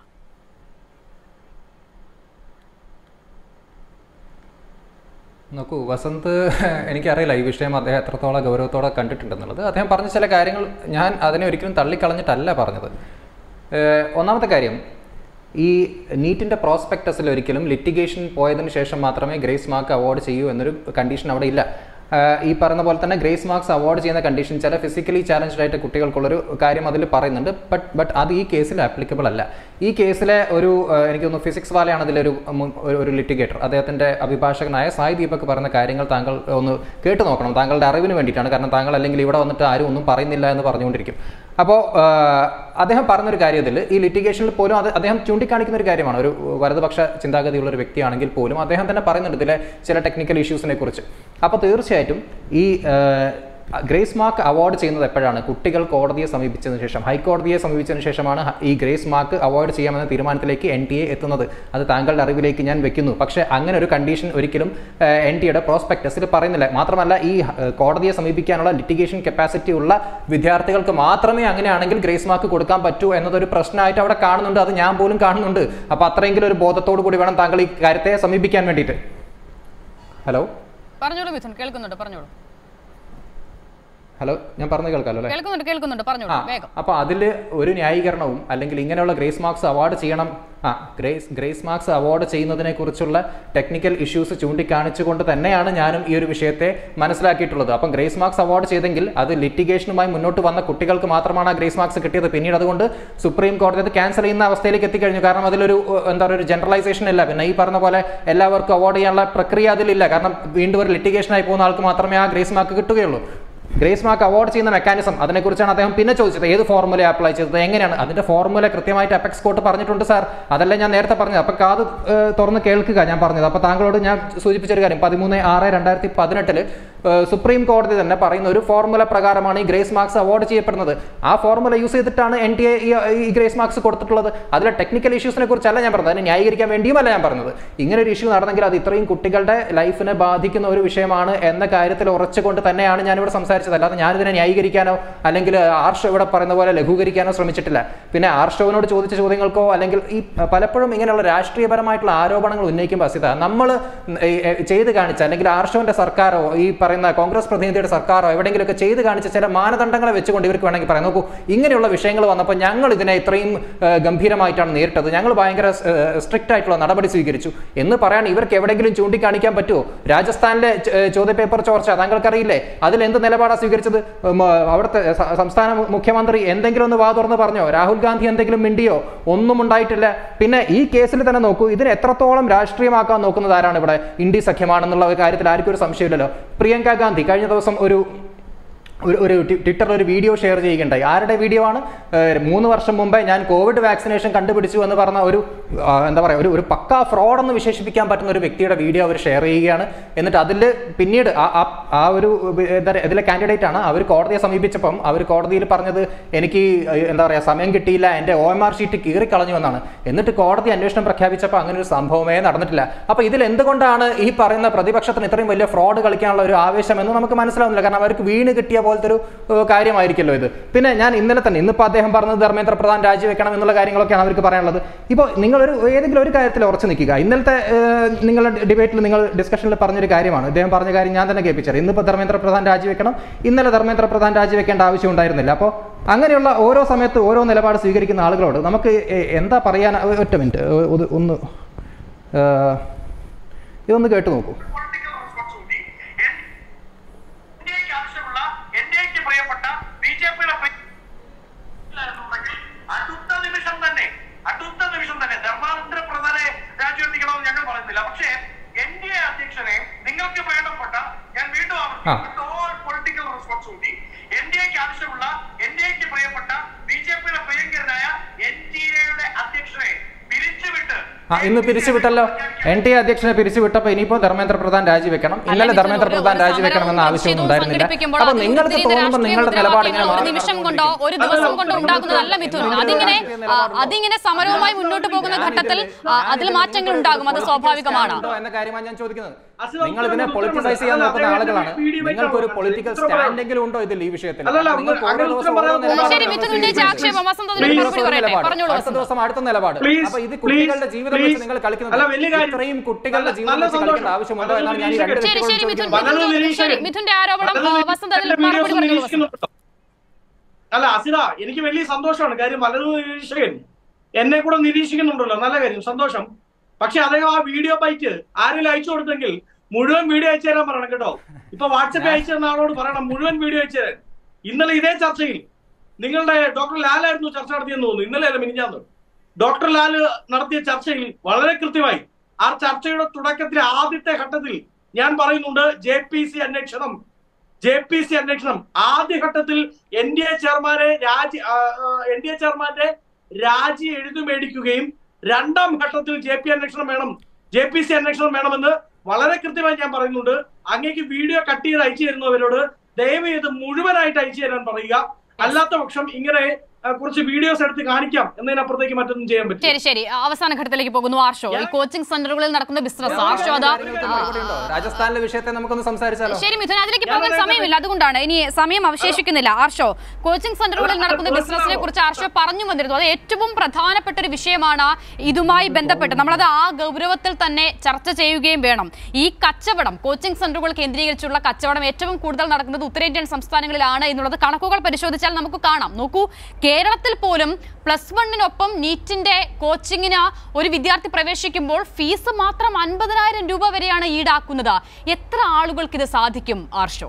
നോക്കൂ വസന്ത് എനിക്കറിയില്ല ഈ വിഷയം അദ്ദേഹം എത്രത്തോളം ഗൗരവത്തോടെ കണ്ടിട്ടുണ്ടെന്നുള്ളത് അദ്ദേഹം പറഞ്ഞ ചില കാര്യങ്ങൾ ഞാൻ അതിനെ ഒരിക്കലും തള്ളിക്കളഞ്ഞിട്ടല്ല പറഞ്ഞത് ഏഹ് ഒന്നാമത്തെ കാര്യം ഈ നീറ്റിൻ്റെ പ്രോസ്പെക്ടസിൽ ഒരിക്കലും ലിറ്റിഗേഷൻ പോയതിനു ശേഷം മാത്രമേ ഗ്രേസ് മാർക്ക് അവാർഡ് ചെയ്യൂ എന്നൊരു കണ്ടീഷൻ അവിടെ ഇല്ല ആഹ് ഈ പറയുന്ന പോലെ തന്നെ ഗ്രേസ് മാർക്സ് അവാർഡ് ചെയ്യുന്ന കണ്ടീഷൻ ചില ഫിസിക്കലി ചാലഞ്ച്ഡ് ആയിട്ട് കുട്ടികൾക്കുള്ളൊരു കാര്യം അതിൽ പറയുന്നുണ്ട് ബട്ട് ബട്ട് അത് ഈ കേസിൽ ആപ്ലിക്കബിൾ അല്ല ഈ കേസിലെ ഒരു ആഹ് എനിക്ക് തോന്നുന്നു ഫിസിക്സ് വാലയാണ് അതിലൊരു മുൻ- ഒരു- ഒരു ലിറ്റിഗേറ്റർ അദ്ദേഹത്തിന്റെ അഭിഭാഷകനായ സായി ദീപക് പറയുന്ന കാര്യങ്ങൾ താങ്കൾ ഒന്ന് കേട്ടു നോക്കണം താങ്കളുടെ അറിവിന് വേണ്ടിയിട്ടാണ് കാരണം താങ്കൾ അല്ലെങ്കിൽ ഇവിടെ വന്നിട്ട് ആരും ഒന്നും പറയുന്നില്ല എന്ന് പറഞ്ഞുകൊണ്ടിരിക്കും അപ്പോൾ അദ്ദേഹം പറഞ്ഞൊരു കാര്യത്തിൽ ഈ ലിറ്റിഗേഷനിൽ പോലും അത് അദ്ദേഹം ചൂണ്ടിക്കാണിക്കുന്ന ഒരു കാര്യമാണ് ഒരു വലതുപക്ഷ ചിന്താഗതിയുള്ള ഒരു വ്യക്തിയാണെങ്കിൽ പോലും അദ്ദേഹം തന്നെ പറയുന്നുണ്ട് ഇതിലെ ചില ടെക്നിക്കൽ ഇഷ്യൂസിനെ കുറിച്ച് അപ്പോൾ തീർച്ചയായിട്ടും ഈ ആ, ഗ്രേസ് മാർക്ക് അവാർഡ് ചെയ്യുന്നത് എപ്പോഴാണ് കുട്ടികൾ കോടതിയെ സമീപിച്ചതിന് ശേഷം ഹൈക്കോടതിയെ സമീപിച്ചതിന് ശേഷമാണ് ഹ- ഈ ഗ്രേസ് മാർക്ക് അവാർഡ് ചെയ്യാമെന്ന തീരുമാനത്തിലേക്ക് എൻ ടി എ എത്തുന്നത് അത് താങ്കളുടെ അറിവിലേക്ക് ഞാൻ വെക്കുന്നു പക്ഷേ അങ്ങനെ ഒരു കണ്ടീഷൻ ഒരിക്കലും എൻ ടി എയുടെ പ്രോസ്പെക്ടസിൽ പറയുന്നില്ല മാത്രമല്ല ഈ ഏഹ്, കോടതിയെ സമീപിക്കാനുള്ള ലിറ്റിഗേഷൻ കപ്പാസിറ്റി ഉള്ള വിദ്യാർത്ഥികൾക്ക് മാത്രമേ അങ്ങനെയാണെങ്കിൽ ഗ്രേസ് മാർക്ക് കൊടുക്കാൻ പറ്റൂ എന്നതൊരു പ്രശ്നമായിട്ട് അവിടെ കാണുന്നുണ്ട് അത് ഞാൻ പോലും കാണുന്നുണ്ട് അപ്പോൾ അത്രയെങ്കിലും ഒരു ബോധത്തോടു കൂടി വേണം താങ്കൾ ഈ കാര്യത്തെ സമീപിക്കാൻ വേണ്ടിയിട്ട് ഹലോ പറഞ്ഞോളൂ മിഥുൻ കേൾക്കുന്നുണ്ട് പറഞ്ഞോളൂ ഹലോ ഞാൻ പറഞ്ഞു കേൾക്കാമല്ലോ അല്ലേ കേൾക്കുന്നുണ്ട് കേൾക്കുന്നുണ്ട് പറഞ്ഞോളൂ ആ വേഗം അപ്പോൾ അതിൽ ഒരു ന്യായീകരണവും അല്ലെങ്കിൽ ഇങ്ങനെയുള്ള ഗ്രേസ് മാർക്സ് അവാർഡ് ചെയ്യണം ആ ഗ്രേസ് ഗ്രേസ് മാർക്സ് അവാർഡ് ചെയ്യുന്നതിനെ കുറിച്ചുള്ള ടെക്നിക്കൽ ഇഷ്യൂസ് ചൂണ്ടിക്കാണിച്ചുകൊണ്ട് തന്നെയാണ് ഞാനും ഈ ഒരു വിഷയത്തെ മനസ്സിലാക്കിയിട്ടുള്ളത് അപ്പം ഗ്രേസ് മാർക്സ് അവാർഡ് ചെയ്തെങ്കിൽ അത് ലിറ്റിഗേഷനുമായി മുന്നോട്ട് വന്ന കുട്ടികൾക്ക് മാത്രമാണ് ആ ഗ്രേസ് മാർക്സ് കിട്ടിയത് പിന്നീട് അതുകൊണ്ട് സുപ്രീം കോടതി അത് ക്യാൻസൽ ചെയ്യുന്ന അവസ്ഥയിലേക്ക് എത്തിക്കഴിഞ്ഞു കാരണം അതിലൊരു ഏഹ്, എന്താ പറയുക ഒരു ജനറലൈസേഷൻ ഇല്ല പിന്നെ ഈ പറഞ്ഞ പോലെ എല്ലാവർക്കും അവാർഡ് ചെയ്യാനുള്ള പ്രക്രിയ അതിലില്ല കാരണം വീണ്ടും ഒരു ലിറ്റിഗേഷനായി പോകുന്ന ആൾക്ക് മാത്രമേ ആ ഗ്രേസ് മാർക്ക് കിട്ടുകയുള്ളൂ ഗ്രേസ് മാർക്ക് അവാർഡ് ചെയ്യുന്ന മെക്കാനിസം അതിനെക്കുറിച്ചാണ് അദ്ദേഹം പിന്നെ ചോദിച്ചത് ഏത് ഫോർമുല അപ്ലൈ ചെയ്തത് എങ്ങനെയാണ് അതിന്റെ ഫോർമുല കൃത്യമായിട്ട് അപെക്സ് കോർട്ട് പറഞ്ഞിട്ടുണ്ട് സാർ അതല്ല ഞാൻ നേരത്തെ പറഞ്ഞത് അപ്പൊ കാത് ഏഹ്, തുറന്ന് കേൾക്കുക ഞാൻ പറഞ്ഞത് അപ്പൊ താങ്കളോട് ഞാൻ സൂചിപ്പിച്ചൊരു കാര്യം പതിമൂന്ന് ആറ് രണ്ടായിരത്തി പതിനെട്ടില് സുപ്രീം കോടതി തന്നെ പറയുന്ന ഒരു ഫോർമുല പ്രകാരമാണ് ഈ ഗ്രേസ് മാർക്സ് അവാർഡ് ചെയ്യപ്പെടുന്നത് ആ ഫോർമുല യൂസ് ചെയ്തിട്ടാണ് എൻ ടി എ ഈ ഗ്രേസ് മാർക്സ് കൊടുത്തിട്ടുള്ളത് അതിലെ ടെക്നിക്കൽ ഇഷ്യൂസിനെ കുറിച്ചല്ല ഞാൻ പറഞ്ഞത് അതിനെ ന്യായീകരിക്കാൻ വേണ്ടിയുമല്ല ഞാൻ പറഞ്ഞത് ഇങ്ങനെ ഒരു ഇഷ്യൂ നടന്നെങ്കിൽ അത് ഇത്രയും കുട്ടികളുടെ ലൈഫിനെ ബാധിക്കുന്ന ഒരു വിഷയമാണ് എന്ന കാര്യത്തിൽ ഉറച്ചുകൊണ്ട് തന്നെയാണ് ഞാനിവിടെ സംസാരിച്ചത് അല്ലാതെ ഞാനിതിനെ ന്യായീകരിക്കാനോ അല്ലെങ്കിൽ ആർഷോ ഇവിടെ പറയുന്ന പോലെ ലഘൂകരിക്കാനോ ശ്രമിച്ചിട്ടില്ല പിന്നെ ആർഷോവിനോട് ചോദിച്ച ചോദ്യങ്ങൾക്കോ അല്ലെങ്കിൽ ഈ പലപ്പോഴും ഇങ്ങനെയുള്ള രാഷ്ട്രീയപരമായിട്ടുള്ള ആരോപണങ്ങൾ ഉന്നയിക്കുമ്പോൾ അസിത നമ്മൾ ചെയ്ത് കാണിച്ച അല്ലെങ്കിൽ ആർഷോന്റെ സർക്കാരോ ഈ പറയുന്ന കോൺഗ്രസ് പ്രതിനിധിയുടെ സർക്കാരോ എവിടെയെങ്കിലുമൊക്കെ ചെയ്ത് കാണിച്ച ചില മാനദണ്ഡങ്ങളെ വെച്ചുകൊണ്ട് ഇവർക്ക് വേണമെങ്കിൽ പറയാം നോക്കൂ ഇങ്ങനെയുള്ള വിഷയങ്ങൾ വന്നപ്പോൾ ഞങ്ങൾ ഇതിനെ ഇത്രയും ഏഹ്, ഗംഭീരമായിട്ടാണ് നേരിട്ടത് ഞങ്ങൾ ഭയങ്കര സ്ട്രിക്റ്റ് ആയിട്ടുള്ള നടപടി സ്വീകരിച്ചു എന്ന് പറയാൻ ഇവർക്ക് എവിടെയെങ്കിലും ചൂണ്ടിക്കാണിക്കാൻ പറ്റുമോ രാജസ്ഥാനിലെ ച- ഏഹ്, ചോദ്യപേപ്പർ ചോർച്ച താങ്കൾക്കറിയില്ലേ അതിൽ എന്ത് നിലപാടാണ് സ്വീകരിച്ചത് ഉം, ഏഹ്, അവിടുത്തെ സ- സംസ്ഥാന മു- മുഖ്യമന്ത്രി എന്തെങ്കിലും ഒന്ന് വാ തുറന്ന് പറഞ്ഞോ രാഹുൽ ഗാന്ധി എന്തെങ്കിലും മിണ്ടിയോ ഒന്നും ഉണ്ടായിട്ടില്ല പിന്നെ ഈ കേസിൽ തന്നെ നോക്കൂ ഇതിന് എത്രത്തോളം രാഷ്ട്രീയമാക്കാൻ നോക്കുന്നത് ആരാണ് ഇവിടെ ഇന്ത്യ സഖ്യമാണെന്നുള്ള ഒരു കാര്യത്തിൽ ആർക്കും ഒരു സംശയമില്ലല്ലോ പ്രിയങ്ക ഗാന്ധി കഴിഞ്ഞ ദിവസം ഒരു ഒരു ഒരു ട്വി- ട്വിറ്ററിൽ ഒരു വീഡിയോ ഷെയർ ചെയ്യുകയുണ്ടായി ആരുടെ വീഡിയോ ആണ് ഏഹ് മൂന്ന് വർഷം മുമ്പേ ഞാൻ കോവിഡ് വാക്സിനേഷൻ കണ്ടുപിടിച്ചു എന്ന് പറഞ്ഞ ഒരു ആ, എന്താ പറയുക ഒരു ഒരു പക്കാ ഫ്രോഡ് എന്ന് വിശേഷിപ്പിക്കാൻ പറ്റുന്ന ഒരു വ്യക്തിയുടെ വീഡിയോ അവർ ഷെയർ ചെയ്യുകയാണ് എന്നിട്ട് അതിൽ പിന്നീട് ആ- ആ ആ ഒരു എന്താ പറയുക ഇതിലെ കാൻഡിഡേറ്റ് ആണ് അവർ കോടതിയെ സമീപിച്ചപ്പം അവർ കോടതിയിൽ പറഞ്ഞത് എനിക്ക് ഏഹ് എന്താ പറയുക സമയം കിട്ടിയില്ല എൻ്റെ ഒ എം ആർ ഷീറ്റ് കീറിക്കളഞ്ഞു എന്നാണ് എന്നിട്ട് കോടതി അന്വേഷണം പ്രഖ്യാപിച്ചപ്പോൾ അങ്ങനെ ഒരു സംഭവമേ നടന്നിട്ടില്ല അപ്പോൾ ഇതിൽ എന്തുകൊണ്ടാണ് ഈ പറയുന്ന പ്രതിപക്ഷത്തിന് ഇത്രയും വലിയ ഫ്രോഡ് കളിക്കാനുള്ള ഒരു ആവേശം എന്ന് നമുക്ക് മനസ്സിലാവുന്നില്ല കാരണം അവർക്ക് വീണ് കിട്ടിയ പോലത്തെ ഒരു ഏഹ്, കാര്യമായിരിക്കുമല്ലോ ഇത് പിന്നെ ഞാൻ ഇന്നലെ തന്നെ ഇന്നിപ്പോൾ അദ്ദേഹം പറഞ്ഞത് ധർമ്മേന്ദ്ര പ്രധാൻ രാജിവെക്കണം എന്നുള്ള കാര്യങ്ങളൊക്കെയാണ് അവർക്ക് പറയാനുള്ളത് ഇപ്പോൾ നിങ്ങളൊരു ഏതെങ്കിലും ഒരു കാര്യത്തിൽ ഉറച്ചു നിൽക്കുക ഇന്നലത്തെ ഏഹ്, നിങ്ങളുടെ ഡിബേറ്റിൽ നിങ്ങൾ ഡിസ്കഷനിൽ പറഞ്ഞൊരു കാര്യമാണ് ഇദ്ദേഹം പറഞ്ഞ കാര്യം ഞാൻ തന്നെ കേൾപ്പിച്ചത് ഇന്നിപ്പോൾ ധർമ്മേന്ദ്ര പ്രധാൻ രാജിവെക്കണം ഇന്നലെ ധർമ്മേന്ദ്ര പ്രധാൻ രാജിവെക്കേണ്ട ആവശ്യം ഉണ്ടായിരുന്നില്ല അപ്പോൾ അങ്ങനെയുള്ള ഓരോ സമയത്ത് ഓരോ നിലപാട് സ്വീകരിക്കുന്ന ആളുകളോട് നമുക്ക് എ- എന്താ പറയാൻ ഒറ്റ മിനിറ്റ് ഒന്ന് ഒന്ന് ഏഹ്, ഇതൊന്ന് കേട്ട് നോക്കൂ പൊളിറ്റിക്കൽ റെസ്പോൺസിബിലിറ്റി ഇന്ത്യക്ക് ആവശ്യമുള്ള ഇന്ത്യക്ക് പ്രിയപ്പെട്ട ബി ജെ പിയുടെ അടുത്ത നിമിഷം തന്നെ അടുത്ത നിമിഷം തന്നെ ധർമാനന്ദ പ്രധാനെ രാജിവെപ്പിക്കണമെന്ന് ഞങ്ങൾ പറയുന്നില്ല പക്ഷേ എൻ ഡി എ അധ്യക്ഷനെ നിങ്ങൾക്ക് വേണ്ടപ്പെട്ട ഞാൻ വീണ്ടും ആവർത്തിക്കുന്നു all political responsibility N D എക്ക് ആവശ്യമുള്ള എൻ ഡി എക്ക് പ്രിയപ്പെട്ട ബി ജെ പിയുടെ പ്രിയങ്കരനായ എൻ ഡി എയുടെ അധ്യക്ഷനെ പിരിച്ചുവിട്ട് ആ ഇന്ന് പിരിച്ചുവിട്ടല്ലോ എൻ ടി എ അധ്യക്ഷനെ പിരിച്ചുവിട്ടപ്പോൾ ഇനിയിപ്പോൾ ധർമ്മേന്ദ്ര പ്രധാൻ രാജിവെക്കണം ഇന്നലെ ധർമ്മേന്ദ്ര പ്രധാൻ രാജിവെക്കണമെന്ന ആവശ്യം ഉണ്ടായിരുന്നില്ല അപ്പൊ നിങ്ങൾക്ക് തോന്നുമ്പോൾ നിങ്ങളുടെ നിലപാട് ഇങ്ങനെ ഒരു മാറി നിമിഷം കൊണ്ടോ ഒരു ദിവസം കൊണ്ടോ ഉണ്ടാകുന്നതല്ല മിഥുൻ അതിങ്ങനെ ആ, അതിങ്ങനെ സമരവുമായി മുന്നോട്ട് പോകുന്ന ഘട്ടത്തിൽ ആ, അതിൽ മാറ്റങ്ങൾ ഉണ്ടാകും അത് സ്വാഭാവികമാണ് ഉണ്ടോ എന്ന കാര്യമാണ് ഞാൻ ചോദിക്കുന്നത് അസിത, നിങ്ങൾ ഇതിനെ ഉത്തരം പൊളിറ്റിസൈസ് ചെയ്യാൻ അല്ല, നോക്കുന്ന അദ്ദേഹം ആളുകളാണ് വീഡിയോ നിങ്ങൾക്ക് ഒരു വെച്ചാൽ പൊളിറ്റിക്കൽ ഉത്തരം പറയാം. സ്റ്റാൻഡെങ്കിലും ഉണ്ടോ ഇതിൽ ഈ വിഷയത്തിൽ അല്ലല്ല, നിങ്ങൾക്ക് അങ്ങനെ ഓരോ ദിവസം ഉത്തരം ഓരോ പറയാൻ നിലപാടാണ് ശരി മിഥുൻ ഉന്നയിച്ച ആക്ഷേപം വസന്ത് അതിന് Please, മറുപടി പറയട്ടെ നിലപാട്. പറഞ്ഞോളൂ അടുത്ത വസന്ത് ദിവസം അടുത്ത നിലപാട് Please, അപ്പൊ ഇത് please, കുട്ടികളുടെ ജീവിതം please. വെച്ച് നിങ്ങൾ കളിക്കുന്നത് അല്ല, വലിയ കാര്യം. ഇത്രയും കുട്ടികളുടെ നല്ല- ജീവിതം നല്ല വെച്ച് കളിക്കേണ്ട സന്തോഷം. ആവശ്യമുണ്ടോ എന്നാണ് ഞാൻ ഈ നല്ല രണ്ട് ശരി ശരി വ്യക്തികളോട് മിഥുൻ ചോദിക്കുന്നത് വളരെ മിഥുൻ നിരീക്ഷകൻ. ശരി മിഥുന്റെ ആരോപണം ആ, വളരെ വസന്ത് അതിൽ നിരീക്ഷകൻ മറുപടി വീഡിയോസ് പറഞ്ഞോളൂ വസന്ത് നിരീക്ഷിക്കുന്നുണ്ടോ? അല്ല അസിത എനിക്ക് വലിയ സന്തോഷമാണ് കാര്യം വലതു നിരീക്ഷകൻ എന്നെ കൂടെ നിരീക്ഷിക്കുന്നുണ്ടല്ലോ നല്ല കാര്യം സന്തോഷം പക്ഷെ അദ്ദേഹം ആ വീഡിയോ ബൈറ്റ് ആരെങ്കിലും അയച്ചു കൊടുത്തെങ്കിൽ മുഴുവൻ വീഡിയോ അയച്ചു തരാൻ പറയണം കേട്ടോ ഇപ്പൊ വാട്സപ്പിൽ അയച്ചു തന്ന ആളോട് പറയണം മുഴുവൻ വീഡിയോ അയച്ചു തരാൻ ഇന്നലെ ഇതേ ചർച്ചയിൽ നിങ്ങളുടെ ഡോക്ടർ ലാലായിരുന്നു ചർച്ച നടത്തിയെന്ന് തോന്നുന്നു ഇന്നലെ അല്ല മിനിഞ്ഞാന്ന് ഡോക്ടർ ലാൽ നടത്തിയ ചർച്ചയിൽ വളരെ കൃത്യമായി ആ ചർച്ചയുടെ തുടക്കത്തിലെ ആദ്യത്തെ ഘട്ടത്തിൽ ഞാൻ പറയുന്നുണ്ട് ജെ പി സി അന്വേഷണം ജെ പി സി അന്വേഷണം ആദ്യഘട്ടത്തിൽ എൻ ഡി എ ചെയർമാനെ രാജി എൻ ഡി എ ചെയർമാന്റെ രാജി എഴുതി മേടിക്കുകയും രണ്ടാം ഘട്ടത്തിൽ ജെ പി അന്വേഷണം വേണം ജെ പി സി അന്വേഷണം വേണമെന്ന് വളരെ കൃത്യമായി ഞാൻ പറയുന്നുണ്ട് അങ്ങേക്ക് വീഡിയോ കട്ട് ചെയ്ത് അയച്ചു തരുന്നവരോട് ദയവ് ചെയ്ത് മുഴുവനായിട്ട് അയച്ചു തരാൻ പറയുക അല്ലാത്ത പക്ഷം ഇങ്ങനെ ആ, കുറച്ച് വീഡിയോസ് എടുത്ത് കാണിക്കാം എന്നതിനപ്പുറത്തേക്ക് മറ്റൊന്നും ചെയ്യാൻ പറ്റില്ല ശരി ശരി അവസാന ഘട്ടത്തിലേക്ക് പോകുന്നു ആർഷോ ഈ കോച്ചിങ് സെന്ററുകളിൽ നടക്കുന്ന ബിസിനസ് ആർഷോ അത് ആ, രാജസ്ഥാനിലെ വിഷയത്തെ നമുക്കൊന്ന് സംസാരിച്ചാലോ ശരി മിഥുൻ അതിലേക്ക് പോകാൻ സമയമില്ല അതുകൊണ്ടാണ് ഇനി സമയം അവശേഷിക്കുന്നില്ല ആർഷോ കോച്ചിങ് സെന്ററുകളിൽ നടക്കുന്ന ബിസിനസിനെ കുറിച്ച് ആർഷോ പറഞ്ഞു വന്നിരുന്നു അത് ഏറ്റവും പ്രധാനപ്പെട്ട ഒരു വിഷയമാണ് ഇതുമായി ബന്ധപ്പെട്ട് നമ്മളത് ആ ഗൗരവത്തിൽ തന്നെ ചർച്ച ചെയ്യുകയും വേണം ഈ കച്ചവടം കോച്ചിങ് സെന്ററുകൾ കേന്ദ്രീകരിച്ചുള്ള കച്ചവടം ഏറ്റവും കൂടുതൽ നടക്കുന്നത് ഉത്തരേന്ത്യൻ സംസ്ഥാനങ്ങളിലാണ് എന്നുള്ളത് കണക്കുകൾ പരിശോധിച്ചാൽ നമുക്ക് കാണാം നോക്കൂ കേരളത്തിൽ പോലും പ്ലസ് വണ്ണിനൊപ്പം നീറ്റിന്റെ കോച്ചിങ്ങിന് ഒരു വിദ്യാർത്ഥി പ്രവേശിക്കുമ്പോൾ ഫീസ് മാത്രം അൻപതിനായിരം രൂപ വരെയാണ് ഈടാക്കുന്നത് എത്ര ആളുകൾക്ക് ഇത് സാധിക്കും ആർഷോ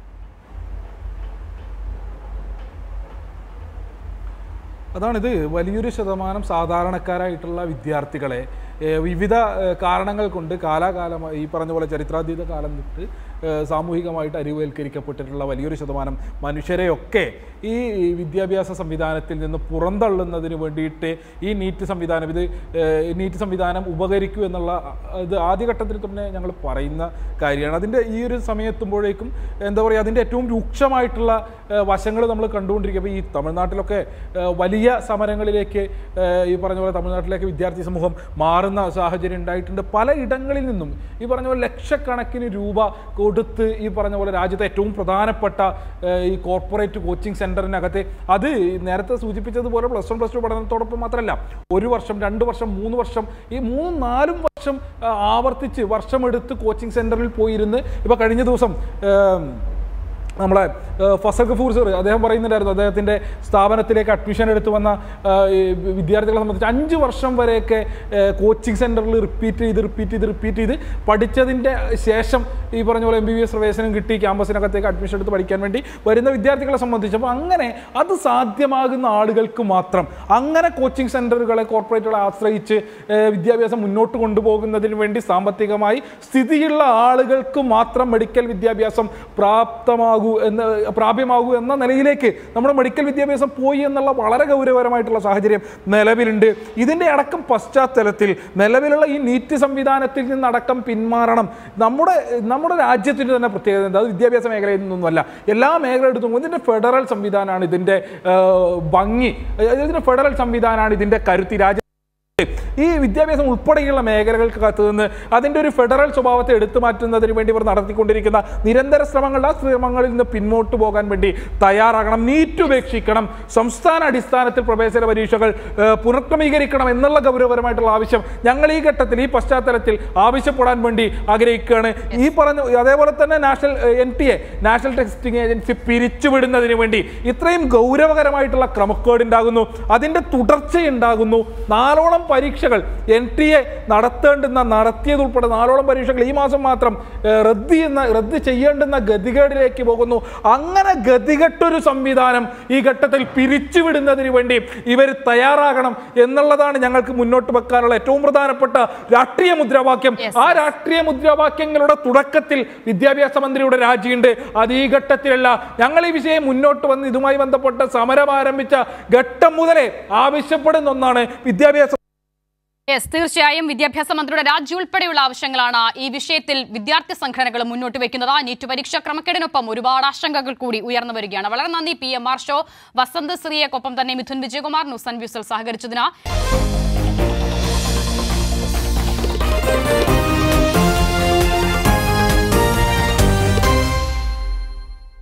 അതാണിത് വലിയൊരു ശതമാനം സാധാരണക്കാരായിട്ടുള്ള വിദ്യാർത്ഥികളെ ഏഹ്, വിവിധ ഏഹ്, കാരണങ്ങൾ കൊണ്ട് കാലാകാലമായി ഈ പറഞ്ഞ പോലെ ചരിത്രാതീത കാലം തൊട്ട് ഏഹ്, സാമൂഹികമായിട്ട് അരിവൽക്കരിക്കപ്പെട്ടിട്ടുള്ള വലിയൊരു ശതമാനം മനുഷ്യരെയൊക്കെ ഈ വിദ്യാഭ്യാസ സംവിധാനത്തിൽ നിന്ന് പുറന്തള്ളുന്നതിന് വേണ്ടിയിട്ട് ഈ നീറ്റ് സംവിധാനം ഇത് ഏഹ്, നീറ്റ് സംവിധാനം ഉപകരിക്കൂ എന്നുള്ള അഹ്, ഇത് ആദ്യഘട്ടത്തിൽ തന്നെ ഞങ്ങൾ പറയുന്ന കാര്യമാണ് അതിൻ്റെ ഈ ഒരു സമയത്തുമ്പോഴേക്കും എന്താ പറയുക അതിൻ്റെ ഏറ്റവും രൂക്ഷമായിട്ടുള്ള വശങ്ങൾ നമ്മൾ കണ്ടുകൊണ്ടിരിക്കുക അപ്പോൾ ഈ തമിഴ്നാട്ടിലൊക്കെ ഏഹ്, വലിയ സമരങ്ങളിലേക്ക് ഏഹ്, ഈ പറഞ്ഞ പോലെ തമിഴ്നാട്ടിലേക്ക് വിദ്യാർത്ഥി സമൂഹം മാറുന്ന സാഹചര്യം ഉണ്ടായിട്ടുണ്ട് പല ഇടങ്ങളിൽ നിന്നും ഈ പറഞ്ഞ പോലെ ലക്ഷക്കണക്കിന് രൂപ കൊടുത്ത് ഈ പറഞ്ഞ പോലെ രാജ്യത്തെ ഏറ്റവും പ്രധാനപ്പെട്ട ഏഹ്, ഈ കോർപ്പറേറ്റ് കോച്ചിങ് സെന്ററിനകത്ത് അത് നേരത്തെ സൂചിപ്പിച്ചതുപോലെ പ്ലസ് വൺ പ്ലസ് ടു പഠനത്തോടൊപ്പം മാത്രമല്ല ഒരു വർഷം രണ്ട് വർഷം മൂന്ന് വർഷം ഈ മൂന്നും നാലും വർഷം ആ, ആവർത്തിച്ച് വർഷമെടുത്ത് കോച്ചിങ് സെന്ററിൽ പോയിരുന്ന് ഇപ്പോൾ കഴിഞ്ഞ ദിവസം ഏം, നമ്മളെ ഏഹ്, ഫസൽ ഗഫൂർ സർ അദ്ദേഹം പറയുന്നുണ്ടായിരുന്നു അദ്ദേഹത്തിൻ്റെ സ്ഥാപനത്തിലേക്ക് അഡ്മിഷൻ എടുത്തു വന്ന ഏഹ്, ഈ വിദ്യാർത്ഥികളെ സംബന്ധിച്ച് അഞ്ച് വർഷം വരെയൊക്കെ ഏഹ്, കോച്ചിങ് സെൻറ്ററിൽ റിപ്പീറ്റ് ചെയ്ത് റിപ്പീറ്റ് ചെയ്ത് റിപ്പീറ്റ് ചെയ്ത് പഠിച്ചതിൻ്റെ ശേഷം ഈ പറഞ്ഞ പോലെ എം ബി ബി എസ് പ്രവേശനം കിട്ടി ക്യാമ്പസിനകത്തേക്ക് അഡ്മിഷൻ എടുത്ത് പഠിക്കാൻ വേണ്ടി വരുന്ന വിദ്യാർത്ഥികളെ സംബന്ധിച്ച് അപ്പോൾ അങ്ങനെ അത് സാധ്യമാകുന്ന ആളുകൾക്ക് മാത്രം അങ്ങനെ കോച്ചിങ് സെൻറ്ററുകളെ കോർപ്പറേറ്റുകളെ ആശ്രയിച്ച് ഏഹ്, വിദ്യാഭ്യാസം മുന്നോട്ട് കൊണ്ടുപോകുന്നതിന് വേണ്ടി സാമ്പത്തികമായി സ്ഥിതിയുള്ള ആളുകൾക്ക് മാത്രം മെഡിക്കൽ വിദ്യാഭ്യാസം പ്രാപ്തമാകും ആകൂ എന്ന് പ്രാപ്യമാകൂ എന്ന നിലയിലേക്ക് നമ്മുടെ മെഡിക്കൽ വിദ്യാഭ്യാസം പോയി എന്നുള്ള വളരെ ഗൗരവകരമായിട്ടുള്ള സാഹചര്യം നിലവിലുണ്ട് ഇതിൻ്റെ അടക്കം പശ്ചാത്തലത്തിൽ നിലവിലുള്ള ഈ നീറ്റ് സംവിധാനത്തിൽ നിന്നടക്കം പിന്മാറണം നമ്മുടെ നമ്മുടെ രാജ്യത്തിൻ്റെ തന്നെ പ്രത്യേകത എന്താ അത് വിദ്യാഭ്യാസ മേഖലയിൽ നിന്നൊന്നുമല്ല എല്ലാ മേഖല എടുത്തു നോക്കുമ്പോൾ ഇതിൻ്റെ ഫെഡറൽ സംവിധാനമാണ് ഇതിൻ്റെ ആ, ഭംഗി ഇതിൻ്റെ ഫെഡറൽ സംവിധാനമാണ് ഇതിൻ്റെ കരുത്തി രാജ്യ ഈ വിദ്യാഭ്യാസം ഉൾപ്പെടെയുള്ള മേഖലകൾക്കകത്ത് നിന്ന് അതിൻ്റെ ഒരു ഫെഡറൽ സ്വഭാവത്തെ എടുത്തു മാറ്റുന്നതിന് വേണ്ടി ഇവർ നടത്തിക്കൊണ്ടിരിക്കുന്ന നിരന്തര ശ്രമങ്ങൾ ആ ശ്രമങ്ങളിൽ നിന്ന് പിന്നോട്ട് പോകാൻ വേണ്ടി തയ്യാറാകണം നീറ്റ് ഉപേക്ഷിക്കണം സംസ്ഥാന അടിസ്ഥാനത്തിൽ പ്രവേശന പരീക്ഷകൾ ഏഹ്, പുനഃക്രമീകരിക്കണം എന്നുള്ള ഗൗരവപരമായിട്ടുള്ള ആവശ്യം ഞങ്ങൾ ഈ ഘട്ടത്തിൽ ഈ പശ്ചാത്തലത്തിൽ ആവശ്യപ്പെടാൻ വേണ്ടി ആഗ്രഹിക്കുകയാണ് ഈ പറഞ്ഞ അതേപോലെ തന്നെ national N T A national testing agency പിരിച്ചുവിടുന്നതിന് വേണ്ടി ഇത്രയും ഗൗരവകരമായിട്ടുള്ള ക്രമക്കേടുണ്ടാകുന്നു അതിൻ്റെ തുടർച്ചയുണ്ടാകുന്നു നാലോളം പരീക്ഷകൾ എൻ ടി എ നടത്തേണ്ടുന്ന നടത്തിയതുൾപ്പെടെ നാലോളം പരീക്ഷകൾ ഈ മാസം മാത്രം ഏഹ്, റദ്ദ് ചെയ്യുന്ന റദ്ദ് ചെയ്യേണ്ടുന്ന ഗതികേടിലേക്ക് പോകുന്നു അങ്ങനെ ഗതികെട്ടൊരു സംവിധാനം ഈ ഘട്ടത്തിൽ പിരിച്ചുവിടുന്നതിന് വേണ്ടി ഇവർ തയ്യാറാകണം എന്നുള്ളതാണ് ഞങ്ങൾക്ക് മുന്നോട്ട് വെക്കാനുള്ള ഏറ്റവും പ്രധാനപ്പെട്ട രാഷ്ട്രീയ മുദ്രാവാക്യം Yes, ആ രാഷ്ട്രീയ മുദ്രാവാക്യങ്ങളുടെ തുടക്കത്തിൽ വിദ്യാഭ്യാസ മന്ത്രിയുടെ രാജിയുണ്ട് അത് ഈ ഘട്ടത്തിലല്ല ഞങ്ങൾ ഈ വിഷയം മുന്നോട്ട് വന്ന് ഇതുമായി ബന്ധപ്പെട്ട സമരം ആരംഭിച്ച ഘട്ടം മുതലേ ആവശ്യപ്പെടുന്ന ഒന്നാണ് വിദ്യാഭ്യാസ യെസ് തീർച്ചയായും വിദ്യാഭ്യാസ മന്ത്രിയുടെ രാജി ഉൾപ്പെടെയുള്ള ആവശ്യങ്ങളാണ് ഈ വിഷയത്തിൽ വിദ്യാർത്ഥി സംഘടനകൾ മുന്നോട്ട് വെക്കുന്നത് നീറ്റ് പരീക്ഷ ക്രമക്കേടിനൊപ്പം ഒരുപാട് ആശങ്കകൾ കൂടി ഉയർന്നു വരികയാണ് വളരെ നന്ദി P M R show Vasanth ശ്രീയൊപ്പം തന്നെ മിഥുൻ വിജയകുമാർ ന്യൂസ് ആൻഡ് വ്യൂസിൽ സഹകരിച്ചതിന്